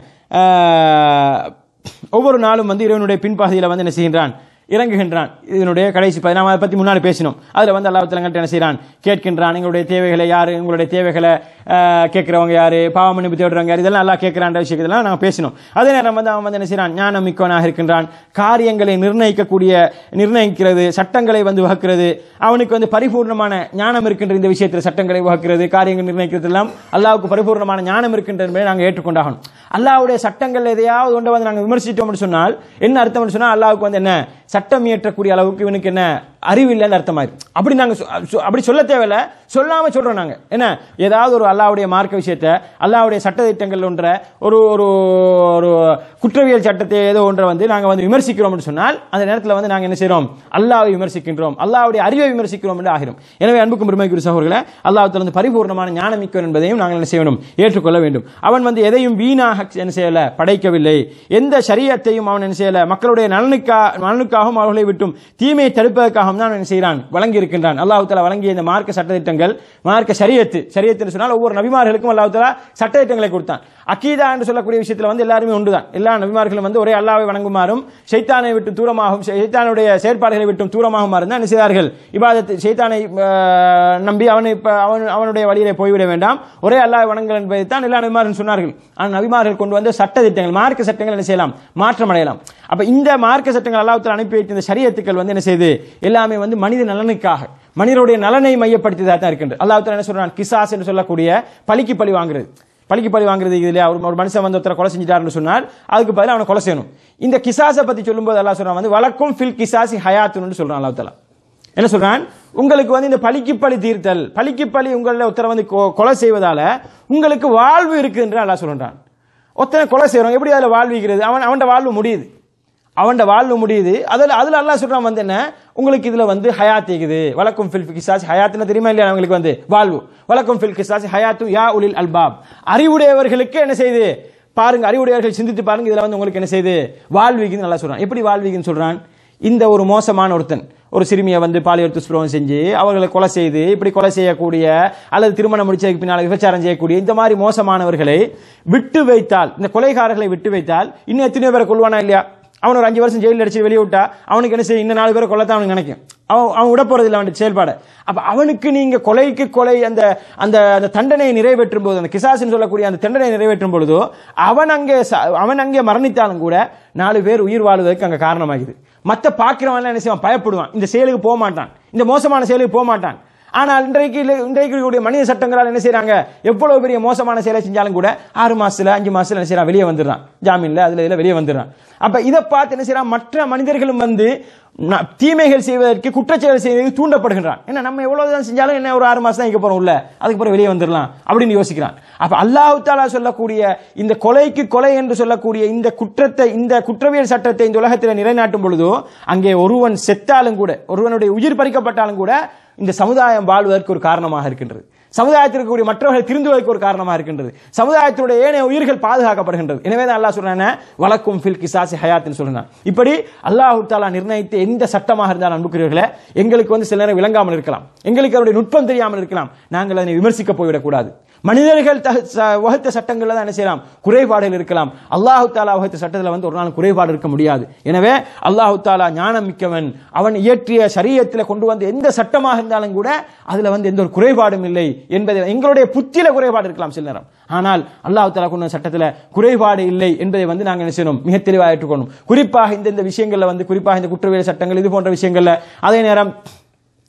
அஹ், ஒவ்வொரு நாளும் வந்து இறைவனுடைய பின்பாதையில் வந்து என்ன செய்கின்றான் இறங்குகின்றான் இதனுடைய கடைசி பதி- நாம அதை பத்தி முன்னாடி பேசினோம் அதுல வந்து அல்லாஹ் தலங்கட்ட என்ன செய்றான் கேட்கின்றான் எங்களுடைய தேவைகளை யாரு உங்களுடைய தேவைகளை அஹ், கேட்கிறவங்க யாரு பாவ மன்னிப்பு தேடுறவங்க யாரு இதெல்லாம் எல்லாம் கேட்கிறான்ற விஷயத்தெல்லாம் நாங்க பேசினோம் அதே நேரம் வந்து அவன் வந்து என்ன செய்றான் ஞானம் மிக்கவனாக இருக்கின்றான் காரியங்களை நிர்ணயிக்கக்கூடிய நிர்ணயிக்கிறது சட்டங்களை வந்து வகுக்கிறது அவனுக்கு வந்து பரிபூர்ணமான ஞானம் இருக்கின்ற இந்த விஷயத்தில் சட்டங்களை வகுக்கிறது காரியங்கள் நிர்ணயிக்கிறது எல்லாம் அல்லாவுக்கு பரிபூர்ணமான ஞானம் இருக்கின்ற என்பதை நாங்கள் ஏற்றுக்கொண்டாகணும் அல்லாவுடைய சட்டங்கள் எதையாவது ஒன்றை வந்து நாங்கள் விமர்சித்தோம்னு சொன்னால் என்ன அர்த்தம்னு சொன்னால் அல்லாவுக்கு வந்து என்ன சட்டம் இயற்றக்கூடிய அளவுக்கு இவனுக்கு என்ன அறிவு இல்லைன்னு அர்த்தமாயிரு அப்படி நாங்க சொ- சொ- அப்படி சொல்ல தேவையில்ல சொல்லாம சொல்றோம் நாங்க என்ன ஏதாவது ஒரு அல்லாவுடைய மார்க்க விஷயத்தை அல்லாவுடைய சட்ட திட்டங்கள் ஒன்ற ஒரு ஒரு ஒரு குற்றவியல் சட்டத்தை ஏதோ ஒன்றை வந்து நாங்க வந்து விமர்சிக்கிறோம்னு சொன்னால் அந்த நேரத்தில் வந்து நாங்க என்ன செய்றோம் அல்லாவை விமர்சிக்கின்றோம் அல்லாவுடைய அறிவை விமர்சிக்கிறோம் என்று ஆகிறோம் எனவே அன்புக்கும் பெருமைக்குரிய சகோதரர்களே அல்லாஹ் வந்து பரிபூர்ணமான ஞானமிக்கவன் என்பதையும் நாங்கள் என்ன செய்ய வேண்டும் ஏற்றுக்கொள்ள வேண்டும் அவன் வந்து எதையும் வீணாக என்ன செய்யல படைக்கவில்லை எந்த சரியத்தையும் அவன் என்ன செய்யல மக்களுடைய நலனுக்கா நலனுக்காகவும் அவர்களை விட்டும் தீமையை தடுப்பதற்காகவும் தான் அவன் என்ன செய்கிறான் வழங்கி இருக்கின்றான் அல்லாஹ் தஆலா வழங்கிய இந்த மார்க்க சட்டத்திட்டங்கள் மார்க்க சரியத்து சரியத்துன்னு சொன்னால் ஒவ்வொரு நபிமார்களுக்கும் அல்லாஹ் தஆலா சட்டத்திட்டங்களை கொடுத்தான் அக்கீதா என்று சொல்லக்கூடிய விஷயத்தில் வந்து எல்லாருமே ஒன்றுதான் எல்லா நபிமார்களும் வந்து ஒரே அல்லாவை வணங்குமாறும் ஷைத்தானை விட்டு தூரமாகவும் ஷைத்தானுடைய செயற்பாடுகளை விட்டும் தூரமாகுமாறும் தான் என்ன செய்தார்கள் இபாதத்து ஷைத்தானை ஆஹ், நம்பி அவனை இப்ப அவன் அவனுடைய வழியிலே போய்விட வேண்டாம் ஒரே அல்லாஹ் வணங்குங்கள் என்பதை தான் எல்லா நபிமார்கள் சொன்னார்கள் ஆனால் நபிமார்கள் கொண்டு வந்த சட்ட திட்டங்கள் மார்க்க சட்டங்கள் என்ன செய்யலாம் மாற்றம் அடையலாம் அப்ப இந்த மார்க்க சட்டங்கள் அல்லாஹ் அனுப்பி வைத்த இந்த சரியத்துக்கள் வந்து என்ன செய்யுது எல்லாமே வந்து மனித நலனுக்காக மனிதனுடைய நலனை மையப்படுத்தியதாக தான் இருக்கின்றது அல்லாஹ் தஆலா என்ன சொல்றான் கிசாஸ் என்று சொல்லக்கூடிய பலிக்கு பழி வாங்குறது பலிக்கு பழி வாங்குறது இதுல ஒரு ஒரு மனுஷன் வந்து ஒருத்தரை கொலை செஞ்சிட்டாருன்னு சொன்னால் அதுக்கு பதிலா அவனை கொலை செய்யணும் இந்த கிசாஸை பத்தி சொல்லும்போது அல்லாஹ் சொல்றான் வந்து வழக்கும் ஃபில் கிசாசி ஹயாத்துன்னு சொல்றான் அல்லாஹ் தஆலா என்ன சொல்றான் உங்களுக்கு வந்து இந்த பலிக்கு பழி தீர்த்தல் பலிக்கு பழி உங்களை ஒருத்தரை வந்து கொ- கொலை செய்வதால உங்களுக்கு வாழ்வு இருக்குன்ற அல்லாஹ் சொல்றான் ஒருத்தனை கொலை செய்றோம் எப்படி அதுல வாழ்விக்கிறது அவன் அவன்ட வாழ்வு முடியுது அவன்ட வாழ்வு முடியுது அதுல அதுல அல்லாஹ் சொல்றான் வந்து என்ன உங்களுக்கு இதுல வந்து ஹயாத் இருக்குது வழக்கும் ஃபில் கிசாஸ் ஹயாத்னு தெரியுமா இல்லையா அவங்களுக்கு வந்து வாழ்வு வழக்கும் ஃபில் கிசாஸ் ஹயாத்து யா உலில் அல்பாப் அறிவுடையவர்களுக்கு என்ன செய்யுது பாருங்க அறிவுடையவர்கள் சிந்தித்து பாருங்க இதுல வந்து உங்களுக்கு என்ன செய்யுது வாழ்விக்குன்னு நல்லா சொல்றான் எப்படி வாழ்விக்குன்னு சொல்றான் இந்த ஒரு மோசமான ஒருத்தன் ஒரு சிறுமியை வந்து பாலியல் துஷ்பிரவம் செஞ்சு அவர்களை கொலை செய்து இப்படி கொலை செய்யக்கூடிய அல்லது திருமணம் முடிச்சதுக்கு பின்னால் விபச்சாரம் செய்யக்கூடிய இந்த மாதிரி மோசமானவர்களை விட்டு வைத்தால் இந்த கொலைகாரர்களை விட்டு வைத்தால் இன்னும் எத்தனையோ பேரை கொள்வானா இல்லையா அவன் ஒரு அஞ்சு வருஷம் ஜெயிலில் அடிச்சு வெளியே விட்டா அவனுக்கு என்ன செய்யும் இன்னும் நாலு பேரை கொல்லத்தான் அவனுக்கு நினைக்கும் அவன் அவன் விட போறது இல்லை அவனுடைய செயல்பாடு அப்ப அவனுக்கு நீங்க கொலைக்கு கொலை அந்த அந்த அந்த தண்டனையை நிறைவேற்றும் போது அந்த கிசாசின்னு சொல்லக்கூடிய அந்த தண்டனையை நிறைவேற்றும் பொழுதோ அவன் அங்கே ச- அவன் அங்கே மரணித்தாலும் கூட நாலு பேர் உயிர் வாழ்வதற்கு அங்க காரணமாகுது மத்த பாக்கிறவன் என்ன செய்வான் பயப்படுவான் இந்த செயலுக்கு போக மாட்டான் இந்த மோசமான செயலுக்கு போக மாட்டான் ஆனால் இன்றைக்கு இல்ல- இன்றைக்கு இருக்கக்கூடிய மனித சட்டங்களால் என்ன செய்றாங்க எவ்வளவு பெரிய மோசமான செயலை செஞ்சாலும் கூட ஆறு மாசத்துல அஞ்சு மாசத்துல என்ன செய்யறான் வெளியே வந்துடுறான் ஜாமீன்ல அதுல இதுல வெளியே வந்துடுறான் அப்ப இதை பார்த்து என்ன செய்யறான் மற்ற மனிதர்களும் வந்து ந- தீமைகள் செய்வதற்கு குற்றச்செயல் செய்வதற்கு தூண்டப்படுகின்றான் என்ன நம்ம எவ்வளவுதான் செஞ்சாலும் என்ன ஒரு ஆறு மாசம் தான் இங்க போறோம் உள்ள அதுக்கு பிறகு வெளியே வந்துடலாம் அப்படின்னு யோசிக்கிறான் அப்ப அல்லாஹ் தாலா சொல்லக்கூடிய இந்த கொலைக்கு கொலை என்று சொல்லக்கூடிய இந்த குற்றத்தை இந்த குற்றவியல் சட்டத்தை இந்த உலகத்தில் நிலைநாட்டும் பொழுதோ அங்கே ஒருவன் செத்தாலும் கூட ஒருவனுடைய உயிர் பறிக்கப்பட்டாலும் கூட இந்த சமுதாயம் வாழ்வதற்கு ஒரு காரணமாக இருக்கின்றது சமுதாயத்தில் இருக்கக்கூடிய மற்றவர்கள் திருந்துவதற்கு ஒரு காரணமாக இருக்கின்றது சமுதாயத்தினுடைய ஏனைய உயிர்கள் பாதுகாக்கப்படுகின்றது எனவே தான் அல்லாஹ் சொல்றான வழக்கும் ஃபில் கிசாசி ஹயாத்னு சொல்றான் இப்படி அல்லாஹ் தாலா நிர்ணயித்த எந்த சட்டமாக இருந்தாலும் அன்புக்குரியவர்களே எங்களுக்கு வந்து சில நேரம் விளங்காமல் இருக்கலாம் எங்களுக்கு அவருடைய நுட்பம் தெரியாமல் இருக்கலாம் நாங்கள் அதனை விமர்சிக்க போய்விடக்கூடாது மனிதர்கள் த- ச- வகுத்த சட்டங்கள்ல தான் என்ன செய்யலாம் குறைபாடுகள் இருக்கலாம் அல்லாஹு தாலா வகுத்த சட்டத்தில் வந்து ஒரு நாள் குறைபாடு இருக்க முடியாது எனவே அல்லாஹு தாலா ஞானம் மிக்கவன் அவன் இயற்றிய சரியத்தில் கொண்டு வந்த எந்த சட்டமாக இருந்தாலும் கூட அதுல வந்து எந்த ஒரு குறைபாடும் இல்லை என்பதை எங்களுடைய புத்தியில குறைபாடு இருக்கலாம் சில நேரம் ஆனால் அல்லாஹ் தாலா கொண்டு வந்த சட்டத்தில் குறைபாடு இல்லை என்பதை வந்து நாங்கள் என்ன செய்யணும் மிக தெளிவாக ஏற்றுக்கொள்ளணும் குறிப்பாக இந்த இந்த விஷயங்கள்ல வந்து குறிப்பாக இந்த குற்றவியல் சட்டங்கள் இது போன்ற விஷயங்கள்ல அதே நேரம்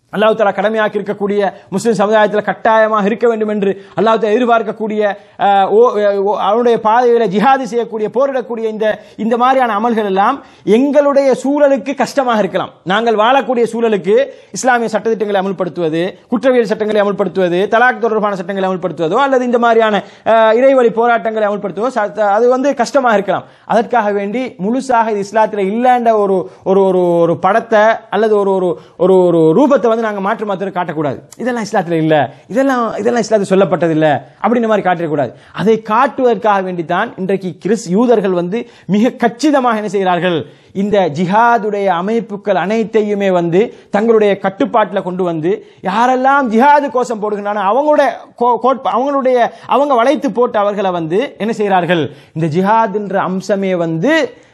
அல்லாஹ் தாலா கடமையாக்கி இருக்கக்கூடிய முஸ்லிம் சமுதாயத்தில் கட்டாயமாக இருக்க வேண்டும் என்று அல்லாஹ் தாலா எதிர்பார்க்கக்கூடிய அஹ், ஓ- ஓ- அவனுடைய பாதையில ஜிஹாது செய்யக்கூடிய போரிடக்கூடிய இந்த இந்த மாதிரியான அமல்கள் எல்லாம் எங்களுடைய சூழலுக்கு கஷ்டமாக இருக்கலாம் நாங்கள் வாழக்கூடிய சூழலுக்கு இஸ்லாமிய சட்டத்திட்டங்களை அமல்படுத்துவது குற்றவியல் சட்டங்களை அமல்படுத்துவது தலாக் தொடர்பான சட்டங்களை அமல்படுத்துவதோ அல்லது இந்த மாதிரியான அஹ், இறைவழி போராட்டங்களை அமல்படுத்துவதோ ச- அது வந்து கஷ்டமாக இருக்கலாம் அதற்காக வேண்டி முழுசாக இது இஸ்லாத்தில் இல்லைன்ற ஒரு ஒரு ஒரு ஒரு படத்தை அல்லது ஒரு ஒரு ஒரு ஒரு ரூபத்தை வந்து நாங்க மாற்று மாத்திரம் காட்டக்கூடாது இதெல்லாம் இஸ்லாத்தில் இல்ல இதெல்லாம் இதெல்லாம் இஸ்லாத்தில் சொல்லப்பட்டது இல்ல அப்படின்ற மாதிரி காட்டிடக்கூடாது அதை காட்டுவதற்காக வேண்டித்தான் இன்றைக்கு கிறிஸ் யூதர்கள் வந்து மிக கச்சிதமாக என்ன செய்கிறார்கள் இந்த ஜிஹாதுடைய அமைப்புகள் அனைத்தையுமே வந்து தங்களுடைய கட்டுப்பாட்டில் கொண்டு வந்து யாரெல்லாம் ஜிஹாது கோஷம் போடுகிறானோ அவங்களுடைய கோ- கோட்பா- அவங்களுடைய அவங்க வளைத்து போட்டு அவர்களை வந்து என்ன செய்கிறார்கள் இந்த ஜிஹாதுன்ற அம்சமே வந்து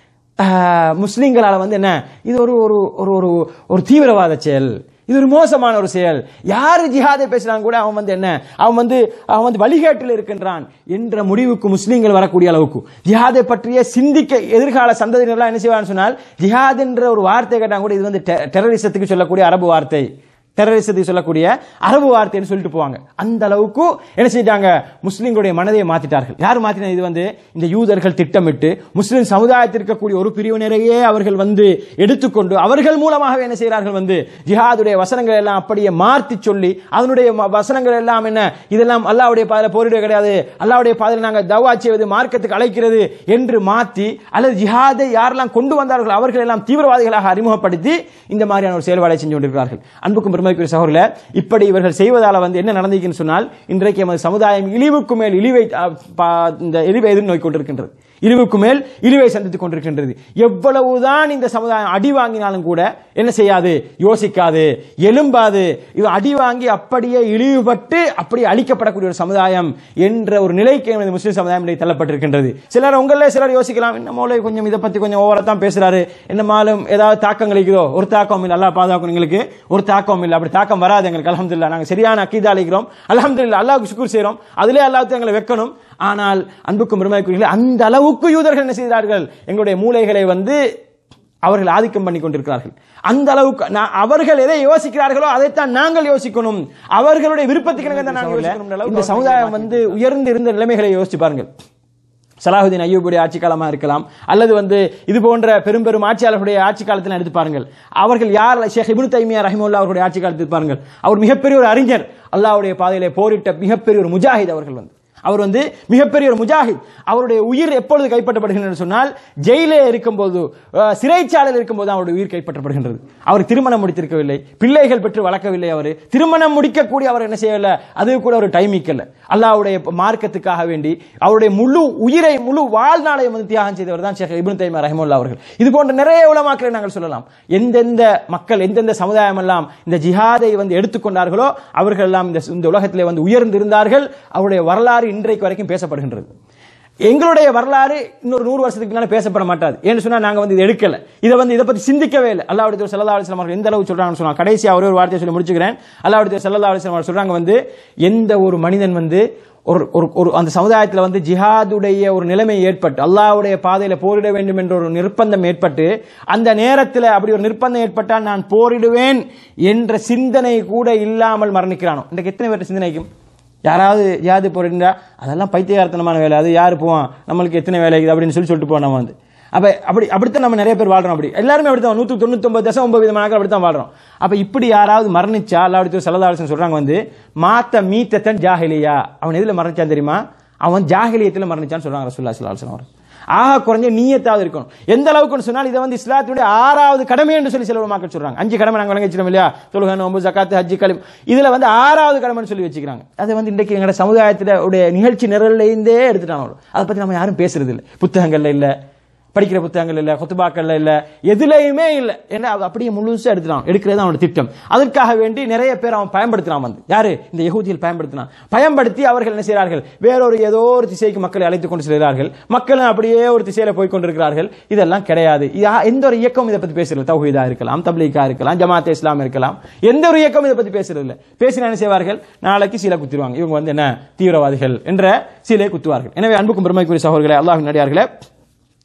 ஆஹ், முஸ்லிம்களால வந்து என்ன இது ஒரு ஒரு ஒரு ஒரு ஒரு தீவிரவாத செயல் இது ஒரு மோசமான ஒரு செயல் யாரு ஜிஹாதை பேசுறாங்க கூட அவன் வந்து என்ன அவன் வந்து அவன் வந்து வழிகாட்டில் இருக்கின்றான் என்ற முடிவுக்கு முஸ்லீம்கள் வரக்கூடிய அளவுக்கு ஜிஹாதை பற்றிய சிந்திக்க எதிர்கால சந்ததியினர்லாம் என்ன செய்வான்னு சொன்னால் ஜிஹாத் என்ற ஒரு வார்த்தை கேட்டாங்க கூட இது வந்து டெ- டெரரிசத்துக்கு சொல்லக்கூடிய அரபு வார்த்தை டெரரிசத்துக்கு சொல்லக்கூடிய அரபு வார்த்தைன்னு சொல்லிட்டு போவாங்க அந்த அளவுக்கு என்ன செஞ்சிட்டாங்க முஸ்லிம்களுடைய மனதை மாத்திட்டார்கள் யார் மாத்தினா இது வந்து இந்த யூதர்கள் திட்டமிட்டு முஸ்லிம் சமுதாயத்தில் இருக்கக்கூடிய ஒரு பிரிவினரையே அவர்கள் வந்து எடுத்துக்கொண்டு அவர்கள் மூலமாக என்ன செய்கிறார்கள் வந்து ஜிஹாதுடைய வசனங்கள் எல்லாம் அப்படியே மாற்றி சொல்லி அதனுடைய ம- வசனங்கள் எல்லாம் என்ன இதெல்லாம் அல்லாவுடைய பாதையில் போரிட கிடையாது அல்லாவுடைய பாதையில் நாங்கள் தவா செய்வது மார்க்கத்துக்கு அழைக்கிறது என்று மாற்றி அல்லது ஜிஹாதை யாரெல்லாம் கொண்டு வந்தார்கள் அவர்கள் எல்லாம் தீவிரவாதிகளாக அறிமுகப்படுத்தி இந்த மாதிரியான ஒரு செயல்பாடை செஞ்சு கொண்டிருக்கிறார்கள் அன்புக்கும் பெருமைக்குரிய சகோதரர்களே இப்படி இவர்கள் செய்வதால வந்து என்ன நடந்திருக்குன்னு சொன்னால் இன்றைக்கு எமது சமுதாயம் இழிவுக்கு மேல் இழிவை அஹ், பா- இந்த இழிவை எதிர்நோக்கி கொண்டிருக்கின்றது இழிவுக்கு மேல் இழிவை சந்தித்துக் கொண்டிருக்கின்றது எவ்வளவுதான் இந்த சமுதாயம் அடி வாங்கினாலும் கூட என்ன செய்யாது யோசிக்காது எலும்பாது இது அடி வாங்கி அப்படியே இழிவுபட்டு அப்படியே அழிக்கப்படக்கூடிய ஒரு சமுதாயம் என்ற ஒரு நிலைக்கு எமது முஸ்லிம் சமுதாயம் இன்றைக்கு தள்ளப்பட்டிருக்கின்றது சிலர் உங்களே சிலர் யோசிக்கலாம் என்ன மோளை கொஞ்சம் இதை பத்தி கொஞ்சம் ஓவரா தான் பேசுறாரு என்னமாலும் ஏதாவது தாக்கம் இருக்குதோ ஒரு தாக்கம் இல்லை அல்லாஹ் பாதுகாக்கும் எங்களுக்கு ஒரு தாக்கம் இல்லை அப்படி தாக்கம் வராது எங்களுக்கு அல்ஹம்துலில்லாஹ் நாங்க சரியான அக்கீதா அளிக்கிறோம் அல்ஹம்துலில்லாஹ் அல்லாஹ்வுக்கு சுக்குர் செய்றோம் அதிலே அல்லாஹ் எங்களை வைக்கணும் ஆனால் அன்புக்கும் பெருமைக்குரியர்களே அந்த அளவுக்கு யூதர்கள் என்ன செய்கிறார்கள் எங்களுடைய மூளைகளை வந்து அவர்கள் ஆதிக்கம் பண்ணி கொண்டிருக்கிறார்கள் அந்த அளவுக்கு நான் அவர்கள் எதை யோசிக்கிறார்களோ அதைத்தான் நாங்கள் யோசிக்கணும் அவர்களுடைய விருப்பத்துக்கு இணங்க தான் நாங்கள் யோசிக்கணும் இந்த சமுதாயம் வந்து உயர்ந்து இருந்த நிலைமைகளை யோசிச்சு பாருங்கள் சலாஹுதீன் ஐயூபுடைய ஆட்சி காலமா இருக்கலாம் அல்லது வந்து இது போன்ற பெரும் பெரும் ஆட்சியாளர்களுடைய ஆட்சி காலத்தில் எடுத்து பாருங்கள் அவர்கள் யார் ஷேக் இப்னு தைமியா ரஹிமுல்லா அவருடைய ஆட்சி காலத்தில் பாருங்கள் அவர் மிகப்பெரிய ஒரு அறிஞர் அல்லாஹ்வுடைய பாதையிலே போரிட்ட மிகப்பெரிய ஒரு முஜாஹித் அவர்கள் வந்து அவர் வந்து மிகப்பெரிய ஒரு முஜாஹித் அவருடைய உயிர் எப்பொழுது கைப்பற்றப்படுகின்றது சொன்னால் ஜெயிலே இருக்கும்போது அஹ், சிறைச்சாலையில் இருக்கும்போது அவருடைய உயிர் கைப்பற்றப்படுகின்றது அவர் திருமணம் முடித்திருக்கவில்லை பிள்ளைகள் பெற்று வளர்க்கவில்லை அவர் திருமணம் முடிக்கக்கூடிய அவர் என்ன செய்யவில்லை அது கூட ஒரு டைம் இக்கல அல்லாஹ்வுடைய மார்க்கத்துக்காக வேண்டி அவருடைய முழு உயிரை முழு வாழ்நாளை வந்து தியாகம் செய்தவர் தான் ஷேக் இப்னு தைமியா ரஹிமுல்லா அவர்கள் இது போன்ற நிறைய உலமாக்களை நாங்கள் சொல்லலாம் எந்தெந்த மக்கள் எந்தெந்த சமுதாயம் எல்லாம் இந்த ஜிஹாதை வந்து எடுத்துக்கொண்டார்களோ அவர்கள் எல்லாம் இந்த இந்த உலகத்திலே வந்து உயர்ந்திருந்தார்கள் அவருடைய வரலாறு இன்றைக்கு வரைக்கும் பேசப்படுகின்றது எங்களுடைய வரலாறு இன்னொரு நூறு வருஷத்துக்கு முன்னால பேசப்பட மாட்டாது ஏன்னு சொன்னா நாங்க வந்து இதை எடுக்கல இதை வந்து இதை பத்தி சிந்திக்கவே இல்லை அல்லாவுடைய சல்லா அலிஸ்லாம் அவர்கள் எந்த அளவு சொல்றாங்கன்னு சொன்னா கடைசியா ஒரே ஒரு வார்த்தையை சொல்லி முடிச்சுக்கிறேன் அல்லாவுடைய சல்லா அலிஸ்லாம் அவர்கள் சொல்றாங்க வந்து எந்த ஒரு மனிதன் வந்து ஒரு ஒரு ஒரு அந்த சமுதாயத்தில் வந்து ஜிஹாதுடைய ஒரு நிலைமை ஏற்பட்டு அல்லாஹ்வுடைய பாதையில போரிட வேண்டும் என்ற ஒரு நிர்பந்தம் ஏற்பட்டு அந்த நேரத்தில் அப்படி ஒரு நிர்பந்தம் ஏற்பட்டால் நான் போரிடுவேன் என்ற சிந்தனை கூட இல்லாமல் மரணிக்கிறானோ இன்றைக்கு எத்தனை பேர் சிந்தனைக்கும் யாராவது ஜிஹாது போரிட்டா அதெல்லாம் பைத்தியகாரத்தனமான வேலை அது யார் போவான் நம்மளுக்கு எத்தனை வேலை இருக்குது அப்படின்னு சொல்லி சொல்லிட்டு போவோம் நம்ம வந்து அப்ப அப்படி அப்படித்தான் நம்ம நிறைய பேர் வாழ்றோம் அப்படி எல்லாருமே அப்படித்தான் நூற்று தொண்ணூத்தொன்பது தசம் ஒன்பது விதமான அப்படித்தான் வாழ்றோம் அப்ப இப்படி யாராவது மரணிச்சா அல்லாவுடைய சல்லதாசன் சொல்றாங்க வந்து மாத்த மீத்தத்தன் ஜாஹிலியா அவன் எதுல மரணிச்சான் தெரியுமா அவன் ஜாஹிலியத்தில் மரணிச்சான்னு சொல்றாங்க ரசூல்லா சல்லாஹ் அவர் ஆக குறைஞ்ச நீயத்தாவது இருக்கணும் எந்த அளவுக்குன்னு சொன்னால் இதை வந்து இஸ்லாத்துடைய ஆறாவது கடமை என்று சொல்லி சில மக்கள் சொல்றாங்க அஞ்சு கடமை நாங்கள் வழங்கி வச்சிருக்கோம் இல்லையா தொழுகை நோம்பு ஜக்காத்து ஹஜ்ஜி கலிம் இதுல வந்து ஆறாவது கடமைன்னு சொல்லி வச்சுக்கிறாங்க அதை வந்து இன்றைக்கு எங்களோட சமுதாயத்தில் உடைய நிகழ்ச்சி நிரல்லேருந்தே எடுத்துட்டாங்க அதை பத்தி நம்ம யாரும் பேசுறது இல்லை புத்தகங்கள்ல இல்ல படிக்கிற புத்தகங்கள் இல்ல குத்துபாக்கள்ல இல்ல எதுலையுமே இல்ல ஏன்னா அது அப்படியே முழுசா எடுத்துட்டான் எடுக்கிறது அவனோட திட்டம் அதற்காக வேண்டி நிறைய பேர் அவன் பயன்படுத்தினான் வந்து யாரு இந்த யகூதியில் பயன்படுத்தினான் பயன்படுத்தி அவர்கள் என்ன செய்கிறார்கள் வேறொரு ஏதோ ஒரு திசைக்கு மக்களை அழைத்துக் கொண்டு செல்கிறார்கள் மக்களும் அப்படியே ஒரு திசையில போய் கொண்டிருக்கிறார்கள் இதெல்லாம் கிடையாது இது யா- எந்த ஒரு இயக்கம் இதை பத்தி பேசுறது தௌஹீதா இருக்கலாம் தப்லீகா இருக்கலாம் ஜமாத் இஸ்லாம் இருக்கலாம் எந்த ஒரு இயக்கம் இதை பத்தி பேசுறது இல்ல பேசினா என்ன செய்வார்கள் நாளைக்கு சீலை குத்திடுவாங்க இவங்க வந்து என்ன தீவிரவாதிகள் என்ற சீலை குத்துவார்கள் எனவே அன்புக்கும் பெருமைக்குரிய சகோதரர்களே அல்லாஹ்வின் நடிகார்களே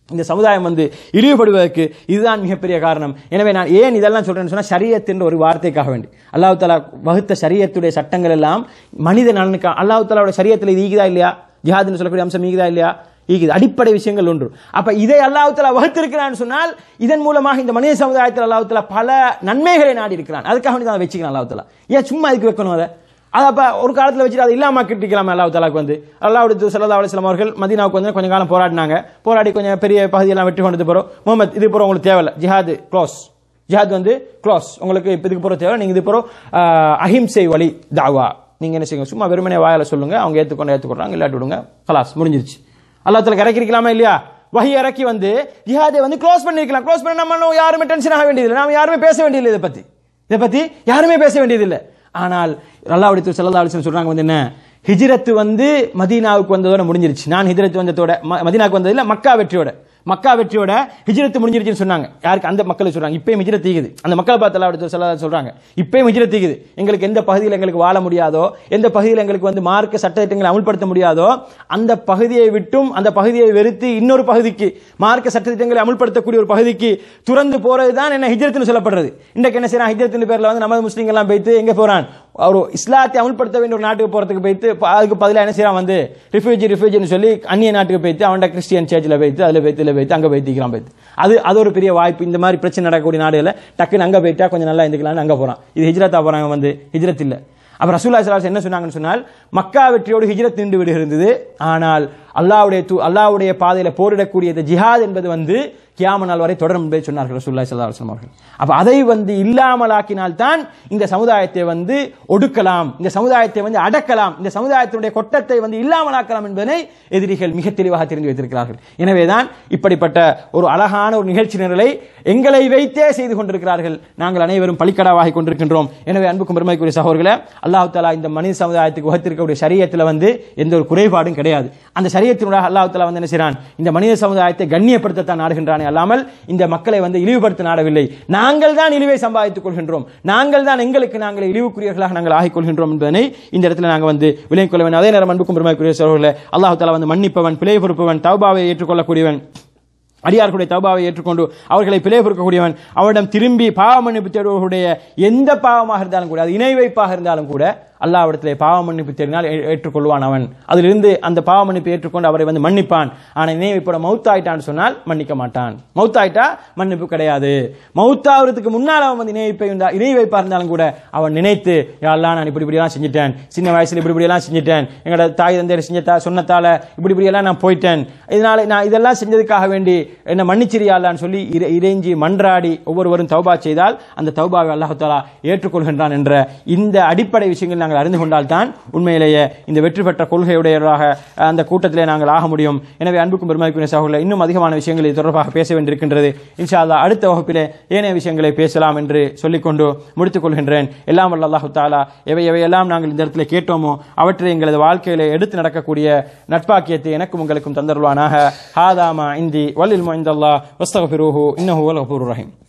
இந்த சமுதாயம் வந்து இழிவுபடுவதற்கு இதுதான் மிகப்பெரிய காரணம் எனவே நான் ஏன் இதெல்லாம் சொல்றேன்னு சொன்னா ஷரியத் என்ற ஒரு வார்த்தைக்காக வேண்டி அல்லாஹ் தாலா வகுத்த ஷரியத்துடைய சட்டங்கள் எல்லாம் மனித நலனுக்கு அல்லாஹ் தாலாவோட ஷரியத்தில் இது ஈகுதா இல்லையா ஜிஹாதுன்னு சொல்லக்கூடிய அம்சம் ஈகுதா இல்லையா ஈகுது அடிப்படை விஷயங்கள் ஒன்று அப்ப இதை அல்லாஹ் தாலா வகுத்திருக்கிறான்னு சொன்னால் இதன் மூலமாக இந்த மனித சமுதாயத்தில் அல்லாஹ் தாலா பல நன்மைகளை நாடி இருக்கிறான் அதுக்காக வேண்டி தான் அதை வச்சுக்கிறான் அல்லாஹ் தாலா ஏன் சும்மா இதுக்கு வைக்கணும் அதை அது அப்ப ஒரு காலத்துல வச்சுட்டு அதை இல்லாம கிட்டிக்கலாம் அல்லாஹ் தாலாக்கு வந்து அல்லாஹ் சல்லா அலிஸ்லாம் அவர்கள் மதீனாவுக்கு வந்து கொஞ்சம் காலம் போராடினாங்க போராடி கொஞ்சம் பெரிய பகுதியெல்லாம் வெற்றி கொண்டு போறோம் முகமது இது போற உங்களுக்கு தேவையில்ல ஜிஹாது க்ளோஸ் ஜிஹாத் வந்து க்ளோஸ் உங்களுக்கு இப்ப இதுக்கு போற தேவை நீங்க இது போற அஹிம்சை வழி தாவா நீங்க என்ன செய்யுங்க சும்மா வெறுமனே வாயால சொல்லுங்க அவங்க ஏத்துக்கொண்டு ஏத்துக்கொள்றாங்க இல்லாட்டி விடுங்க கலாஸ் முடிஞ்சிருச்சு அல்லாஹ் தாலா இறக்கிருக்கலாமா இல்லையா வஹி இறக்கி வந்து ஜிஹாதை வந்து க்ளோஸ் பண்ணிருக்கலாம் க்ளோஸ் பண்ண நம்ம யாருமே டென்ஷன் ஆக வேண்டியதில்லை நாம யாருமே பேச வேண்டியதில்லை இதை பத்தி இதை பத்தி யாருமே பேச வேண்டியதில்லை ஆனால் அல்லாஹ்வுடைய தூதர் ஸல்லல்லாஹு அலைஹி வஸல்லம் சொல்றாங்க வந்து என்ன ஹிஜ்ரத் வந்து மதீனாவுக்கு வந்ததோட முடிஞ்சிருச்சு நான் ஹிஜ்ரத் வந்ததோட ம- மதீனாவுக்கு வந்தது இல்ல மக்கா வெற்றியோட மக்கா வெற்றியோட ஹிஜ்ரத் முடிஞ்சிருச்சுன்னு சொன்னாங்க யாருக்கு அந்த மக்கள் சொல்றாங்க இப்பயும் ஹிஜ்ரத் தீகுது அந்த மக்களை பார்த்து அல்லாஹ் தூதர் ஸல்லல்லாஹு அலைஹி வஸல்லம் சொல்றாங்க இப்பயும் ஹிஜ்ரத் தீகுது எங்களுக்கு எந்த பகுதியில் எங்களுக்கு வாழ முடியாதோ எந்த பகுதியில் எங்களுக்கு வந்து மார்க்க சட்டத்திட்டங்களை அமுல்படுத்த முடியாதோ அந்த பகுதியை விட்டும் அந்த பகுதியை வெறுத்து இன்னொரு பகுதிக்கு மார்க்க சட்டத்திட்டங்களை அமுல்படுத்தக்கூடிய ஒரு பகுதிக்கு துறந்து போறது தான் என்ன ஹிஜ்ரத்னு சொல்லப்படுறது இன்றைக்கு என்ன செய்யறான் ஹிஜ்ரத்தின் பேர்ல வந்து நமது முஸ்லீம்கள் எல்லாம் போயிட்டு எங்க போறான் ஒரு இஸ்லாத்தை அமுல்படுத்த வேண்டிய ஒரு நாட்டுக்கு போறதுக்கு போயிட்டு ப- அதுக்கு பதிலா என்ன செய்யறான் வந்து ரிஃப்யூஜி ரிஃப்யூஜின்னு சொல்லி அந்நிய நாட்டுக்கு போயிட்டு அவன்கிட்ட கிறிஸ்டியன் சர்ச்சில் போயிட்டு அதுல போயிட்டு இதுல போயிட்டு அங்க போயிட்டு இருக்கிறான் போயிட்டு அது அது ஒரு பெரிய வாய்ப்பு இந்த மாதிரி பிரச்சனை நடக்கக்கூடிய நாடுகளை டக்குன்னு அங்க போயிட்டா கொஞ்சம் நல்லா இருந்துக்கலாம்னு அங்க போறான் இது ஹிஜ்ரத்தா போறாங்க வந்து ஹிஜ்ரத் இல்ல அப்ப ரசூல்லா ஸல்லல்லாஹு அலைஹி வஸல்லம் என்ன சொன்னாங்கன்னு சொன்னால் மக்கா வெற்றியோடு ஹிஜ்ரத் நின்று விடுகிறது ஆனால் அல்லாஹ்வுடைய தூ அல்லாஹ்வுடைய பாதையில போரிடக்கூடிய இந்த ஜிஹாத் என்பது வந்து கியாம நாள் வரை தொடரும் என்பதை சொன்னார்கள் ரசூலுல்லாஹி ஸல்லல்லாஹு அலைஹி வஸல்லம் அவர்கள் அப்ப அதை வந்து இல்லாமலாக்கினால் தான் இந்த சமுதாயத்தை வந்து ஒடுக்கலாம் இந்த சமுதாயத்தை வந்து அடக்கலாம் இந்த சமுதாயத்தினுடைய கொட்டத்தை வந்து இல்லாமலாக்கலாம் என்பதனை எதிரிகள் மிக தெளிவாக தெரிந்து வைத்திருக்கிறார்கள் எனவேதான் இப்படிப்பட்ட ஒரு அழகான ஒரு நிகழ்ச்சி நிரலை எங்களை வைத்தே செய்து கொண்டிருக்கிறார்கள் நாங்கள் அனைவரும் பலிக்கடாவாகி கொண்டிருக்கின்றோம் எனவே அன்புக்கும் பெருமைக்குரிய சகோதரர்களே அல்லாஹ் தாலா இந்த மனித சமுதாயத்துக்கு வகுத்திருக்கக்கூடிய சரியத்தில் வந்து எந்த ஒரு குறைபாடும் கிடையாது அந்த சரியத்தினுடைய அல்லாஹ் தாலா வந்து என்ன செய்றான் இந்த மனித சமுதாயத்தை கண்ணியப்படுத்தத்தான் நாடுகின்றானே அல்லாமல் இந்த மக்களை வந்து இழிவுபடுத்த நாடவில்லை நாங்கள் தான் இழிவை சம்பாதித்துக் கொள்கின்றோம் நாங்கள் தான் எங்களுக்கு நாங்கள் இழிவுக்குரியவர்களாக நாங்கள் ஆகிக் கொள்கின்றோம் என்பதனை இந்த இடத்துல நாங்கள் வந்து விலகிக் கொள்ள வேண்டும் அதே நேரம் அன்புக்கும் பெருமைக்குரிய சகோதரர்களே அல்லாஹ் தாலா வந்து மன்னிப்பவன் பிழை பொறுப்பவன் தௌபாவை ஏற்றுக்கொள்ளக்கூடியவன் அடியார்களுடைய தௌபாவை ஏற்றுக்கொண்டு அவர்களை பிழை பொறுக்கக்கூடியவன் அவரிடம் திரும்பி பாவ மன்னிப்பு தேடுவர்களுடைய எந்த பாவமாக இருந்தாலும் கூட அது இணை வைப்பாக இருந்தாலும் கூட அல்லாவிடத்திலே பாவ மன்னிப்பு தேடினால் ஏ- ஏற்றுக்கொள்வான் அவன் அதிலிருந்து அந்த பாவ மன்னிப்பு ஏற்றுக்கொண்டு அவரை வந்து மன்னிப்பான் ஆனால் இணை வைப்போட மௌத்தாயிட்டான்னு சொன்னால் மன்னிக்க மாட்டான் மௌத்தாயிட்டா மன்னிப்பு கிடையாது மௌத்தாவதுக்கு முன்னால் அவன் வந்து இணை வைப்பை இருந்தா- இணை வைப்பா இருந்தாலும் கூட அவன் நினைத்து யாரெல்லாம் நான் இப்படி இப்படியெல்லாம் செஞ்சுட்டேன் சின்ன வயசுல இப்படி இப்படியெல்லாம் செஞ்சுட்டேன் எங்களோட தாய் தந்தையர் செஞ்ச சொன்னதால இப்படி இப்படியெல்லாம் நான் போயிட்டேன் இதனால நான் இதெல்லாம் செஞ்சதுக்காக வேண்டி என்ன மன்னிச்சிரியாலான்னு சொல்லி இறை- இறைஞ்சி மன்றாடி ஒவ்வொருவரும் தௌபா செய்தால் அந்த தௌபாவை அல்லாஹ் தாலா ஏற்றுக்கொள்கின்றான் என்ற இந்த அடிப்படை விஷயங்கள் நாங்கள் அறிந்து கொண்டால்தான் உண்மையிலேயே இந்த வெற்றி பெற்ற கொள்கையுடையவராக அந்த கூட்டத்திலே நாங்கள் ஆக முடியும் எனவே அன்புக்கும் பெருமைக்குரிய சகோதரர்களே இன்னும் அதிகமான விஷயங்கள் இது தொடர்பாக பேச வேண்டியிருக்கின்றது இன்ஷா அல்லாஹ் அடுத்த வகுப்பிலே ஏனைய விஷயங்களை பேசலாம் என்று சொல்லிக்கொண்டு முடித்துக் கொள்கின்றேன் எல்லாம் வல்ல அல்லாஹு தாலா எவை எவையெல்லாம் நாங்கள் இந்த இடத்துல கேட்டோமோ அவற்றை எங்களது வாழ்க்கையில எடுத்து நடக்கக்கூடிய நட்பாக்கியத்தை எனக்கும் உங்களுக்கும் தந்தருவானாக ஹாதாமா இந்தி வல்லில் மொய்ந்தல்லா வஸ்தகபிருஹு இன்னஹு வல் கஃபூருர் ரஹீம்